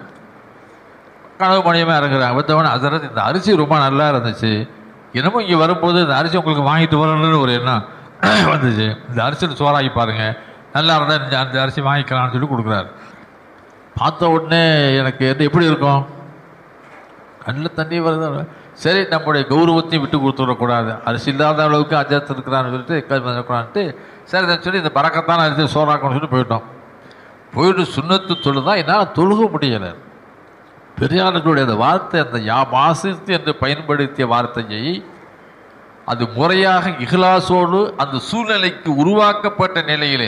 கனவு மணியமாக இறங்குறாங்க வந்தவொடனே அதற்கு இந்த அரிசி ரொம்ப நல்லா இருந்துச்சு என்னமோ இங்கே வரும்போது இந்த அரிசி உங்களுக்கு வாங்கிட்டு வரணும்னு ஒரு எண்ணம் வந்துச்சு இந்த அரிசியில் சோறாக்கி பாருங்க நல்லா இருந்தால் இந்த அந்த அரிசி வாங்கிக்கலாம்னு சொல்லி கொடுக்குறாரு பார்த்த உடனே எனக்கு என்ன எப்படி இருக்கும் கண்ணில் தண்ணி வருது சரி நம்முடைய கௌரவத்தையும் விட்டு கொடுத்துடக்கூடாது அரிசி இல்லாத அளவுக்கு அஜாத்து இருக்கிறான்னு சொல்லிட்டு இருக்கக்கூடாதுன்ட்டு சரி இதை சொல்லி இந்த பறக்கத்தான அரிசி சோறாக்கணும்னு சொல்லி போயிட்டோம் போயிட்டு சுண்ணத்து தொழுதா என்னால் தொழுக முடியலை பெரியார்களுடைய அந்த வார்த்தை அந்த யா மாசித்து என்று பயன்படுத்திய வார்த்தையை அது முறையாக இஹ்லாசோடு அந்த சூழ்நிலைக்கு உருவாக்கப்பட்ட நிலையிலே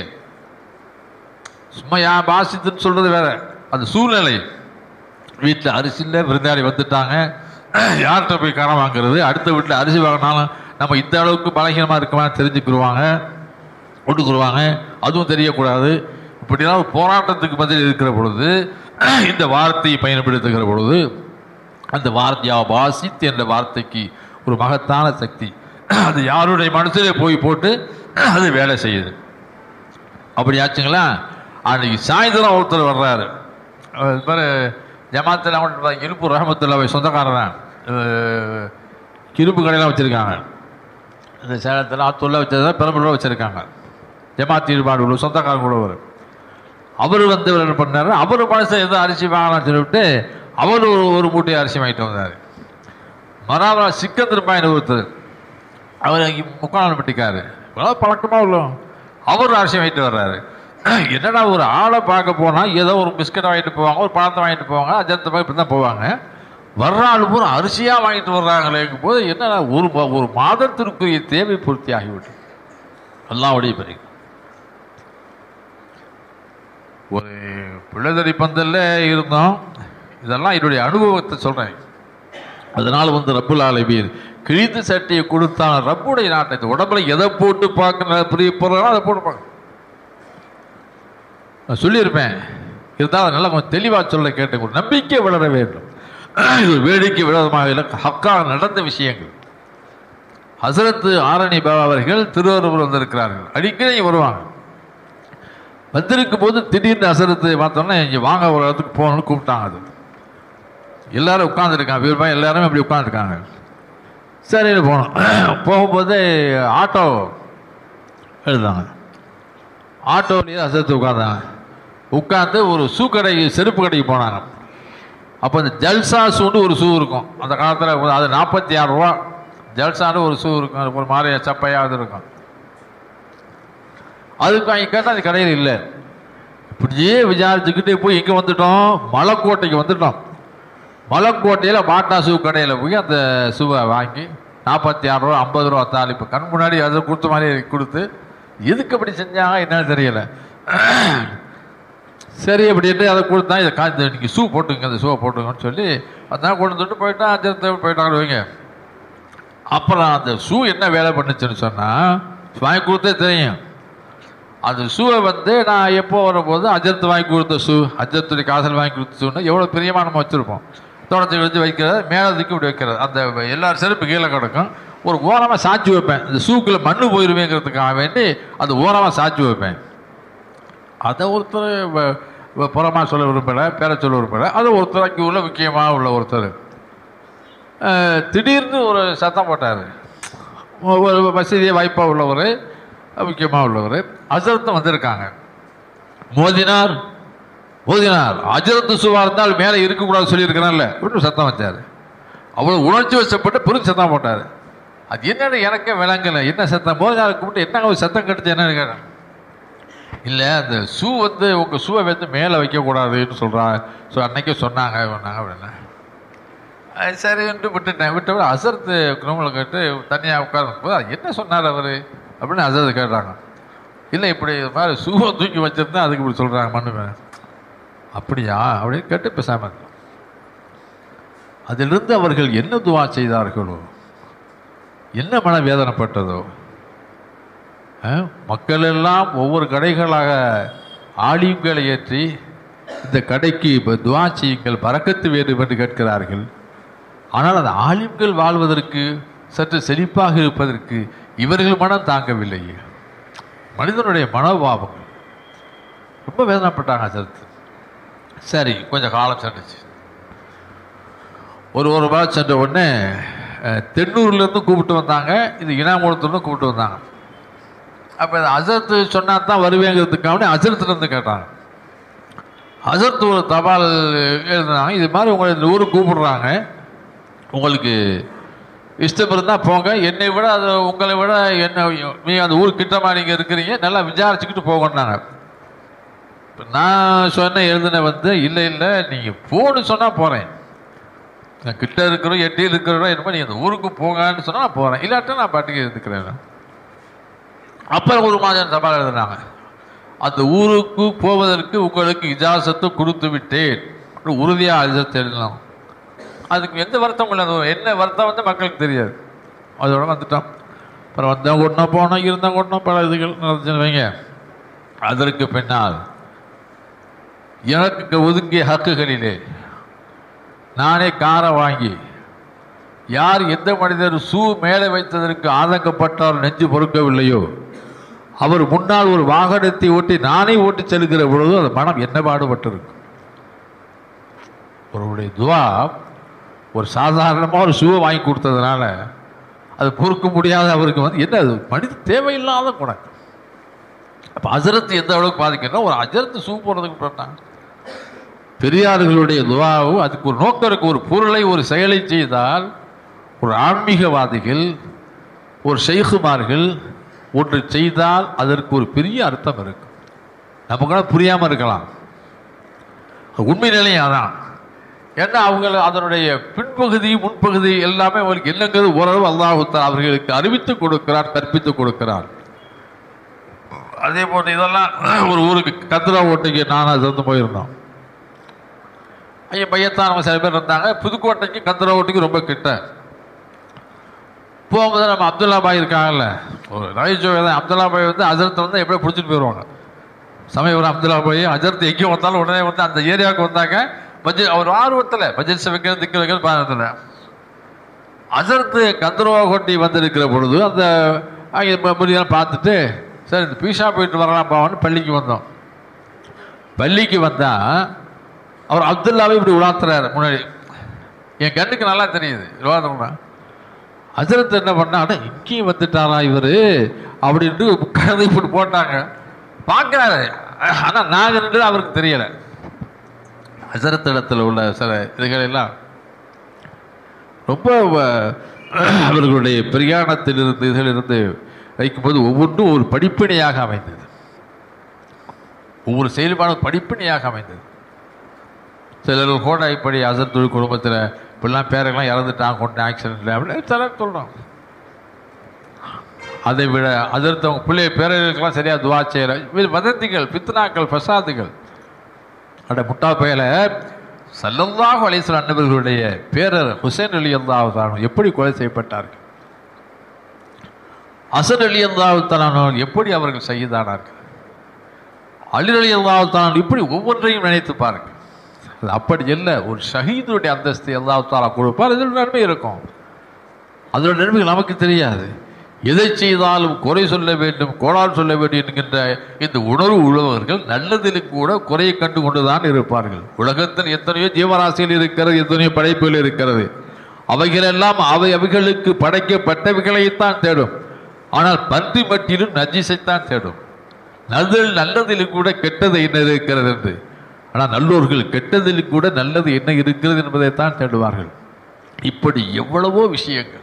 சும்மா யா பாசித்துன்னு சொல்றது வேற அந்த சூழ்நிலை வீட்டில் அரிசி இல்லை விருந்தாளி வந்துட்டாங்க யார்கிட்ட போய் கடன் வாங்குறது அடுத்த வீட்டில் அரிசி வாங்கினாலும் நம்ம இந்த அளவுக்கு பலகீனமாக இருக்கமா தெரிஞ்சுக்கிடுவாங்க ஒட்டுக்குருவாங்க அதுவும் தெரியக்கூடாது இப்படிலாம் ஒரு போராட்டத்துக்கு பதில் இருக்கிற பொழுது இந்த வார்த்தையை பயன்படுத்துகிற பொழுது அந்த வார்த்தையா வாசித் என்ற வார்த்தைக்கு ஒரு மகத்தான சக்தி அது யாருடைய மனசிலே போய் போட்டு அது வேலை செய்யுது அப்படி ஆச்சுங்களா அன்னைக்கு சாயந்தரம் ஒருத்தர் வர்றாரு அவர் இது மாதிரி ஜமாத்தில் அவங்க இருப்பு ரஹமத்துல்லாவை சொந்தக்காரர் தான் அஹ் இரும்பு கடையெல்லாம் வச்சுருக்காங்க இந்த சேலத்தில் ஆத்தூரில் வச்சதான் பெரம்பலூரில் வச்சுருக்காங்க ஜமாத் ஈடுபாடு உள்ள சொந்தக்காரங்க கூட வரும் அவர் வந்து இவர் என்ன பண்ணாரு அவர் மனசை எதோ அரிசி வாங்கலாம்னு சொல்லிவிட்டு அவர் ஒரு ஒரு மூட்டை அரிசி வாங்கிட்டு வந்தார் மராமரா சிக்கந்தர் பாயின் ஒருத்தர் அவர் அங்கே முக்கால் பெட்டிக்காரு இவ்வளோ பழக்கமாக உள்ளோம் அவர் அரிசி வாங்கிட்டு வர்றாரு என்னடா ஒரு ஆளை பார்க்க போனால் ஏதோ ஒரு பிஸ்கட் வாங்கிட்டு போவாங்க ஒரு பழத்தை வாங்கிட்டு போவாங்க அஜந்த மாதிரி இப்படி தான் போவாங்க வர்ற ஆள் பூரா அரிசியாக வாங்கிட்டு வர்றாங்களேங்கும் போது என்னடா ஒரு ம- ஒரு மாதத்திற்குரிய தேவை பூர்த்தி ஆகிவிட்டு அல்லாவுடைய பெரிய ஒரு பிள்ளைதறி பந்தல்ல இருந்தோம் இதெல்லாம் என்னுடைய அனுபவத்தை சொல்கிறேன் அதனால் வந்து ரப்புல் ஆலமீன் கிழித்து சட்டியை கொடுத்தான் ரப்புடைய நாட்டை இந்த உடம்புல எதை போட்டு பார்க்க பிரிய போகிறோம் அதை போட்டு பார்க்க நான் சொல்லியிருப்பேன் இருந்தால் அதை நல்லா கொஞ்சம் தெளிவாக சொல்ல கேட்டு ஒரு நம்பிக்கை வளர வேண்டும் இது ஒரு வேடிக்கை விரோதமாக இல்லை ஹக்காக நடந்த விஷயங்கள் ஹசரத்து ஆரணி பாபா அவர்கள் திருவரூர் வந்திருக்கிறார்கள் அடிக்கடி இங்க வருவாங்க வந்திருக்கும் போது திடீர்னு அசரத்து பார்த்தோன்னே இங்கே வாங்க ஒரு இடத்துக்கு போகணும்னு கூப்பிட்டாங்க அது எல்லாரும் உட்காந்துருக்காங்க வீரபாய் எல்லாருமே அப்படி உட்காந்துருக்காங்க சரின்னு போனோம் போகும்போது ஆட்டோ எழுதாங்க ஆட்டோலேயே அசத்து உட்காந்தாங்க உட்காந்து ஒரு ஷூ கடைக்கு செருப்பு கடைக்கு போனாங்க அப்போ இந்த ஜல்சா ஷூன்னு ஒரு ஷூ இருக்கும் அந்த காலத்தில் அது நாற்பத்தி ஆறு ரூபா ஜல்சான்னு ஒரு ஷூ இருக்கும் அது ஒரு மாதிரி சப்பையாக அது இருக்கும் அதுக்கு வாங்கி கேட்டால் அது கடையில் இல்லை இப்படியே விசாரிச்சுக்கிட்டே போய் எங்கே வந்துட்டோம் மலைக்கோட்டைக்கு வந்துட்டோம் மலைக்கோட்டையில் பாட்டா ஷூ கடையில் போய் அந்த ஷூவை வாங்கி நாற்பத்தி ஆறு ரூபா ஐம்பது ரூபா தாலி இப்போ கண் முன்னாடி அதை கொடுத்த மாதிரி கொடுத்து எதுக்கு அப்படி செஞ்சாங்க என்னன்னு தெரியல சரி அப்படின்ட்டு அதை கொடுத்தா இதை காய்ச்சி நீங்கள் ஷூ போட்டுங்க அந்த ஷூவை போட்டுங்கன்னு சொல்லி அதான் கொண்டு வந்துட்டு போயிட்டா அஞ்சு போயிட்டாங்க வைங்க அப்புறம் அந்த ஷூ என்ன வேலை பண்ணுச்சுன்னு சொன்னால் வாங்கி கொடுத்தே தெரியும் அந்த ஷூவை வந்து நான் எப்போ வரும்போது அஜர்த்து வாங்கி கொடுத்த ஷூ அஜர்த்துடைய காசல் வாங்கி கொடுத்த ஷூன்னா எவ்வளோ பிரியமாக நம்ம வச்சுருப்போம் தொடச்சி வச்சு வைக்கிறது மேலே தூக்கி இப்படி வைக்கிறது அந்த எல்லா செருப்பு கீழே கிடக்கும் ஒரு ஓரமாக சாட்சி வைப்பேன் இந்த சூக்கில் மண்ணு போயிருவேங்கிறதுக்காக வேண்டி அந்த ஓரமாக சாட்சி வைப்பேன் அதை ஒருத்தர் வ- வ- புறமா சொல்ல விரும்பலை பேர சொல்ல விரும்பலை அது ஒருத்தர் அங்கே உள்ள முக்கியமாக உள்ள ஒருத்தர் அஹ், திடீர்னு ஒரு சத்தம் போட்டார் ஒரு வசதியாக வாய்ப்பாக உள்ளவர் முக்கியமாக உள்ளவர் அசரத்து வந்திருக்காங்க மோதினார் மோதினார் அஜரத்து சுவா இருந்தால் மேலே இருக்கக்கூடாது சொல்லியிருக்கிறேன்ல அப்படின்னு சத்தம் வச்சார் அவ்வளோ உணர்ச்சி வசப்பட்டு பெரும் சத்தம் போட்டார் அது என்னன்னு எனக்கே விளங்கலை என்ன சத்தம் மோதினார் கூப்பிட்டு என்ன ஒரு சத்தம் கட்டுச்சு என்னன்னு கேட்டேன் இல்லை அந்த ஷூ வந்து உங்கள் ஷூவை வந்து மேலே வைக்கக்கூடாதுன்னு சொல்கிறாங்க ஸோ அன்னைக்கே சொன்னாங்க சொன்னாங்க அப்படின்னா அது சரின்ட்டு விட்டுட்டேன் விட்ட விட அசரத்து குரமலை கேட்டு தனியாக உட்கார்ந்து போது அது என்ன சொன்னார் அவர் அப்படின்னு அசரத்து கேட்டாங்க இல்லை இப்படி இது மாதிரி ஷூவை தூக்கி வச்சிருந்தா அதுக்கு இப்படி சொல்கிறாங்க மண்ணு மேலே அப்படியா அப்படின்னு கேட்டு பேசாமல் இருந்தான். அதிலிருந்து அவர்கள் என்ன துவா செய்தார்களோ என்ன மன வேதனைப்பட்டதோ அஹ், மக்கள் எல்லாம் ஒவ்வொரு கடைகளாக ஆலிம்களை ஏற்றி இந்த கடைக்கு இப்போ துவா செய்யுங்கள் பறக்கத்து வேண்டும் என்று கேட்கிறார்கள் ஆனால் அந்த ஆலிம்கள் வாழ்வதற்கு சற்று செழிப்பாக இருப்பதற்கு இவர்கள் மனம் தாங்கவில்லை மனிதனுடைய மனோபாவங்கள் ரொம்ப வேதனைப்பட்டாங்க சருத்து சரி கொஞ்சம் காலம் சென்றுச்சு ஒரு ஒரு வாரம் சென்ற உடனே அஹ், தென்னூர்லேருந்து கூப்பிட்டு வந்தாங்க இது இனாமூலத்துலேருந்து கூப்பிட்டு வந்தாங்க அப்போ இந்த அசரத்து சொன்னா தான் வருவேங்கிறதுக்காக அசரத்துலேருந்து கேட்டாங்க அசரத்து ஒரு தபால் எழுதுனாங்க இது மாதிரி உங்களை இந்த ஊருக்கு கூப்பிடுறாங்க உங்களுக்கு இஷ்டம் இருந்தால் போங்க என்னை விட அது உங்களை விட என்ன நீங்கள் அந்த ஊர் கிட்டமா நீங்கள் இருக்கிறீங்க நல்லா விசாரிச்சுக்கிட்டு போகணுன்னாங்க இப்ப நான் சொன்ன எழுதின வந்து இல்லை இல்லை நீங்கள் போன்னு சொன்னால் போகிறேன் நான் கிட்ட இருக்கிறோம் எட்டி இருக்கிறோம் என்னமோ நீங்கள் அந்த ஊருக்கு போங்கன்னு சொன்னால் நான் போகிறேன் இல்லாட்டா நான் பாட்டுக்கு இருந்துக்கிறேன் அப்புறம் ஒரு மாதம் சவால் எழுதுனாங்க அந்த ஊருக்கு போவதற்கு உங்களுக்கு இஜாசத்து கொடுத்து விட்டேன் அப்படி உறுதியாக இஜாசத்து எழுதலாம் அதுக்கு எந்த வருத்தம் இல்லை அது என்ன வருத்தம் வந்து மக்களுக்கு தெரியாது அதோட வந்துட்டோம் அப்புறம் வந்தவங்க ஒன்றா போனோம் இருந்தவங்க ஒன்றா பல இதுகள் நடந்துச்சுன்னு வைங்க அதற்கு பின்னால் எனக்கு ஒதுங்கிய ஹக்குகளிலே நானே காரை வாங்கி யார் எந்த மனிதர் ஷூ மேலே வைத்ததற்கு ஆதங்கப்பட்டார் நெஞ்சு பொறுக்கவில்லையோ அவர் முன்னால் ஒரு வாகனத்தை ஓட்டி நானே ஓட்டி செல்கிற பொழுது அந்த மனம் என்ன பாடுபட்டிருக்கும் ஒருவருடைய துவா ஒரு சாதாரணமாக ஒரு ஷூவை வாங்கி கொடுத்ததுனால அது பொறுக்க முடியாத அவருக்கு வந்து என்ன அது மனித தேவையில்லாத குணம் அப்போ அஜரத்து எந்த அளவுக்கு பாதிக்கணும் ஒரு அஜரத்து ஷூ போடுறதுக்கு போட்டாங்க பெரியார்களுடைய துவாவும் அதுக்கு ஒரு நோக்கம் இருக்கு ஒரு பொருளை ஒரு செயலை செய்தால் ஒரு ஆன்மீகவாதிகள் ஒரு ஷெய்குமார்கள் ஒன்று செய்தால் அதற்கு ஒரு பெரிய அர்த்தம் இருக்கு நமக்கு புரியாமல் இருக்கலாம் உண்மை நிலையும் அதான் ஏன்னா அவங்க அதனுடைய பின்பகுதி முன்பகுதி எல்லாமே அவங்களுக்கு என்னங்கிறது ஓரளவு அல்லாஹுத்தா அவர்களுக்கு அறிவித்து கொடுக்கிறார் கற்பித்து கொடுக்கிறார் அதே போன்று இதெல்லாம் ஒரு ஊருக்கு கத்ரா ஓட்டைக்கு நானும் திறந்து போயிருந்தோம் ஐயா பையத்தான் நம்ம சில பேர் இருந்தாங்க புதுக்கோட்டைக்கு கந்தரா ஓட்டுக்கு ரொம்ப கிட்ட போகும்போது நம்ம அப்துல்லா பாய் இருக்காங்கல்ல ஒரு நகைச்சுவை தான் அப்துல்லா பாய் வந்து அஜரத்தை வந்து எப்படியோ பிடிச்சிட்டு போயிடுவாங்க சமயபுரம் அப்துல்லா பாய் அஜரத்து எங்கேயும் வந்தாலும் உடனே வந்து அந்த ஏரியாவுக்கு வந்தாங்க பட்ஜெட் அவர் ஆர்வத்தில் பட்ஜெட் வைக்கிறது திக்க வைக்கிறது பாரத்தில் அஜரத்து கந்தரவா கொட்டி வந்திருக்கிற பொழுது அந்த அங்கே முடியெல்லாம் பார்த்துட்டு சரி இந்த பீஷா போயிட்டு வரலாம் பாவன்னு பள்ளிக்கு வந்தோம் பள்ளிக்கு வந்தால் அவர் அப்துல்லாவே இப்படி உலாத்துறாரு முன்னாடி என் கண்ணுக்கு நல்லா தெரியுது விவாதம்னா அஜரத் என்ன பண்ணா அட இங்கேயும் வந்துட்டாரா இவர் அப்படின்ட்டு கதை இப்படி போட்டாங்க பார்க்குறாரு ஆனால் நாங்கள் நின்று அவருக்கு தெரியலை அஜரத் இடத்துல உள்ள சில இதுகள் எல்லாம் ரொம்ப வ- அவர்களுடைய பிரயாணத்திலிருந்து இதிலிருந்து வைக்கும்போது ஒவ்வொன்றும் ஒரு படிப்பினையாக அமைந்தது ஒவ்வொரு செயல்பாடும் படிப்பினையாக அமைந்தது சிலர் கூட இப்படி அசர் குடும்பத்தில் இப்படிலாம் பேரெல்லாம் இறந்துட்டான் கொண்டு ஆக்சிடென்ட்ல அப்படின்னு சிலர் சொல்கிறோம் அதை விட அதற்கு பிள்ளை பேரர்களுக்கெல்லாம் சரியாக துவா செய்யல இது வதந்திகள் பித்னாக்கள் ஃபசாதுகள் அட முட்டா பயல சல்லல்லாஹு அலைஹிஸ்ஸலாம் அன்னவர்களுடைய பேரர் ஹுசைன் அலி அல்லாஹ் எப்படி கொலை செய்யப்பட்டார்கள் அசன் அலி அல்லாஹ் எப்படி அவர்கள் செய்தானார்கள் அலி அலி அல்லாஹ் இப்படி ஒவ்வொன்றையும் நினைத்து பாருங்கள் அது அப்படி இல்லை ஒரு ஷஹீதுடைய அந்தஸ்து அல்லாஹ் தாலா கொடுப்பார் இதில் நன்மை இருக்கும் அதோட நன்மைகள் நமக்கு தெரியாது எதை செய்தாலும் குறை சொல்ல வேண்டும் கோளாறு சொல்ல வேண்டும் என்கின்ற இந்த உணர்வு உள்ளவர்கள் நல்லதிலும் கூட குறையை கண்டு கொண்டுதான் இருப்பார்கள் உலகத்தில் எத்தனையோ ஜீவராசிகள் இருக்கிறது எத்தனையோ படைப்புகள் இருக்கிறது அவைகளெல்லாம் அவை அவைகளுக்கு படைக்கப்பட்டவைகளைத்தான் தேடும் ஆனால் பன்றி மட்டிலும் நஜிசைத்தான் தேடும் நல்லதில் நல்லதிலும் கூட கெட்டது என்ன இருக்கிறது என்று ஆனால் நல்லோர்கள் கெட்டதில் கூட நல்லது என்ன இருக்கிறது என்பதைத்தான் தேடுவார்கள் இப்படி எவ்வளவோ விஷயங்கள்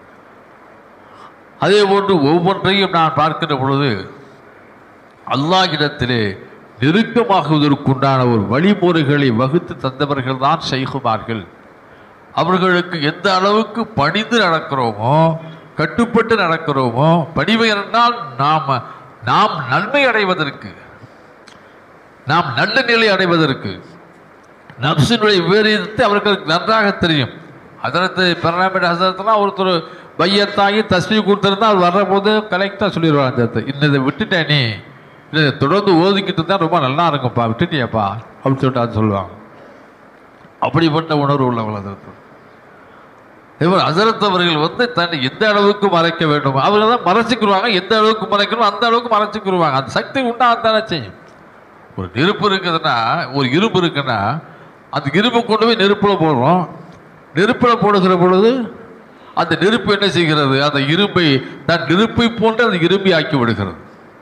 அதே போன்று ஒவ்வொன்றையும் நான் பார்க்கின்ற பொழுது அல்லாஹ்விடத்திலே நெருக்கமாகுவதற்குண்டான ஒரு வழிமுறைகளை வகுத்து தந்தவர்கள் தான் செய்குமார்கள் அவர்களுக்கு எந்த அளவுக்கு பணிந்து நடக்கிறோமோ கட்டுப்பட்டு நடக்கிறோமோ பணிவை என்றால் நாம் நாம் நன்மை அடைவதற்கு நாம் நல்ல நிலை அடைவதற்கு நப்சினுடைய விபரீதத்தை அவர்களுக்கு நன்றாக தெரியும் அதற்கு பெருநாமிட ஹசரத்லாம் ஒருத்தர் பையத்தாகி தஸ்மி கொடுத்துருந்தா அது வர்றபோது கலெக்டாக சொல்லிடுவாங்க அந்த இடத்த. இன்னதை விட்டுட்டேன் நீ இதை தொடர்ந்து ஓதிக்கிட்டு தான் ரொம்ப நல்லா இருக்கும்ப்பா விட்டுட்டியாப்பா அப்படின்னு சொல்லிட்டு அது சொல்லுவாங்க அப்படிப்பட்ட உணர்வு உள்ளவர்கள் அதற்கு இவர் அசரத் அவர்கள் வந்து தன்னை எந்த அளவுக்கு மறைக்க வேண்டும் அவங்க தான் மறைச்சிக்கிடுவாங்க எந்த அளவுக்கு மறைக்கணும் அந்த அளவுக்கு மறைச்சிக்கிடுவாங்க அந்த சக்தி உண்டாகத்தானே செய்யும் ஒரு நெருப்பு இருக்குதுன்னா ஒரு இரும்பு இருக்குன்னா அந்த இரும்பை கொண்டு போய் நெருப்பில் போடுறோம் நெருப்பில் போடுகிற பொழுது அந்த நெருப்பு என்ன செய்கிறது அந்த இரும்பை தன் நெருப்பை போன்று அந்த இரும்பை ஆக்கி விடுகிறது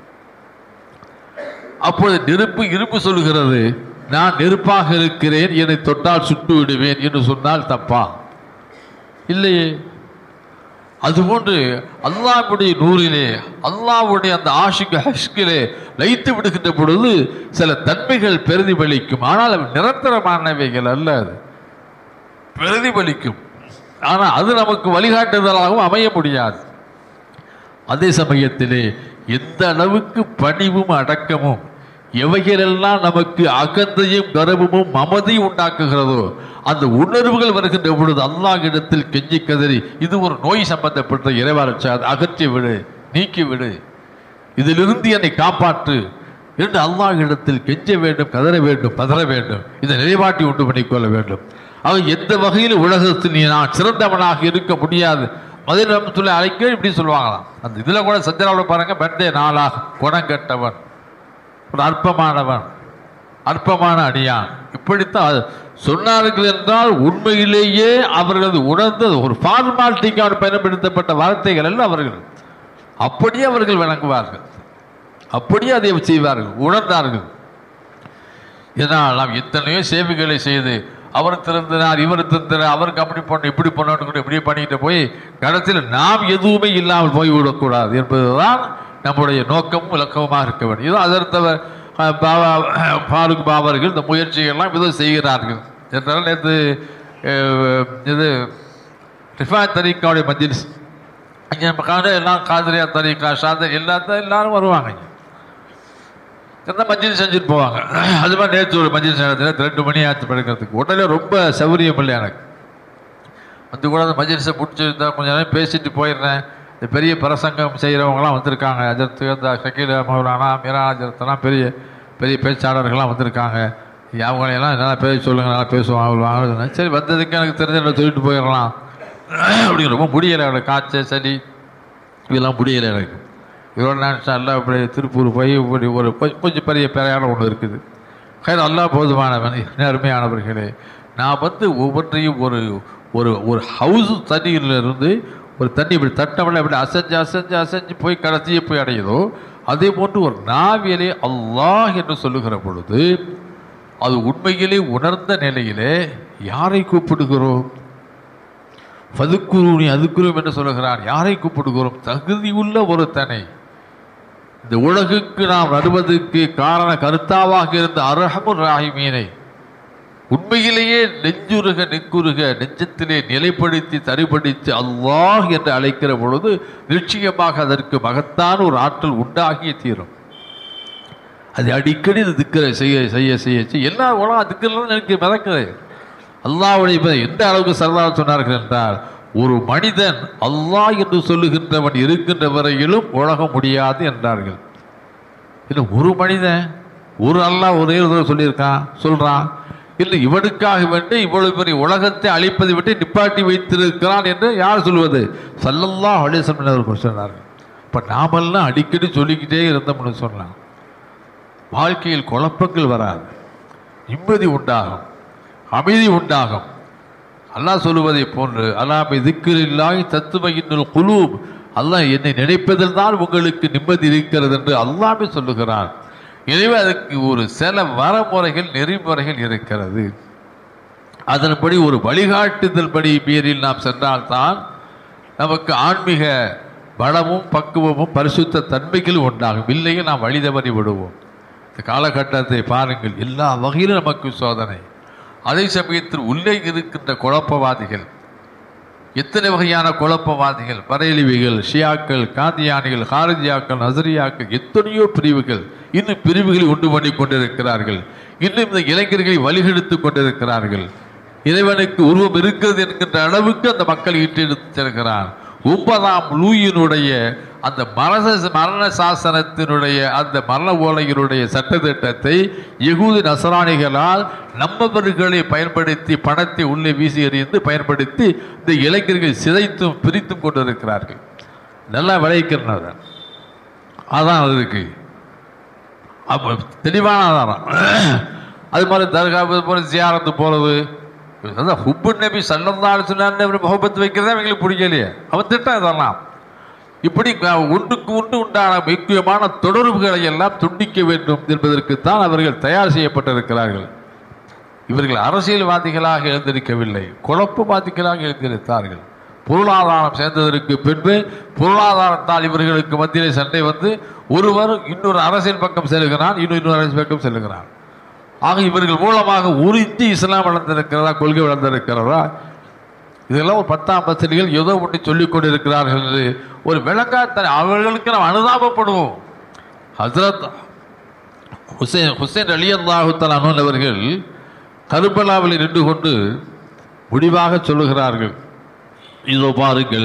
அப்பொழுது நெருப்பு இரும்பு சொல்லுகிறது நான் நெருப்பாக இருக்கிறேன் என்னை தொட்டால் சுட்டு விடுவேன் என்று சொன்னால் தப்பா இல்லையே அதுபோன்று அல்லாஹ்வுடைய நூறிலே அல்லாஹ்வுடைய அந்த ஆஷிக்கு ஹஷ்கிலே லைத்து விடுகின்ற பொழுது சில தன்மைகள் பிரதிபலிக்கும் ஆனால் அவை நிரந்தரமானவைகள் அல்ல அது பிரதிபலிக்கும் ஆனால் அது நமக்கு வழிகாட்டுதலாகவும் அமைய முடியாது அதே சமயத்திலே எந்த அளவுக்கு பணிவும் அடக்கமும் எவைகளெல்லாம் நமக்கு அகந்தையும் கர்வமும் மமதையும் உண்டாக்குகிறதோ அந்த உணர்வுகள் வருகின்ற பொழுது அல்லாஹ் இடத்தில் கெஞ்சி கதறி இது ஒரு நோய் சம்பந்தப்பட்ட இறைவாரட்சா அகற்றி விடு நீக்கி விடு இதிலிருந்து என்னை காப்பாற்று என்று அல்லாஹ் இடத்தில் கெஞ்ச வேண்டும் கதற வேண்டும் பதற வேண்டும் இதை நிலைப்பாட்டி உண்டு பண்ணிக்கொள்ள வேண்டும் அவ எந்த வகையில் உலகத்தில் நீ நான் சிறந்தவனாக இருக்க முடியாது மதுரை ரமத்துள்ள அழைக்க இப்படி சொல்லுவாங்களாம் அந்த இதில் கூட சஞ்சனாவில் பாருங்க பண்டே நாளாக குணங்கட்டவன் ஒரு அற்பமானவன் அற்பமான அடியான் இப்படித்தான் அது சொன்னார்கள் என்றால் உண்மையிலேயே அவர்களது உணர்ந்த ஒரு ஃபார்மாலிட்டிக்காக பயன்படுத்தப்பட்ட வார்த்தைகள் அல்ல அவர்கள் அப்படியே அவர்கள் விளங்குவார்கள் அப்படியே அதை செய்வார்கள் உணர்ந்தார்கள் இதனால் நாம் எத்தனையோ சேவைகளை செய்து அவர் திறந்தினார் இவர் திறந்தார் அவருக்கு அப்படி பண்ண இப்படி பண்ணணும் இப்படி பண்ணிட்டு போய் கடைசியில் நாம் எதுவுமே இல்லாமல் போய்விடக்கூடாது என்பதுதான் நம்முடைய நோக்கமும் இலக்கமாக இருக்க வேண்டும் இது அதர்த்தவர் அஹ், பாபா ஃபாரூக் பாபர்கள் இந்த முயற்சிகள்லாம் இது செய்கிறார்கள் என்றால் நேற்று அஹ், இது ரிஃபா தரீக்காவுடைய மஜ்லிஸ் அங்கே நம்ம காண எல்லாம் காதிரியா தரீக்கா ஷாதர் எல்லாத்தையும் எல்லாரும் வருவாங்க இங்க. எந்த மஞ்சள் செஞ்சுட்டு போவாங்க அது மாதிரி நேற்று ஒரு மஞ்சள் நேரத்தில் ரெண்டு மணி ஆச்சு படுக்கிறதுக்கு உடனே ரொம்ப சௌரியம் இல்லை எனக்கு வந்து கூட அந்த மஜ்லிஸை பிடிச்சிருந்தா கொஞ்ச நேரம் பேசிட்டு போயிடுறேன் இந்த பெரிய பிரசங்கம் செய்கிறவங்களாம் வந்திருக்காங்க அஜர்த்து அந்த ஷக்கீல் மௌலானா மீரா அஜர்த்தெல்லாம் பெரிய பெரிய பேச்சாளர்கள்லாம் வந்திருக்காங்க அவங்களையெல்லாம் நல்லா பேச சொல்லுங்க நல்லா பேசுவாங்க வருவாங்க சரி வந்ததுக்கு எனக்கு தெரிஞ்ச சொல்லிட்டு போயிடலாம் அப்படி ரொம்ப முடியலை எனக்கு காய்ச்சல் சளி இதெல்லாம் முடியலை எனக்கு இவ்வளோ நேரம் எல்லாம் இப்படி திருப்பூர் போய் இப்படி ஒரு கொஞ்சம் கொஞ்சம் பெரிய பிரயாணம் ஒன்று இருக்குது கையில் அல்லா போதுமானவன் அருமையானவர்களே நான் வந்து ஒவ்வொன்றையும் ஒரு ஒரு ஒரு ஹவுஸ் தண்ணியில இருந்து ஒரு தண்ணி இப்படி தட்டவளை இப்படி அசைஞ்சு அசைஞ்சு அசைஞ்சு போய் கடைசியே போய் அடையுதோ அதே போன்று ஒரு நாவியலே அல்லாஹ் என்று சொல்லுகிற பொழுது அது உண்மையிலே உணர்ந்த நிலையிலே யாரை கூப்பிடுகிறோம் ஃபதுக்குருனி அதுக்குரும் என்று சொல்லுகிறான் யாரை கூப்பிடுகிறோம் தகுதியுள்ள ஒருத்தனை இந்த உலகுக்கு நாம் வருவதற்கு காரண கருத்தாவாக இருந்த அரஹமுர் ராஹிமீனை உண்மையிலேயே நெஞ்சுருக நெக்குருக நெஞ்சத்திலே நிலைப்படுத்தி தரிப்படுத்தி அல்லாஹ் என்று அழைக்கிற பொழுது நிச்சயமாக அதற்கு மகத்தான ஒரு ஆற்றல் உண்டாகியே தீரும் அது அடிக்கடி இது திக்கிற செய்ய செய்ய செய்ய செய்ய எல்லா உலகம் திக்கிறதும் எனக்கு மிதக்குது அல்லாஹ்வுடைய இப்ப எந்த அளவுக்கு சரதாக சொன்னார்கள் என்றால் ஒரு மனிதன் அல்லாஹ் என்று சொல்லுகின்றவன் இருக்கின்ற வரையிலும் உலகம் முடியாது என்றார்கள் இல்லை ஒரு மனிதன் ஒரு அல்லாஹ் ஒரே ஒரு தடவை சொல்லியிருக்கான் சொல்றான் இல்லை இவனுக்காக வேண்டி இவ்வளவு பெரிய உலகத்தை அழிப்பதை விட்டு நிப்பாட்டி வைத்திருக்கிறான் என்று யார் சொல்வது சல்லல்லா அலிசம் அவர்கள் சொன்னார்கள் இப்போ நாமெல்லாம் அடிக்கடி சொல்லிக்கிட்டே இருந்தோம்னு சொல்லலாம் வாழ்க்கையில் குழப்பங்கள் வராது நிம்மதி உண்டாகும் அமைதி உண்டாகும் அல்லாஹ் சொல்லுவதை போன்று அல்லாமை திக்கிரில்லாய் தத்துவயின்னுள் குலூப் அல்லாஹ் என்னை நினைப்பதில் தான் உங்களுக்கு நிம்மதி இருக்கிறது என்று அல்லாமே சொல்லுகிறான் எனவே அதுக்கு ஒரு சில வரமுறைகள் நெறிமுறைகள் இருக்கிறது அதன்படி ஒரு வழிகாட்டுதல் படி பேரில் நாம் சென்றால்தான் நமக்கு ஆன்மீக பலமும் பக்குவமும் பரிசுத்த தன்மைகளும் உண்டாகும் இல்லையே நாம் வழி தவறி விடுவோம் இந்த காலகட்டத்தை பாருங்கள் எல்லா வகையிலும் நமக்கு சோதனை அதே சமயத்தில் உள்ளே இருக்கின்ற குழப்பவாதிகள் எத்தனை வகையான குழப்பவாதிகள் பறையலிவிகள் ஷியாக்கள் காந்தியானிகள் ஹாரஜியாக்கள் நசரியாக்கள் எத்தனையோ பிரிவுகள் இன்னும் பிரிவுகளை உண்டு பண்ணி கொண்டிருக்கிறார்கள் இன்னும் இந்த இளைஞர்களை வழிகெடுத்துக் கொண்டிருக்கிறார்கள் இறைவனுக்கு உருவம் இருக்கிறது என்கின்ற அளவுக்கு அந்த மக்கள் ஈட்டெடுத்து செல்கிறார் ஒன்பதாம் லூயினுடைய அந்த மரண மரண சாசனத்தினுடைய அந்த மரண ஓலையினுடைய சட்டத்திட்டத்தை யகூதி நசராணிகளால் நம்மவர்களை பயன்படுத்தி பணத்தை உள்ளே வீசி எறிந்து பயன்படுத்தி இந்த இளைஞர்கள் சிதைத்தும் பிரித்தும் கொண்டிருக்கிறார்கள் நல்லா விளைவிக்கிறனர் அதான் அது இருக்கு அப்போ தெளிவான ஆதாரம் அது மாதிரி தர்கா போல ஜியாரத்து போகிறது அதான் ஹுப்பு நபி சல்லல்லாஹு சொன்னார் முகப்பத்து வைக்கிறதா எங்களுக்கு பிடிக்கலையே அவன் திட்டம் இதெல்லாம் இப்படி க- ஒன்றுக்கு ஒன்று உண்டான முக்கியமான தொடர்புகளை எல்லாம் துண்டிக்க வேண்டும் என்பதற்குத்தான் அவர்கள் தயார் செய்யப்பட்டிருக்கிறார்கள் இவர்கள் அரசியல்வாதிகளாக எழுந்திருக்கவில்லை குழப்பவாதிகளாக எழுந்திருத்தார்கள் பொருளாதாரம் சேர்ந்ததற்கு பின்பு பொருளாதாரத்தால் இவர்களுக்கு மத்தியிலே சண்டை வந்து ஒருவர் இன்னொரு அரசியல் பக்கம் செல்கிறான் இன்னொரு அரசியல் பக்கம் செல்கிறான் ஆக இவர்கள் மூலமாக ஒரு இந்தி இஸ்லாம் வளர்ந்திருக்கிறதா கொள்கை வளர்ந்திருக்கிறதா இதெல்லாம் ஒரு பத்தாம் பத்திரிகைகள் ஏதோ ஒன்று சொல்லிக் கொண்டிருக்கிறார்கள் என்று ஒரு விளக்காத்த அவர்களுக்கு நாம் அனுதாபப்படுவோம் ஹசரத் ஹுசேன் ஹுசேன் அலி அல்லாஹுத்தல் அவர்கள் கருபலாவில் நின்று கொண்டு முடிவாக சொல்லுகிறார்கள் இதோ பாருங்கள்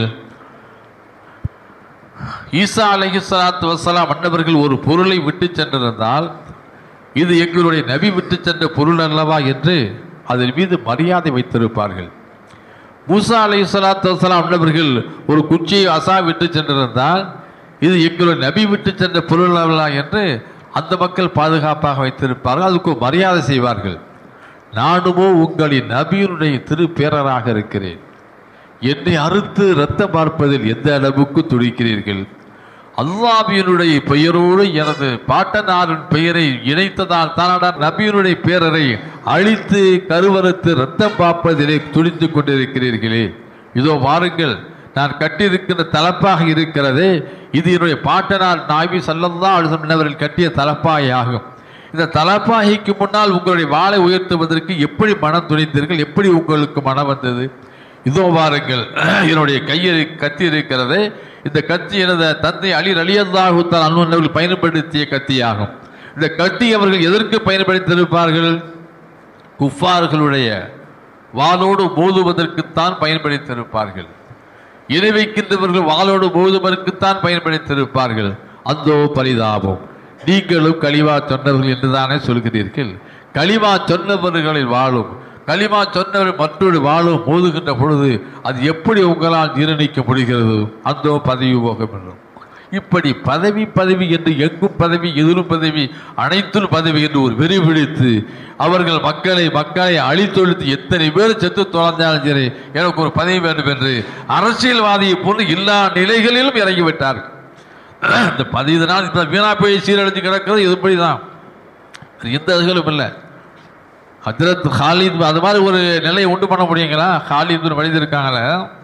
ஈசா அலைஹி ஸலாத்து வஸலாம் மன்னவர்கள் ஒரு பொருளை விட்டு சென்றிருந்தால் இது எங்களுடைய நபி விட்டு சென்ற பொருள் அல்லவா என்று அதன் மீது மரியாதை வைத்திருப்பார்கள் மூசா அலை சலாத்து வசலாம் அன்னவர்கள் ஒரு குச்சியை அசா விட்டு சென்றிருந்தால் இது எங்களுடைய நபி விட்டு சென்ற பொருள் அல்லவா என்று அந்த மக்கள் பாதுகாப்பாக வைத்திருப்பார்கள் அதுக்கு ஒரு மரியாதை செய்வார்கள் நானுமோ உங்களின் நபியினுடைய திருப்பேரராக இருக்கிறேன் என்னை அறுத்து ரத்தம் பார்ப்பதில் எந்த அளவுக்கு துடிக்கிறீர்கள் அல்லாஹ்வினுடைய பெயரோடு எனது பாட்டனாரின் பெயரை இணைத்ததால் தானடா நபியினுடைய பேரரை அழித்து கருவறுத்து ரத்தம் பார்ப்பதிலே துடித்துக் கொண்டிருக்கிறீர்களே இதோ வாருங்கள் நான் கட்டியிருக்கின்ற தலப்பாக இருக்கிறதே இது என்னுடைய பாட்டனார் நாபி சல்லல்லா அலுவலம் கட்டிய தலப்பாய் ஆகும் இந்த தலப்பாகைக்கு முன்னால் உங்களுடைய வாளை உயர்த்துவதற்கு எப்படி மனம் துணிந்தீர்கள் எப்படி உங்களுக்கு மனம் வந்தது இதோ பாருங்கள் என்னுடைய கையில் கத்தி இருக்கிறது இந்த கத்தி எனது தந்தை அலி அலியல்லாஹுத்தான் அன்பர்கள் பயன்படுத்திய கத்தியாகும் இந்த கத்தி அவர்கள் எதற்கு பயன்படுத்தியிருப்பார்கள் குஃபார்களுடைய வாளோடு மோதுவதற்குத்தான் பயன்படுத்தியிருப்பார்கள் இணை வைக்கின்றவர்கள் வாளோடு மோதுவதற்குத்தான் பயன்படுத்தியிருப்பார்கள் அந்தோ பரிதாபம் நீங்களும் களிவா சொன்னவர்கள் என்றுதானே சொல்கிறீர்கள் களிமா சொன்னவர்களில் வாழும் களிமா சொன்னவர் மற்றொரு வாழும் மோதுகின்ற பொழுது அது எப்படி உங்களால் ஜீரணிக்க முடிகிறது அந்தோ பதவி போகம் என்றும் இப்படி பதவி பதவி என்று எங்கும் பதவி எதிலும் பதவி அனைத்தும் பதவி என்று ஒரு வெறி பிடித்து அவர்கள் மக்களை மக்களை அழித்தொழித்து எத்தனை பேர் செத்து தொலைஞ்சாலும் சரி எனக்கு ஒரு பதவி வேண்டும் என்று அரசியல்வாதியை போன்று எல்லா நிலைகளிலும் இறங்கிவிட்டார்கள் இந்த பதினாள் இந்த வீணா போய் சீரழிஞ்சு கிடக்கிறது இதுபடிதான் எந்த அதுகளும் இல்லை ஹஜரத் ஹாலித் அது மாதிரி ஒரு நிலையை உண்டு பண்ண முடியுங்களா ஹாலித் பின் வலிது இருக்காங்களே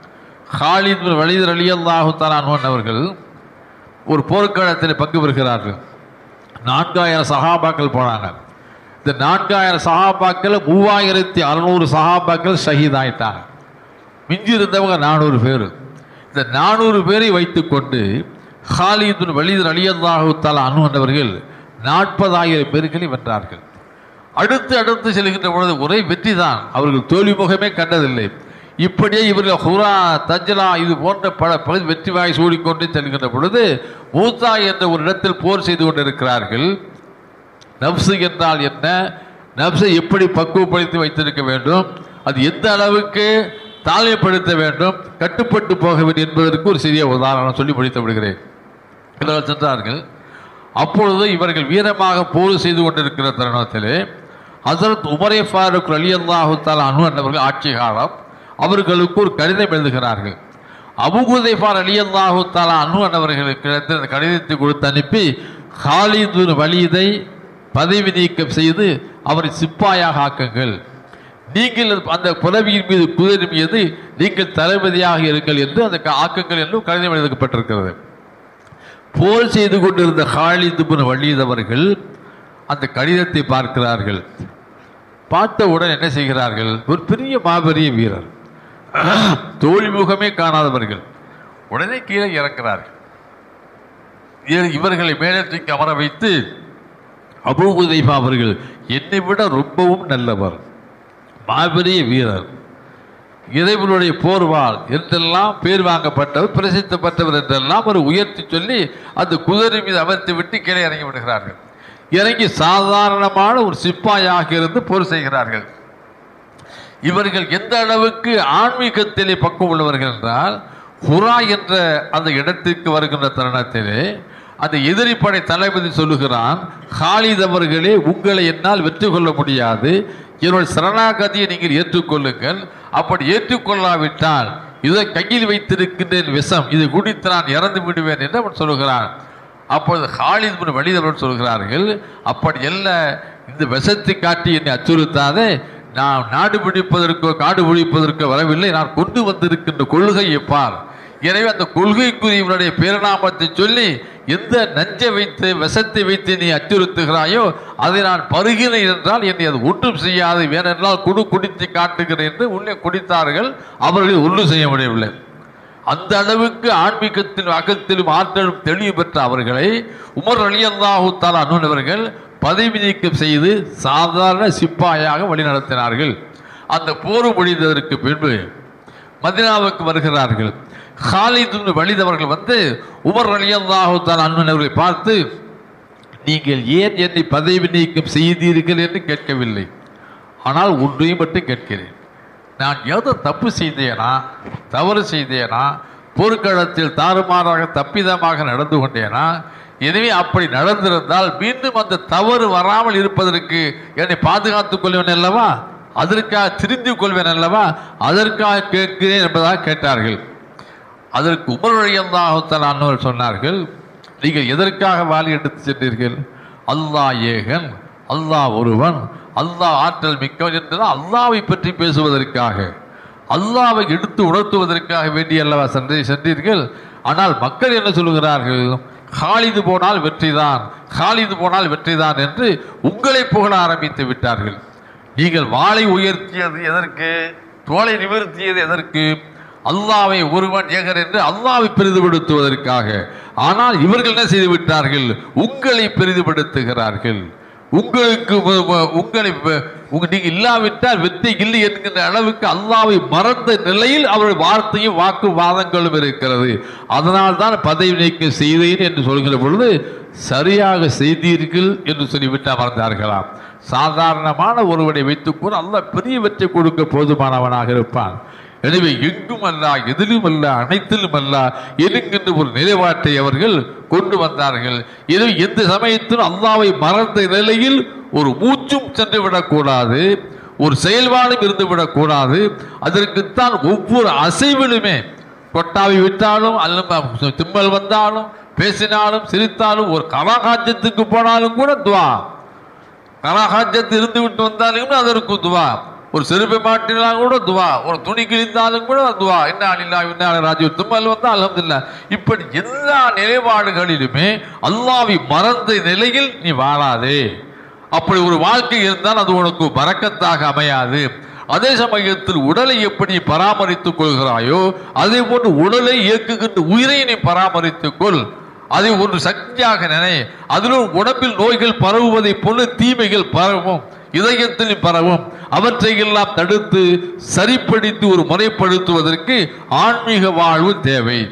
ஹாலித் பின் வலிது அலி அல்லாஹு தலான் அவர்கள் ஒரு போர்க்களத்தில் பங்கு பெறுகிறார்கள் நான்காயிரம் சஹாபாக்கள் போனாங்க இந்த நான்காயிரம் சஹாபாக்கள் மூவாயிரத்தி அறுநூறு சஹாபாக்கள் ஷஹீத் ஆயிட்டாங்க மிஞ்சி இருந்தவங்க நானூறு பேர் இந்த நானூறு பேரை வைத்துக்கொண்டு ஹாலித் வலிது அலி அல்லாஹு தலா அனுவந்தவர்கள் நாற்பதாயிரம் பேர்களை வென்றார்கள் அடுத்து அடுத்து செல்கின்ற பொழுது ஒரே வெற்றி தான் அவர்கள் தோல்வி முகமே கண்டதில்லை இப்படியே இவர்கள் ஹுரா தஜ்லா இது போன்ற பல பல வெற்றி வாய் சூடிக்கொண்டு செல்கின்ற பொழுது மூத்தா என்ற ஒரு இடத்தில் போர் செய்து கொண்டிருக்கிறார்கள் நப்சு என்றால் என்ன நப்சை எப்படி பக்குவப்படுத்தி வைத்திருக்க வேண்டும் அது எந்த அளவுக்கு தாழ்மைப்படுத்த வேண்டும் கட்டுப்பட்டு போக வேண்டும் என்பதற்கு ஒரு சிறிய உதாரணம் சொல்லி முடித்து விடுகிறேன் இவர்கள் சென்றார்கள் அப்பொழுது இவர்கள் வீரமாக போர் செய்து கொண்டிருக்கிற தருணத்திலே ஹசரத் உமரே ஃபாரூக் அலி அல்லாஹு தாலா அனு என்பவர்கள் ஆட்சி காலம் அவர்களுக்கு ஒரு கடிதம் எழுதுகிறார்கள் அபுகுதைஃபார் அலி அல்லாஹு தாலா அனு என்பவர்களுக்கு இடத்தில் அந்த கடிதத்தை கொடுத்து அனுப்பி ஹாலிது வலிதை பதவி நீக்கம் செய்து அவரை சிப்பாயாக ஆக்குங்கள் நீங்கள் அந்த புலவியின் மீது குதிரை மீது நீங்கள் தளபதியாக இருங்கள் என்று அந்த க- ஆக்குங்கள் என்றும் கடிதம் எழுதப்பட்டிருக்கிறது போர் செய்து கொண்டிருந்த ஹாலிது பின் வலீத் அவர்கள் அந்த கடிதத்தை பார்க்கிறார்கள் பார்த்தவுடன் என்ன செய்கிறார்கள் ஒரு பெரிய மாபெரிய வீரர் தோல்வி முகமே காணாதவர்கள் உடனே கீழே இறக்கிறார்கள் இ- இவர்களை மேலே தூக்கி அமர வைத்து அபூ உதைஃபா அவர்கள் என்னை விட ரொம்பவும் நல்லவர் மாபெரிய வீரர் இறைவனுடைய போர்வாள் என்றெல்லாம் பேர் வாங்கப்பட்டவர் பிரசித்த பெற்றவர் என்றெல்லாம் ஒரு உயர்த்தி சொல்லி அந்த குதிரை மீது அமர்த்தி விட்டு கீழே இறங்கி விடுகிறார்கள் இறங்கி சாதாரணமான ஒரு சிப்பாயாக இருந்து போர் செய்கிறார்கள் இவர்கள் எந்த அளவுக்கு ஆன்மீகத்திலே பக்குவம் உள்ளவர்கள் என்றால் ஹுரா என்ற அந்த இடத்திற்கு வருகின்ற தருணத்திலே அந்த எதிரிப்படை தளபதி சொல்லுகிறான் ஹாலித் அவர்களே உங்களை என்னால் வெற்றி கொள்ள முடியாது என்னுடைய சரணாகதியை நீங்கள் ஏற்றுக்கொள்ளுங்கள் அப்படி ஏற்றுக்கொள்ளாவிட்டால் இதை கையில் வைத்திருக்கின்றேன் விஷம் இது குடித்து நான் இறந்து விடுவேன் என்று அவன் சொல்லுகிறான் அப்பொழுது ஹாலித் பின் வலித் அவர்கள் சொல்கிறார்கள் அப்படி அல்ல இந்த விஷத்தை காட்டி என்னை அச்சுறுத்தாதே நான் நாடு பிடிப்பதற்கோ காடு பிடிப்பதற்கோ வரவில்லை நான் கொண்டு வந்திருக்கின்ற கொள்கையை பார் எனவே அந்த கொள்கைக்குரியவனுடைய பேரநாமத்தை சொல்லி எந்த நஞ்சை வைத்து விஷத்தை வைத்து நீ அச்சுறுத்துகிறாயோ அதை நான் பருகினேன் என்றால் என்னை அது ஒன்றும் செய்யாது வேறென்றால் குடு குடித்து காட்டுகிறேன் என்று உள்ளே குடித்தார்கள் அவர்கள் ஒன்றும் செய்ய முடியவில்லை அந்த அளவுக்கு ஆன்மீகத்தின் அகத்திலும் ஆற்றலும் தெளிவு பெற்ற அவர்களை உமர் அலியல்லாஹு தாலா அனுனவர்கள் பதவி நீக்கம் செய்து சாதாரண சிப்பாயாக வழிநடத்தினார்கள் அந்த போர் முடிந்ததற்கு பின்பு மதினாவுக்கு வருகிறார்கள் ஹாலித் இப்னு வலித் அவர்கள் வந்து உமர் அலியல்லாஹு தாலா அனுனவர்களை பார்த்து நீங்கள் ஏன் என்னை பதவி நீக்கம் செய்தீர்கள் என்று கேட்கவில்லை ஆனால் ஒன்றையும் மட்டும் கேட்கிறேன் நான் ஏதோ தப்பு செய்தேனா தவறு செய்தேனா போர்க்களத்தில் தாறுமாறாக தப்பிதமாக நடந்து கொண்டேனா எனவே அப்படி நடந்திருந்தால் மீண்டும் அந்த தவறு வராமல் இருப்பதற்கு என்னை பாதுகாத்துக் கொள்வேன் அல்லவா அதற்காக திருந்திக் கொள்வேன் அல்லவா அதற்காக கேட்கிறேன் என்பதாக கேட்டார்கள் அதற்கு உமர் வழியந்தாகத்தான் அன்னவர் சொன்னார்கள் நீங்கள் எதற்காக வாலி எடுத்து சென்றீர்கள் அல்லாஹ் ஏகன் அல்லாஹ் ஒருவன் அல்லாஹ் ஆற்றல் மிக்கவன் என்றால் அல்லாவை பற்றி பேசுவதற்காக அல்லாவை எடுத்து உணர்த்துவதற்காக வேண்டிய அல்லவா சென்று சென்றீர்கள் ஆனால் மக்கள் என்ன சொல்லுகிறார்கள் ஹாலிது போனால் வெற்றிதான் ஹாலிது போனால் வெற்றிதான் என்று உங்களை புகழ ஆரம்பித்து விட்டார்கள் நீங்கள் வாளை உயர்த்தியது எதற்கு தோலை நிமிர்த்தியது எதற்கு அல்லாவை ஒருவன் ஏகர் என்று அல்லாவை பெரிதுபடுத்துவதற்காக ஆனால் இவர்கள் என்ன செய்து விட்டார்கள் உங்களை பெரிதுபடுத்துகிறார்கள் உங்களுக்கு வ- வ- உங்களை வ- உங்க நீங்க இல்லாவிட்டால் வெற்றி இல்லை என்கின்ற அளவுக்கு அல்லாவை மறந்த நிலையில் அவருடைய வார்த்தையும் வாக்கு வாதங்களும் இருக்கிறது அதனால் தான் பதவி நீக்கம் செய்தேன் என்று சொல்கிற பொழுது சரியாக செய்தீர்கள் என்று சொல்லிவிட்டு அமர்ந்தார்களாம் சாதாரணமான ஒருவனை வைத்துக்கொண்டு அல்லாஹ் பெரிய வெற்றி கொடுக்க போதுமானவனாக இருப்பான் எனவே எங்கும் அல்ல எதிலும் அல்ல அனைத்திலும் அல்ல என்கின்ற ஒரு நிலைப்பாட்டை அவர்கள் கொண்டு வந்தார்கள் எனவே எந்த சமயத்திலும் அல்லாவை மறந்த நிலையில் ஒரு மூச்சும் சென்று விடக்கூடாது ஒரு செயல்பாடும் இருந்து விடக்கூடாது அதற்குத்தான் ஒவ்வொரு அசைவிலுமே கொட்டாவி விட்டாலும் அல்ல திம்மல் வந்தாலும் பேசினாலும் சிரித்தாலும் ஒரு கலாகாட்சத்துக்கு போனாலும் கூட துவா கலாகாட்சத்து இருந்து விட்டு வந்தாலும் கூட அதற்கு துவா ஒரு செருப்பை மாட்டினாலும் கூட துவா ஒரு துணி கிழிந்தாலும் கூட துவா என்ன அலில்லா என்ன ராஜீவ் தும்மல் வந்தா அலமதுல்லா இப்படி எல்லா நிலைப்பாடுகளிலுமே அல்லாவை மறந்த நிலையில் நீ வாழாதே அப்படி ஒரு வாழ்க்கை இருந்தால் அது உனக்கு பறக்கத்தாக அமையாது அதே சமயத்தில் உடலை எப்படி பராமரித்துக் கொள்கிறாயோ அதே போன்று உடலை இயக்குகின்ற உயிரை நீ பராமரித்துக் கொள் அதை ஒரு சக்தியாக நினை அதிலும் உடம்பில் நோய்கள் பரவுவதைப் போல தீமைகள் பரவும் இதயத்தில் பரவும் அவற்றையெல்லாம் தடுத்து சரிப்படுத்தி ஒரு முறைப்படுத்துவதற்கு ஆன்மீக வாழ்வு தேவை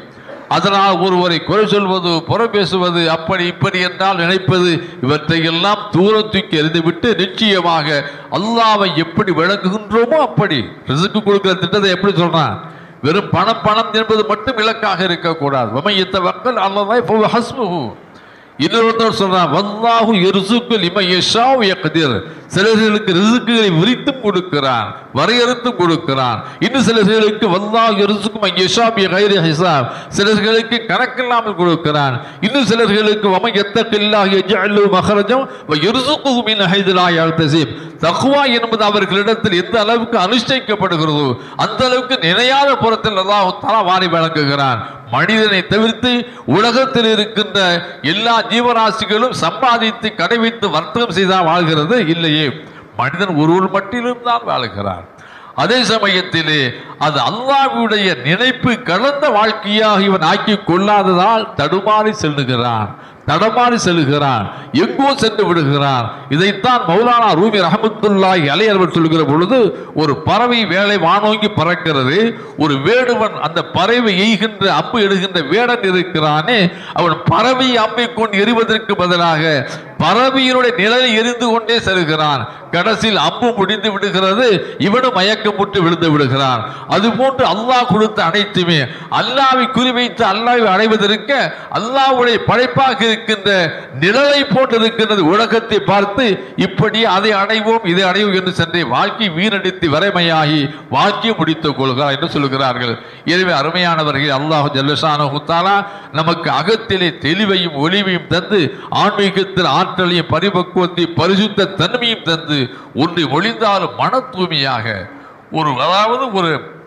அதனால் ஒருவரை குறை சொல்வது புற பேசுவது அப்படி இப்படி என்றால் நினைப்பது இவற்றையெல்லாம் தூரத்துக்கு எறிந்துவிட்டு நிச்சயமாக அல்லாவை எப்படி விளக்குகின்றோமோ அப்படி ரிசுக்கு கொடுக்கிற திட்டத்தை எப்படி சொல்றான் வெறும் பணம் பணம் என்பது மட்டும் இலக்காக இருக்கக்கூடாது வமையத்த வக்கல் அல்லதாய் ஹஸ்முஹு இன்னொருத்தர் சொல்றான் வல்லாஹு எருசுக்கு லிம யஷாவு யக்திர் சிலர்களுக்கு ரிசுக்குகளை விரித்தும் கொடுக்கிறான் வரையறுத்தும் கொடுக்கிறான் இன்னும் சிலர்களுக்கு வல்லாஹு எருசுக்கும் யஷாபி கைரி ஹிசாப் சிலர்களுக்கு கணக்கில்லாமல் கொடுக்கிறான் இன்னும் சிலர்களுக்கு வம எத்தக்கில்லாஹ் யஜ்அலு மஹரஜம் வ யர்சுகுஹு மின் ஹைது லா யஹ்தசிப் தக்வா என்பது அவர்களிடத்தில் எந்த அளவுக்கு அனுஷ்டிக்கப்படுகிறதோ அந்த அளவுக்கு நினையாத புறத்தில் அல்லாஹ் தஆலா வாரி வழங்குகிறான் மனிதனை தவிர்த்து உலகத்தில் இருக்கின்ற எல்லா ஜீவராசிகளும் சம்பாதித்து கடைவித்து வர்த்தகம் செய்தால் வாழ்கிறது இல்லையே மனிதன் ஒருவர் மட்டிலும் தான் வாழ்கிறான் அதே சமயத்திலே அது அல்லாஹ்வுடைய நினைப்பு கலந்த வாழ்க்கையாக இவன் ஆக்கி கொள்ளாததால் தடுமாறி செல்லுகிறான் தடமாறி செல்கிறான் எங்கோ சென்று விடுகிறான் இதைத்தான் மௌலானா ரூமி ரஹமத்துல்லாஹி அலையர்கள் சொல்கிற பொழுது ஒரு பறவை வேலை வானோங்கி பறக்கிறது ஒரு வேடுவன் அந்த பறவை எய்கின்ற அம்பு எடுகின்ற வேடன் இருக்கிறானே அவன் பறவை அம்பை கொண்டு எறிவதற்கு பதிலாக பறவையினுடைய நிழலை எரிந்து கொண்டே செல்கிறான் கடைசியில் அம்பு முடிந்து விடுகிறது இவனும் மயக்கமுற்று விழுந்து விடுகிறான் அதுபோன்று அல்லாஹ் கொடுத்த அனைத்துமே அல்லாவை குறிவைத்து அல்லாவை அடைவதற்கு அல்லாஹ்வுடைய படைப்பாக இருக்கின்ற நிழலை போட்டு இருக்கின்றது உலகத்தை பார்த்து இப்படி அதை அடைவோம் இதை அடைவோம் என்று சென்றே வாழ்க்கை வீணடித்து வரைமையாகி வாழ்க்கையை முடித்துக் கொள்கிறார் என்று சொல்கிறார்கள் எனவே அருமையானவர்கள் அல்லாஹ் ஜல்லஷானு தாலா நமக்கு அகத்திலே தெளிவையும் ஒளிவையும் தந்து ஆன்மீகத்தில் ஆற்றலையும் பரிபக்குவத்தையும் பரிசுத்த தன்மையும் தந்து ஒன்றை ஒளிந்தாலும் மன தூய்மையாக ஒரு அதாவது ஒரு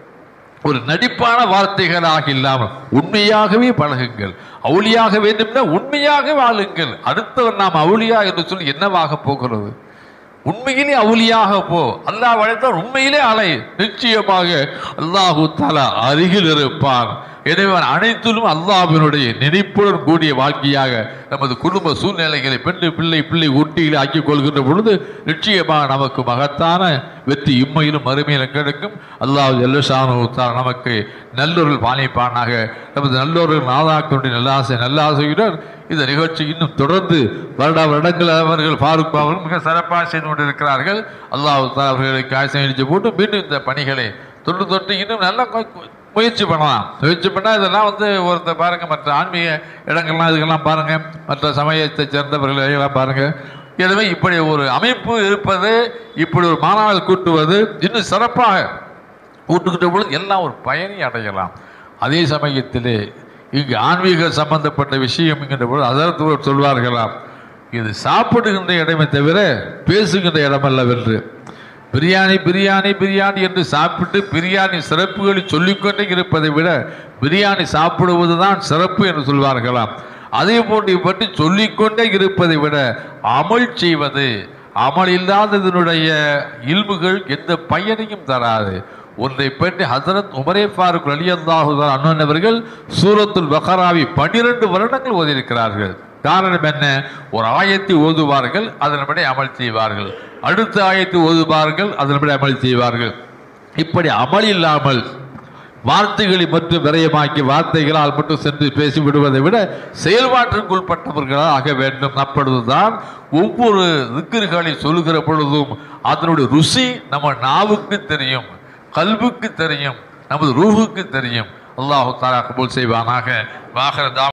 ஒரு நடிப்பான வார்த்தைகளாக இல்லாமல் உண்மையாகவே பழகுங்கள் அவுளியாக வேண்டும்னா உண்மையாக வாழுங்கள் அடுத்தவர் நாம் அவுளியா என்று சொல்லி என்னவாக போகிறது உண்மையிலே அவுளியாக போ அல்லாஹ் அழைத்தால் உண்மையிலே அலை நிச்சயமாக அல்லாஹு தாலா அருகில் இருப்பான் எனவே அவன் அனைத்திலும் அல்லாஹ்வினுடைய நினைப்புடன் கூடிய வாழ்க்கையாக நமது குடும்ப சூழ்நிலைகளை பெண்ணு பிள்ளை பிள்ளை ஊட்டியில் ஆக்கிக் கொள்கின்ற பொழுது நிச்சயமாக நமக்கு மகத்தான வெற்றி இம்மையிலும் மறுமையிலும் கிடைக்கும் அல்லாஹ் எல்லசானு நமக்கு நல்லொருள் பாலிப்பானாக நமது நல்லொருள் நாதாக்களுடைய நல்லாசை நல்லாசையுடன் இந்த நிகழ்ச்சி இன்னும் தொடர்ந்து வருட வருடங்கள் அவர்கள் ஃபாரூக் அவர்கள் மிக சிறப்பாக செய்து கொண்டிருக்கிறார்கள் அல்லாஹ் தாலா அவர்களுக்கு ஆசை அளித்து போட்டு மீண்டும் இந்த பணிகளை தொன்று தொட்டு இன்னும் நல்லா கொ- முயற்சி பண்ணலாம் முயற்சி பண்ணால் இதெல்லாம் வந்து ஒருத்தர் பாருங்க மற்ற ஆன்மீக இடங்கள்லாம் இதுக்கெல்லாம் பாருங்க மற்ற சமயத்தை சேர்ந்தவர்கள் எல்லாம் பாருங்க எனவே இப்படி ஒரு அமைப்பு இருப்பது இப்படி ஒரு மாநாடு கூட்டுவது இன்னும் சிறப்பாக கூட்டுக்கிட்ட பொழுது எல்லாம் ஒரு பயனை அடையலாம் அதே சமயத்திலே இங்கு ஆன்மீக சம்பந்தப்பட்ட விஷயம் என்கின்ற பொழுது அதற்கு சொல்வார்களாம் இது சாப்பிடுகின்ற இடமே தவிர பேசுகின்ற இடமல்லவென்று பிரியாணி பிரியாணி பிரியாணி என்று சாப்பிட்டு பிரியாணி சிறப்புகளை சொல்லிக்கொண்டே இருப்பதை விட பிரியாணி சாப்பிடுவது தான் சிறப்பு என்று சொல்வார்களாம் அதே போன்று பற்றி சொல்லிக்கொண்டே இருப்பதை விட அமல் செய்வது அமல் இல்லாததனுடைய இல்முகள் எந்த பயனையும் தராது ஒன்றை பற்றி ஹசரத் உமரே ஃபாரூக் அலி அல்லாஹுதான் அண்ணனவர்கள் சூரத்துல் பஹராவி பன்னிரண்டு வருடங்கள் ஓதியிருக்கிறார்கள் காரணம் என்ன ஒரு ஆயத்தை ஓதுவார்கள் அதன்படி அமல் செய்வார்கள் அடுத்த ஆயத்தை ஓதுவார்கள் அதன்படி அமல் செய்வார்கள் இப்படி அமல் இல்லாமல் வார்த்தைகளை மட்டும் விரயமாக்கி வார்த்தைகளால் மட்டும் சென்று பேசி விடுவதை விட செயல்பாட்டிற்குள்பட்டவர்களாக ஆக வேண்டும் அப்பொழுதுதான் ஒவ்வொரு திக்கிர்களை சொல்லுகிற பொழுதும் அதனுடைய ருசி நம்ம நாவுக்கு தெரியும் கல்வுக்கு தெரியும் நமது ரூஹுக்கு தெரியும் அல்லாஹு தாலா கபூல் செய்வானாக வாகர